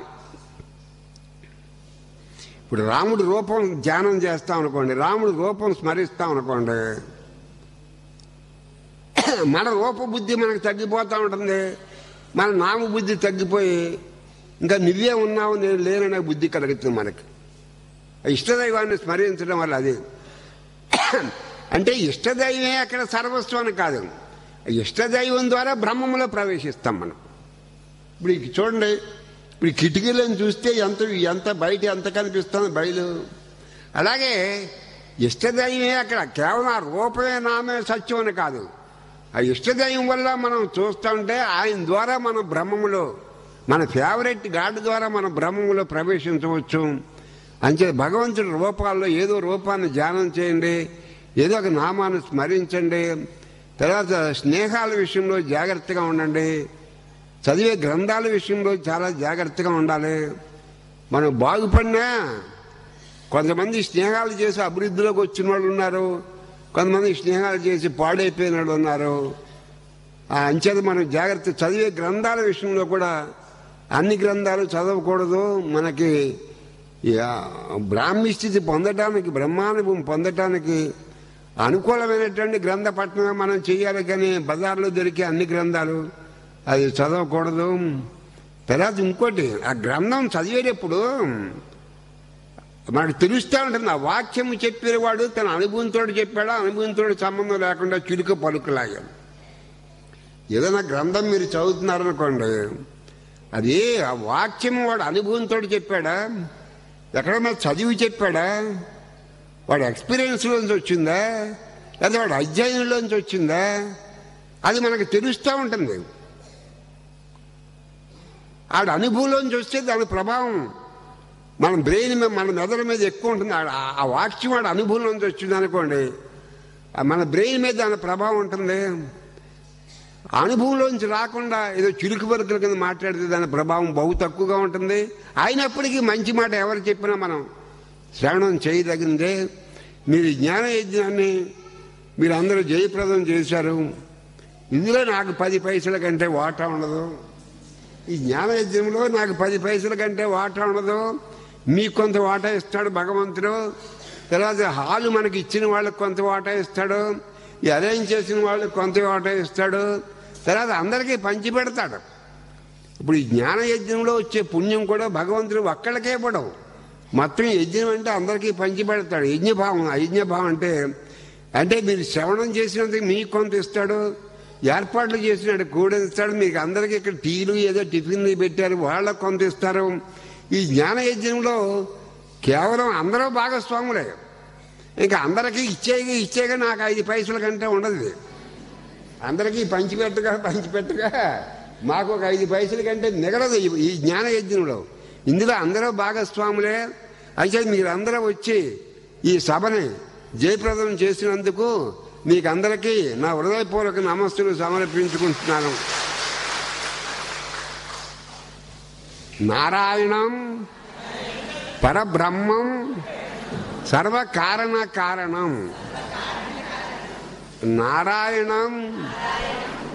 ఇప్పుడు రాముడి రూపం ధ్యానం చేస్తాం అనుకోండి రాముడి రూపం స్మరిస్తాం అనుకోండి మన రూపబుద్ధి మనకు తగ్గిపోతూ ఉంటుంది మన నామబుద్ధి తగ్గిపోయి ఇంకా నువ్వే ఉన్నావు నేను లేననే బుద్ధి కలుగుతుంది మనకి ఇష్టదైవాన్ని స్మరించడం వల్ల అది అంటే ఇష్టదైవమే అక్కడ సర్వస్వం అని కాదు ఇష్టదైవం ద్వారా బ్రహ్మంలో ప్రవేశిస్తాం మనం ఇప్పుడు ఈ చూడండి ఇప్పుడు ఈ కిటికీలను చూస్తే ఎంత ఎంత బయట ఎంత కనిపిస్తుంది బయలు అలాగే ఇష్టదైవమే అక్కడ కేవలం ఆ రూపమే నామే సత్యం అని కాదు ఆ ఇష్టదైవం వల్ల మనం చూస్తూ ఉంటే ఆయన ద్వారా మనం బ్రహ్మములో మన ఫేవరెట్ గాడ్ ద్వారా మన బ్రహ్మములో ప్రవేశించవచ్చు అంతే భగవంతుడి రూపాల్లో ఏదో రూపాన్ని ధ్యానం చేయండి ఏదో ఒక నామాన్ని స్మరించండి తర్వాత స్నేహాల విషయంలో జాగ్రత్తగా ఉండండి చదివే గ్రంథాల విషయంలో చాలా జాగ్రత్తగా ఉండాలి మనం బాగుపడినా కొంతమంది స్నేహాలు చేసి అభివృద్ధిలోకి వచ్చిన వాళ్ళు ఉన్నారు కొంతమంది స్నేహాలు చేసి పాడైపోయిన వాళ్ళు ఉన్నారు ఆ అంచేత మనం జాగ్రత్త చదివే గ్రంథాల విషయంలో కూడా అన్ని గ్రంథాలు చదవకూడదు మనకి ఈ ఆ బ్రాహ్మీ స్థితి పొందటానికి బ్రహ్మానుభవం పొందటానికి అనుకూలమైనటువంటి గ్రంథ పట్టణమే మనం చేయాలి కానీ బజార్లో దొరికే అన్ని గ్రంథాలు అది చదవకూడదు తర్వాత ఇంకోటి ఆ గ్రంథం చదివేటప్పుడు మనకు తెలుస్తూ ఉంటుంది ఆ వాక్యం చెప్పేవాడు తన అనుభవంతో చెప్పాడా అనుభవంతో సంబంధం లేకుండా చిలుక పలుకులాగాడు ఏదైనా గ్రంథం మీరు చదువుతున్నారనుకోండి అది ఆ వాక్యం వాడు అనుభవంతో చెప్పాడా ఎక్కడైనా చదివి చెప్పాడా వాడి ఎక్స్పీరియన్స్లోంచి వచ్చిందా లేదా వాడి అధ్యయనంలోంచి వచ్చిందా అది మనకు తెలుస్తూ ఉంటుంది ఆడ అనుభవంలోంచి వస్తే దాని ప్రభావం మన బ్రెయిన్ మీద మన మెదడు మీద ఎక్కువ ఉంటుంది ఆ- ఆ వాక్యం వాడి అనుభవంలోంచి వచ్చింది అనుకోండి ఆ మన బ్రెయిన్ మీద దాని ప్రభావం ఉంటుంది ఆ అనుభవంలోంచి రాకుండా ఏదో చిరుకు పరుకుల కింద మాట్లాడితే దాని ప్రభావం బహు తక్కువగా ఉంటుంది అయినప్పటికీ మంచి మాట ఎవరు చెప్పినా మనం శ్రవణం చేయదగిందే మీరు జ్ఞాన యజ్ఞాన్ని మీరు అందరూ జయప్రదం చేశారు ఇందులో నాకు పది పైసల కంటే వాటా ఉండదు ఈ జ్ఞాన యజ్ఞంలో నాకు పది పైసల కంటే వాటా ఉండదు మీకు కొంత వాటా ఇస్తాడు భగవంతుడు తర్వాత హాలు మనకి ఇచ్చిన వాళ్ళకి కొంత వాటా ఇస్తాడు ఈ అరేంజ్ చేసిన వాళ్ళకి కొంత వాటా ఇస్తాడు తర్వాత అందరికీ పంచి పెడతాడు ఇప్పుడు ఈ జ్ఞాన యజ్ఞంలో వచ్చే పుణ్యం కూడా భగవంతుడు ఒక్కళ్ళకే పడవు మొత్తం యజ్ఞం అంటే అందరికీ పంచి పెడతాడు యజ్ఞభావం ఆ యజ్ఞభావం అంటే అంటే మీరు శ్రవణం చేసినందుకు మీకు కొంత ఇస్తాడు ఏర్పాట్లు చేసినట్టు కూడా ఇస్తాడు మీకు అందరికీ ఇక్కడ టీలు ఏదో టిఫిన్లు పెట్టారు వాళ్ళకు కొంత ఇస్తారు ఈ జ్ఞాన యజ్ఞంలో కేవలం అందరూ భాగస్వాములే ఇంకా అందరికీ ఇచ్చేగా ఇచ్చేగా నాకు ఐదు పైసల కంటే ఉండదు ఇది. అందరికీ పంచిపెట్టగా పంచిపెట్టగా మాకు ఒక ఐదు పైసల కంటే మిగలదు ఈ- ఈ జ్ఞాన యజ్ఞంలో ఇందులో అందరూ భాగస్వాములే అయితే మీరందరూ వచ్చి ఈ సభని జయప్రదం చేసినందుకు మీకు అందరికీ నా హృదయపూర్వక నమస్సులు సమర్పించుకుంటున్నాను నారాయణం పరబ్రహ్మం సర్వకారణ కారణం నారాయణం